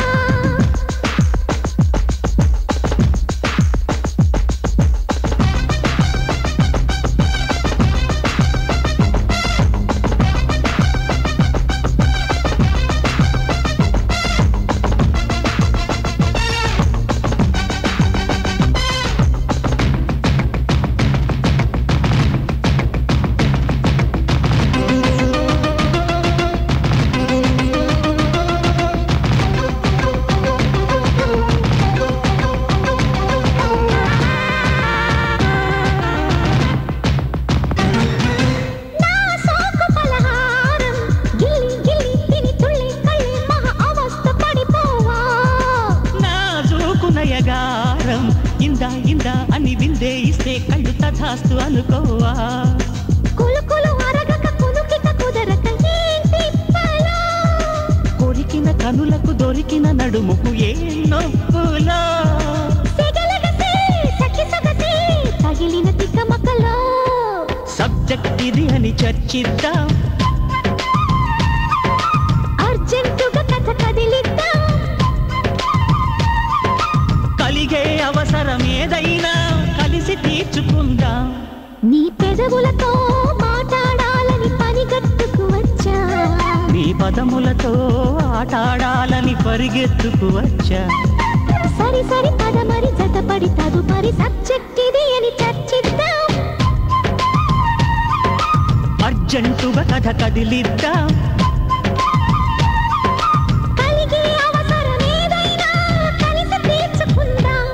నా సోకు పలహారం గిల్లి గిల్లి తిని తుళ్ళి కళ్ళి మహా అవస్థ పడిపోవా నాజూకు నయగారం ఇందా ఇందా అని విందే ఇస్తే కళ్ళు తథాస్తు అనుకోవా కులుకులు అరగక కునుకిక కుదరక ఏం తిప్పలో కొరికిన కనులకు దొరికిన నడుముకు ఏ నొప్పులో సెగలగసే సఖి సొగసే తగిలిన తిక్కమక్కలో సబ్జెక్ట్ ఇది అని చర్చిద్దాం అర్జెంటుగా కథ కదిలిద్దాం కలిగే అవసరం ఏదైనా కలిసి తీర్చుకుందాం నీ పెదవులతో మాట్లాడాలని పనిగట్టుకు వచ్చా నీ పదములతో ఆటాడాలని పరిగెత్తుకు వచ్చా సరి సరి పద మరి జతపడి తదుపరి సబ్జెక్ట్ ఇది అని చర్చిద్దాం అర్జెంటుగా కథ కదిలిద్దాం కలిగే అవసరం ఏదైనా కలిసి తీర్చుకుందాం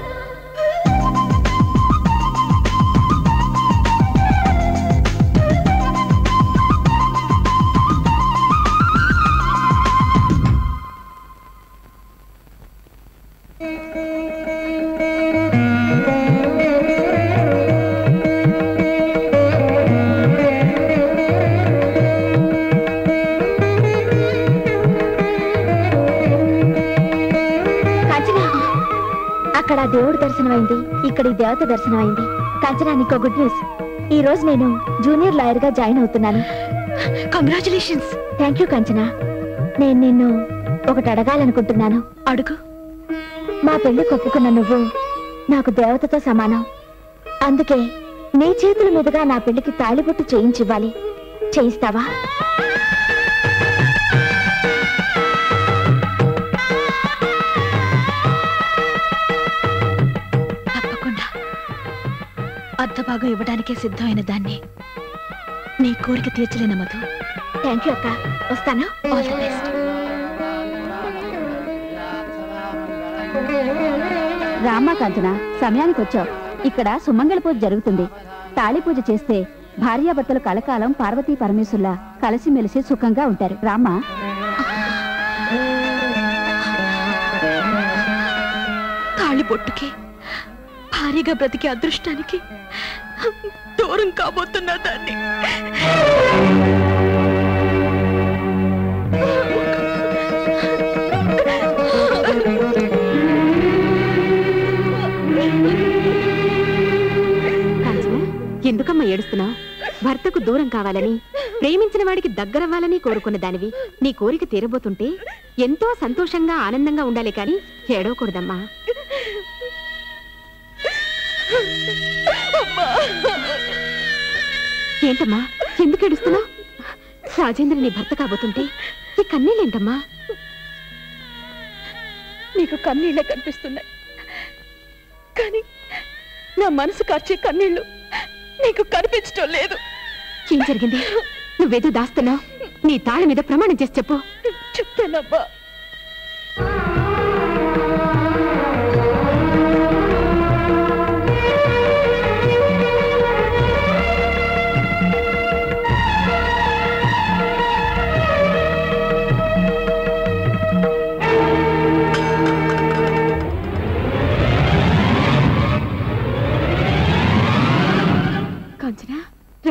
కాంచన అక్కడ దేవుడు దర్శనమైంది ఇక్కడ ఈ దేవత దర్శనమైంది కాంచన నీకో గుడ్ న్యూస్ ఈ రోజు నేను జూనియర్ లాయర్ గా జాయిన్ అవుతున్నాను కంగ్రాచులేషన్స్ థ్యాంక్ యూ కాంచన నేను నిన్ను ఒకటి అడగాలనుకుంటున్నాను అడుగు మా పెళ్లి కొప్పుకున్న నువ్వు నాకు దేవతతో సమానం అందుకే నీ చేతుల మీదుగా నా పెళ్లికి తాళిబొట్టు చేయించివ్వాలి చేయిస్తావా తప్పకుండా అర్ధభాగం ఇవ్వడానికే సిద్ధమైన దాన్ని నీ కోరిక తీర్చలేన మధు థ్యాంక్ యూ అక్క వస్తాను all the best Rama Kanchana సమయానికి వచ్చావు ఇక్కడ సుమంగళ పూజ జరుగుతుంది తాళి పూజ చేస్తే భార్యాభర్తలు కలకాలం పార్వతీ పరమేశ్వర్ల కలిసిమెలిసి సుఖంగా ఉంటారు రామా తాళి బొట్టుకి భారీగా బ్రతికే అదృష్టానికి దూరం కాబోతున్నా దాన్ని కాంచన ఎందుకమ్మా ఏడుస్తున్నావు భర్తకు దూరం కావాలని ప్రేమించిన వాడికి దగ్గరవ్వాలని కోరుకున్న దానివి నీ కోరిక తీరబోతుంటే ఎంతో సంతోషంగా ఆనందంగా ఉండాలి కానీ ఏడవకూడదమ్మా ఏంటమ్మా ఎందుకు ఏడుస్తున్నావు రాజేంద్ర నీ భర్త కాబోతుంటే ఈ కన్నీళ్ళేంటమ్మా నీకు కన్నీళ్ళే కనిపిస్తున్నాయి కానీ నా మనసు కార్చే కన్నీళ్లు నీకు కనిపించడం లేదు ఏం జరిగింది నువ్వేదో దాస్తున్నావు నీ తాళి మీద ప్రమాణం చేసి చెప్పు చెప్తానబ్బా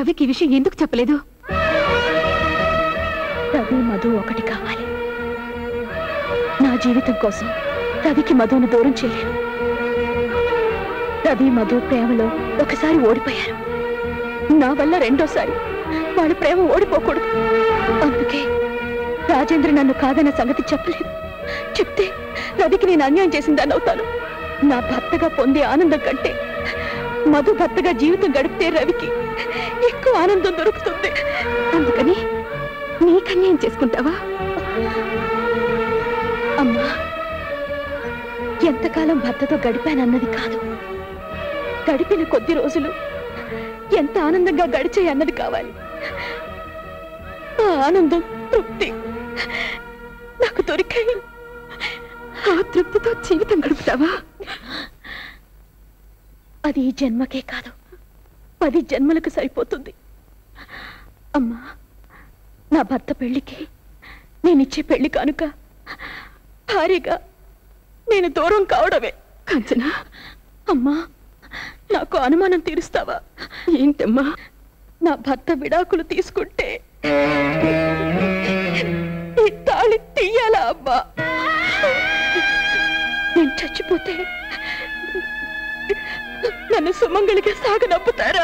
రవికి ఈ విషయం ఎందుకు చెప్పలేదు రవి మధు ఒకటి కావాలి నా జీవితం కోసం రవికి మధును దూరం చేయలేను రవి మధు ప్రేమలో ఒకసారి ఓడిపోయారు నా వల్ల రెండోసారి వాళ్ళ ప్రేమ ఓడిపోకూడదు అందుకే రాజేంద్ర నన్ను కాదన్న సంగతి చెప్పలేదు చెప్తే రవికి నేను అన్యాయం చేసిందని అవుతాను నా భర్తగా పొందే ఆనందం కంటే మధు భర్తగా జీవితం గడిపితే రవికి ఎక్కువ ఆనందం దొరుకుతుంది అందుకని నీకన్యాయం చేసుకుంటావా అమ్మా ఎంతకాలం భర్తతో గడిపానన్నది కాదు గడిపిన కొద్ది రోజులు ఎంత ఆనందంగా గడిచాయి అన్నది కావాలి ఆ ఆనందం తృప్తి నాకు దొరికాయి ఆ తృప్తితో జీవితం గడుపుతావా అది ఈ జన్మకే కాదు పది జన్మలకు సరిపోతుంది అమ్మా నా భర్త పెళ్లికి నేనిచ్చే పెళ్లి కానుక భారీగా నేను దూరం కావడమే కంచనా అమ్మా నాకు అనుమానం తీరుస్తావా ఏంటమ్మా నా భర్త విడాకులు తీసుకుంటే ఈ తాళి తీయాలా అమ్మా నేను చచ్చిపోతే నన్ను సుమంగళిగా సాగనప్పుతారా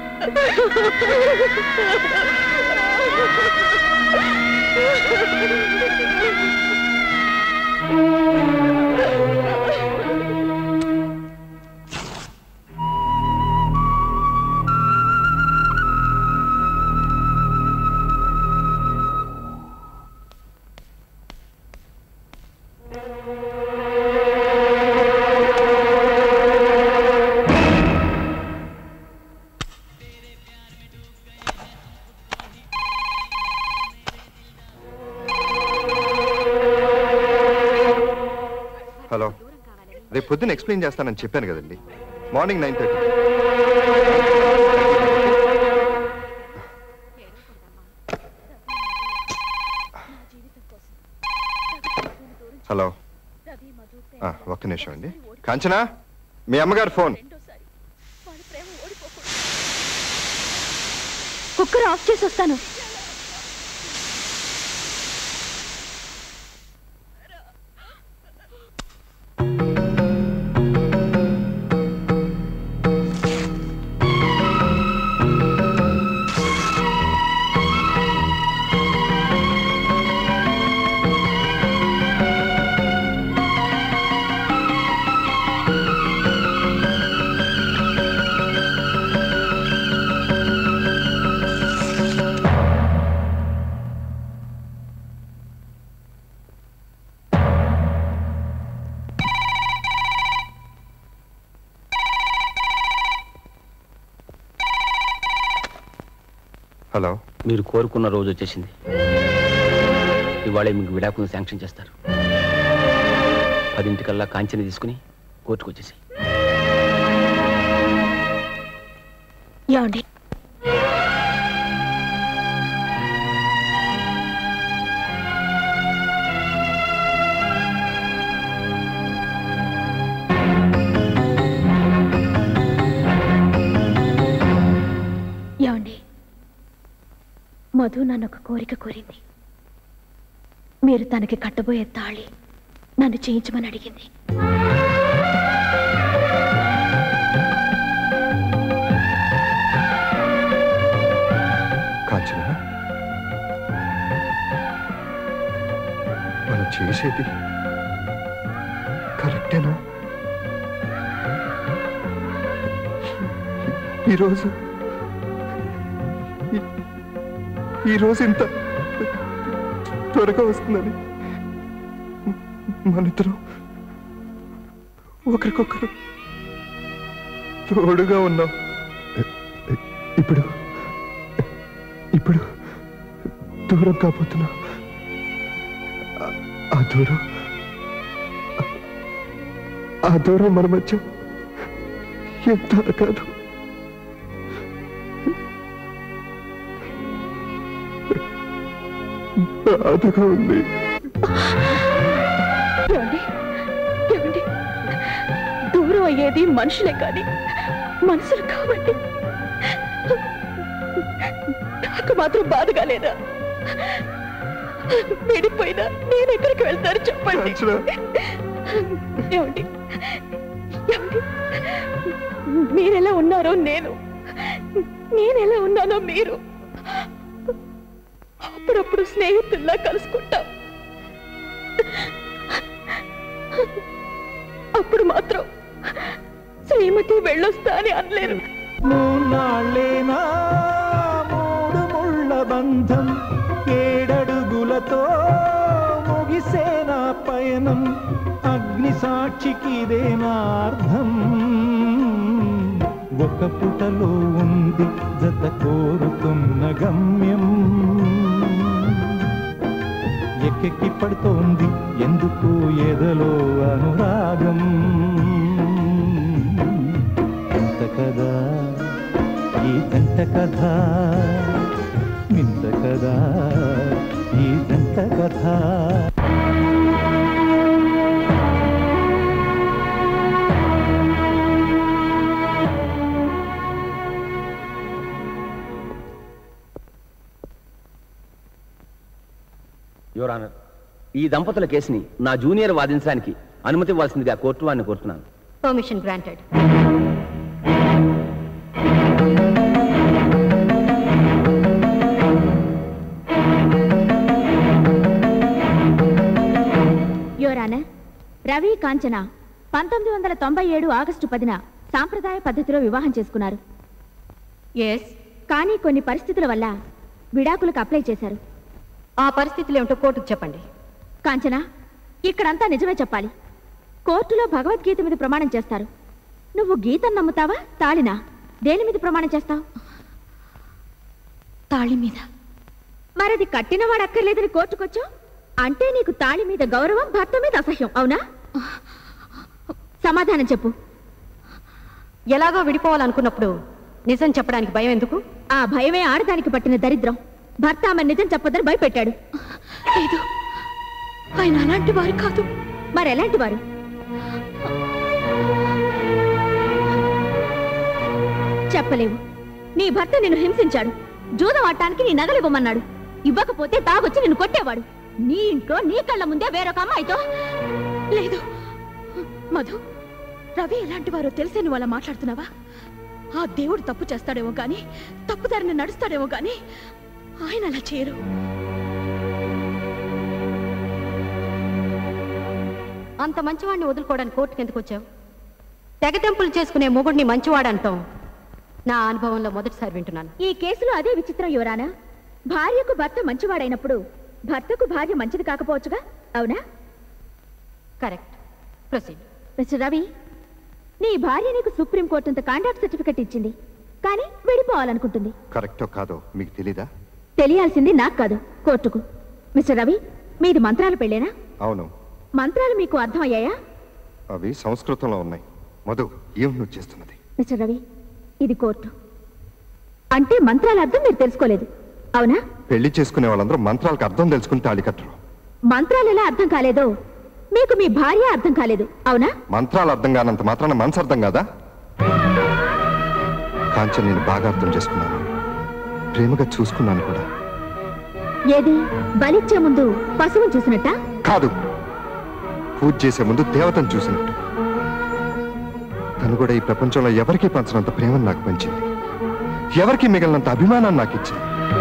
హలో రేపు పొద్దున్న ఎక్స్ప్లెయిన్ చేస్తానని చెప్పాను కదండి మార్నింగ్ నైన్ థర్టీ హలో ఆ, ఒక్క నిమిషం అండి కాంచనా మీ అమ్మగారు ఫోన్ కుక్కర్ ఆఫ్ చేసి వస్తాను హలో మీరు కోరుకున్న రోజు వచ్చేసింది ఇవాళే మీకు విడాకులు శాంక్షన్ చేస్తారు పదింటికల్లా కాంచెని తీసుకుని కోర్టుకు వచ్చేసి ఏమండి ఏమండి మధు నన్ను ఒక కోరిక కోరింది మీరు తనకి కట్టబోయే తాళి నన్ను చేయించమని అడిగింది కాంచన మనం చేసేది కరెక్టేనా ఈరోజు ఈ- ఈరోజు ఇంత త్వరగా వస్తుందని మనిద్దరం ఒకరికొకరు తోడుగా ఉన్నాం ఇప్పుడు ఇప్పుడు దూరం కాబోతున్నా ఆ- ఆ దూరం ఆ దూరం మన మధ్య ఎంత కాదు బాధగా ఉంది ఏమండి ఏమండి దూరం అయ్యేది మనుషులే కాదు మనసులు కాబట్టి మాత్రం బాధగా లేదా విడిపోయినా నేను ఎక్కడికి వెళ్తాను చెప్పండి ఏమండి ఏమండి? మీరెలా ఉన్నారో నేను నేనెలా ఉన్నానో మీరు అప్పుడప్పుడు స్నేహితుల్లా కలుసుకుంటాం అప్పుడు మాత్రం శ్రీమతి వెళ్ళొస్తా అని అనలేరు మూన్నాళ్ళేనా మూడు ముళ్ళ బంధం ఏడడుగులతో ముగిసేనా పయనం అగ్ని సాక్షికిదేనా అర్థం ఒక పుటలో ఉంది జత కోరుతున్న గమ్యం ఎక్కెక్కి పడుతోంది ఎందుకు ఎదలో అనురాగం ఇంత కదా ఈ జంట కథ వింత కదా ఈ జంట కథ యువర్ ఆనర్ ఈ దంపతుల కేసుని నా జూనియర్ వాదించడానికి అనుమతి ఇవ్వాల్సిందిగా కోర్టు వారిని కోరుతున్నాను permission granted your honour Ravi Kanchana పంతొమ్మిది వందల తొంభై ఏడు ఆగస్టు పదిన సాంప్రదాయ పద్ధతిలో వివాహం చేసుకున్నారు ఎస్ కానీ కొన్ని పరిస్థితుల వల్ల విడాకులకు అప్లై చేశారు ఆ పరిస్థితులు ఏమిటో కోర్టుకు చెప్పండి కాంచన ఇక్కడంతా నిజమే చెప్పాలి కోర్టులో భగవద్గీత మీద ప్రమాణం చేస్తారు నువ్వు గీతను నమ్ముతావా తాళినా దేని మీద ప్రమాణం చేస్తావు తాళి మీద మరది కట్టినవాడు అక్కర్లేదని కోర్టుకొచ్చు అంటే నీకు తాళి మీద గౌరవం భర్త మీద అసహ్యం అవునా సమాధానం చెప్పు ఎలాగో విడిపోవాలనుకున్నప్పుడు నిజం చెప్పడానికి భయం ఎందుకు ఆ భయమే ఆడదానికి పట్టిన దరిద్రం భర్త ఆమె నిజం చెప్పొద్దని భయపెట్టాడు లేదు ఆయన అలాంటి వారు కాదు మరి ఎలాంటి వారు చెప్పలేవు నీ భర్త నిన్ను హింసించాడు జూదం ఆడటానికి నీ నగలు ఇవ్వమన్నాడు ఇవ్వకపోతే తాగొచ్చి నిన్ను కొట్టేవాడు నీ ఇంట్లో నీ కళ్ళ ముందే వేరొక అమ్మాయితో లేదు మధు రవి ఎలాంటి వారో తెలిసే నువ్వు అలా మాట్లాడుతున్నావా ఆ దేవుడు తప్పు చేస్తాడేమో గాని తప్పుదారిని నడుస్తాడేమో గాని ఆయన అలా చేయరు అంత మంచివాడిని వదులుకోవడానికి కోర్టుకు ఎందుకు వచ్చావు తెగతెంపులు చేసుకునే మొగుడిని మంచివాడంటాం నా అనుభవంలో మొదటిసారి వింటున్నాను ఈ కేసులో అదే విచిత్రం యువరానా భార్యకు భర్త మంచివాడైనప్పుడు భర్తకు భార్య మంచిది కాకపోవచ్చుగా అవునా కరెక్ట్ ప్రొసీడ్ మిస్టర్ రవి నీ భార్య నీకు సుప్రీంకోర్టు అంత కాంట్రాక్ట్ సర్టిఫికెట్ ఇచ్చింది కానీ విడిపోవాలనుకుంటుంది కరెక్టో కాదో మీకు తెలీదా తెలియాల్సింది నాకు కాదు కోర్టుకు మిస్టర్ రవి మీది మంత్రాల పెళ్ళేనా అవును మంత్రాలు మీకు అర్థమయ్యాయా అవి సంస్కృతంలో ఉన్నాయి మధు ఏం నువ్వు చేస్తున్నది మిస్టర్ రవి ఇది కోర్టు అంటే మంత్రాల అర్థం మీరు తెలుసుకోలేదు అవునా పెళ్లి చేసుకునే వాళ్ళందరూ మంత్రాలకు అర్థం తెలుసుకుని తాళి కట్టరు మంత్రాలు ఎలా అర్థం కాలేదో మీకు మీ భార్య అర్థం కాలేదు అవునా మంత్రాలు అర్థం కానంత మాత్రాన మనసు అర్థం కాదా కాంచన్ నేను బాగా అర్థం చేసుకున్నాను ప్రేమగా చూసుకున్నాను కూడా ఏది బలిచ్చే ముందు పశువును చూసినట్టా కాదు పూజ చేసే ముందు దేవతను చూసినట్టు తను కూడా ఈ ప్రపంచంలో ఎవరికీ పంచినంత ప్రేమను నాకు పంచింది ఎవరికి మిగిలినంత అభిమానాన్ని నాకు ఇచ్చింది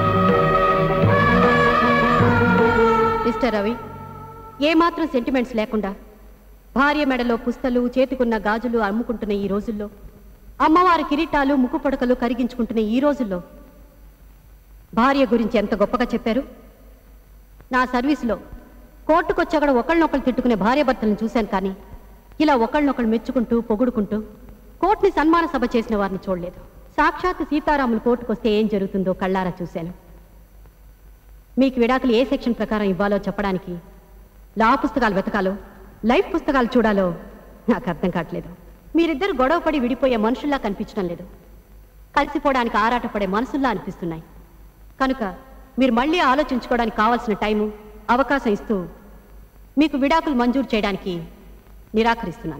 మిస్టర్ రవి ఏమాత్రం సెంటిమెంట్స్ లేకుండా భార్య మెడలో పుస్తలు చేతికున్న గాజులు అమ్ముకుంటున్న ఈ రోజుల్లో అమ్మవారి కిరీటాలు ముక్కు పొడకలు కరిగించుకుంటున్న ఈ రోజుల్లో భార్య గురించి ఎంత గొప్పగా చెప్పారు నా సర్వీసులో కోర్టుకొచ్చా కూడా ఒకళ్ళనొకళ్ళు తిట్టుకునే భార్యాభర్తలను చూశాను కానీ ఇలా ఒకళ్ళనొకళ్ళు మెచ్చుకుంటూ పొగుడుకుంటూ కోర్టుని సన్మాన సభ చేసిన వారిని చూడలేదు సాక్షాత్ సీతారాములు కోర్టుకొస్తే ఏం జరుగుతుందో కళ్ళారా చూశాను మీకు విడాకులు ఏ సెక్షన్ ప్రకారం ఇవ్వాలో చెప్పడానికి లా పుస్తకాలు వెతకాలో లైఫ్ పుస్తకాలు చూడాలో నాకు అర్థం కావట్లేదు మీరిద్దరు గొడవపడి విడిపోయే మనుషుల్లా కనిపించడం లేదు కలిసిపోవడానికి ఆరాటపడే మనసుల్లా అనిపిస్తున్నాయి కనుక మీరు మళ్ళీ ఆలోచించుకోవడానికి కావాల్సిన టైము అవకాశం ఇస్తూ మీకు విడాకులు మంజూరు చేయడానికి నిరాకరిస్తున్నాను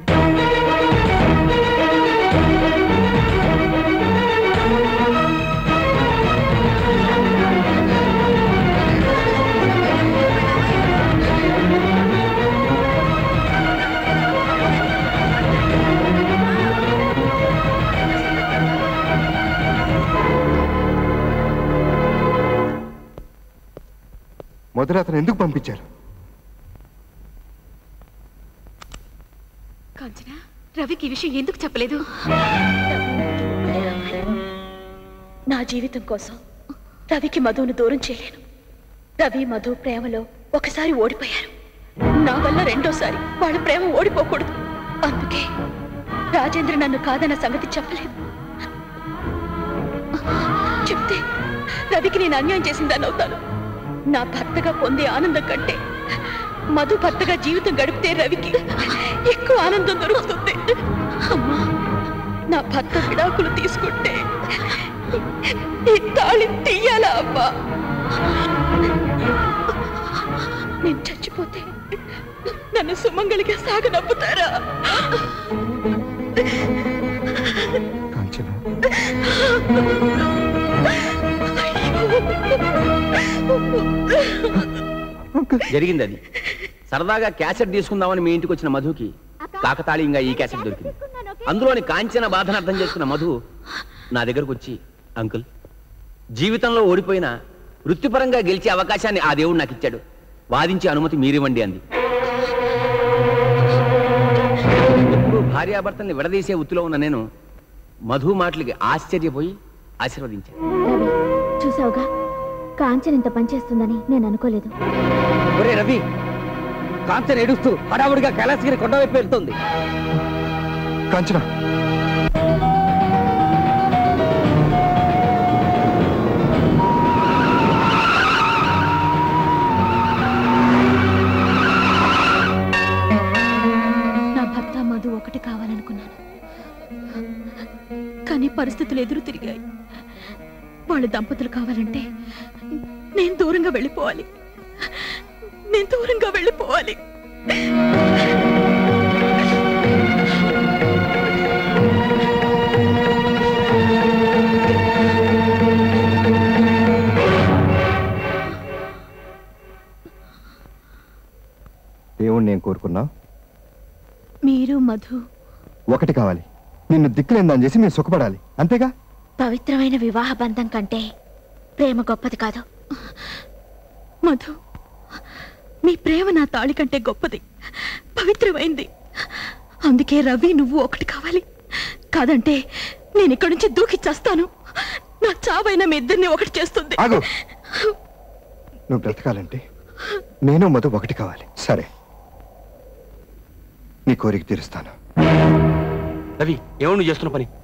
మధురాతను ఎందుకు పంపించారు కాంచన రవికి ఈ విషయం ఎందుకు చెప్పలేదు నా జీవితం కోసం రవికి మధువును దూరం చేయలేను రవి మధు ప్రేమలో ఒకసారి ఓడిపోయారు నా వల్ల రెండోసారి వాళ్ళ ప్రేమ ఓడిపోకూడదు అందుకే రాజేంద్ర నన్ను కాదన్న సంగతి చెప్పలేదు చెప్తే రవికి నేను అన్యాయం చేసిందని అవుతాను నా భర్తగా పొందే ఆనందం కంటే మధు భర్తగా జీవితం గడిపితే రవికి ఎక్కువ ఆనందం దొరుకుతుంది అమ్మా నా భర్త విడాకులు తీసుకుంటే ఈ తాళి తీయాలా అమ్మా నేను చచ్చిపోతే నన్ను సుమంగళిగా సాగనప్పుతారా కాంచన జరిగింది అది సరదాగా క్యాసెట్ తీసుకుందామని మీ ఇంటికి వచ్చిన మధుకి కాకతాళీయంగా ఈ క్యాసెట్ దొరికింది అందులోని కాంచన బాధను అర్థం చేసుకున్న మధు నా దగ్గరకు వచ్చి అంకుల్ జీవితంలో ఓడిపోయిన వృత్తిపరంగా గెలిచే అవకాశాన్ని ఆ దేవుడు నాకు ఇచ్చాడు వాదించే అనుమతి మీరివ్వండి అంది ఎప్పుడు భార్యాభర్తల్ని విడదీసే వృత్తిలో ఉన్న నేను మధు మాటలకి ఆశ్చర్యపోయి ఆశీర్వదించాను రవి చూసావుగా కాంచన ఇంత పనిచేస్తుందని నేను అనుకోలేదు ఒరే రవి కాంచన ఏడుస్తూ హడావుడిగా కైలాసగిరి కొండ వైపు వెళ్తుంది కాంచన నా భర్త మధు ఒకటి కావాలనుకున్నాను కానీ పరిస్థితులు ఎదురు తిరిగాయి వాళ్ళు దంపతులు కావాలంటే నేను దూరంగా వెళ్ళిపోవాలి నేను దూరంగా వెళ్ళిపోవాలి దేవుణ్ణి నేను కోరుకున్నా మీరు మధు ఒకటి కావాలి నిన్ను దిక్కులేందని చేసి మీరు సుఖపడాలి అంతేగా పవిత్రమైన వివాహ బంధం కంటే ప్రేమ గొప్పది కాదు మధు మీ ప్రేమ నా తాళి కంటే గొప్పది పవిత్రమైంది అందుకే రవి నువ్వు ఒకటి కావాలి కాదంటే నేను ఇక్కడి నుంచి దూకి చేస్తాను నా చావైన మీ ఇద్దరిని ఒకటి చేస్తుంది ఆగు నువ్వు బ్రతకాలంటే నేను మధు ఒకటి కావాలి సరే నీ కోరిక తీరుస్తాను రవి ఏమో నువ్వు చేస్తున్న పని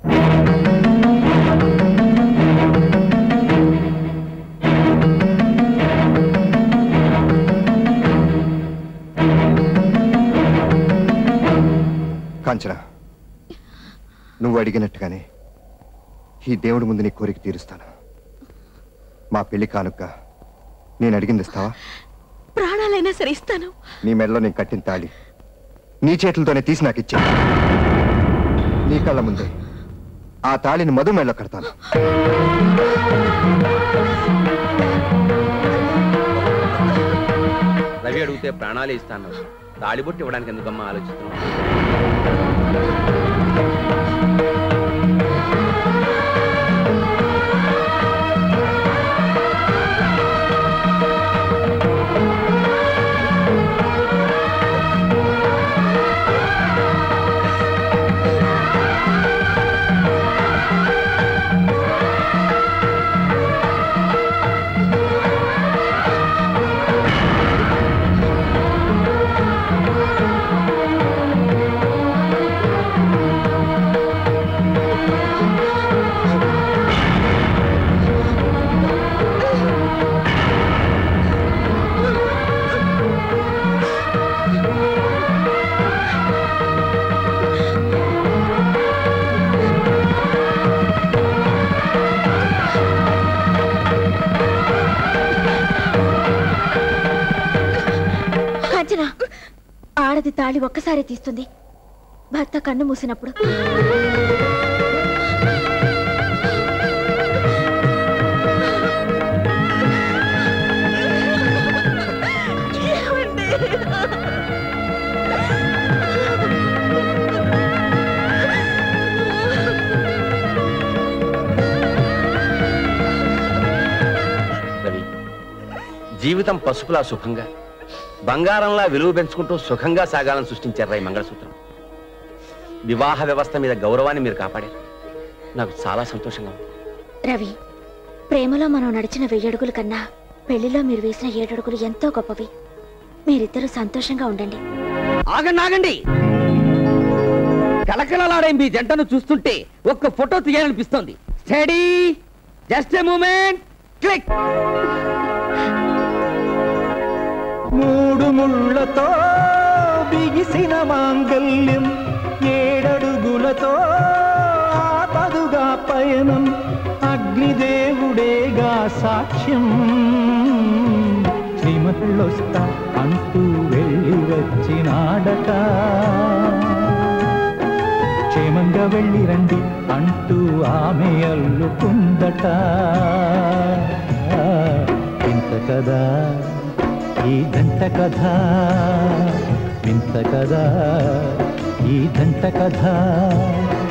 కాంచన నువ్వు అడిగినట్టుగానే ఈ దేవుడి ముందు నీ కోరిక తీరుస్తాను మా పెళ్లి కానుక నేను అడిగింది ఇస్తావా ప్రాణాలైనా సరే ఇస్తాను నీ మెడలో నేను కట్టిన తాళి నీ చేతులతోనే తీసి నాకు ఇచ్చే నీ కళ్ళ ముందే ఆ తాళిని మధు మెడలో కడతాను రవి అడిగితే ప్రాణాలే ఇస్తాను తాళిబొట్టు ఇవ్వడానికి ఎందుకమ్మా ఆలోచిస్తున్నావు కాంచన ఆడది తాళి ఒక్కసారి తీస్తుంది భర్త కన్ను మూసినప్పుడు జీవితం పసుపులా సుఖంగా బంగారంలా విలువ పెంచుకుంటూ సుఖంగా సాగాలని సృష్టించారు ఈ మంగళసూత్రం వివాహ వ్యవస్థ మీద గౌరవాన్ని మీరు కాపాడారు నాకు చాలా సంతోషంగా ఉంది రవి ప్రేమలో మనం నడిచిన వెయ్యడుగుల కన్నా పెళ్లిలో మీరు వేసిన ఏడడుగులు ఎంతో గొప్పవి మీరిద్దరూ సంతోషంగా ఉండండి ఆగండి ఆగండి కలకలలాడే మీ జంటను చూస్తుంటే ఒక్క ఫోటో తీయాలనిపిస్తోంది steady just a moment click మూడు ముళ్ళతో బిగిసిన మాంగల్యం ఏడడుగులతో ఆపదుగా పయనం అగ్నిదేవుడేగా సాక్ష్యం శ్రీమతులొస్తా అంటూ వెళ్ళి వచ్చినాడట క్షేమంగా వెళ్ళి రండి అంటూ ఆమె అల్లుకుందట ఇంత కదా ఈ దంట కథ వింత కదా ఈ దంట కథ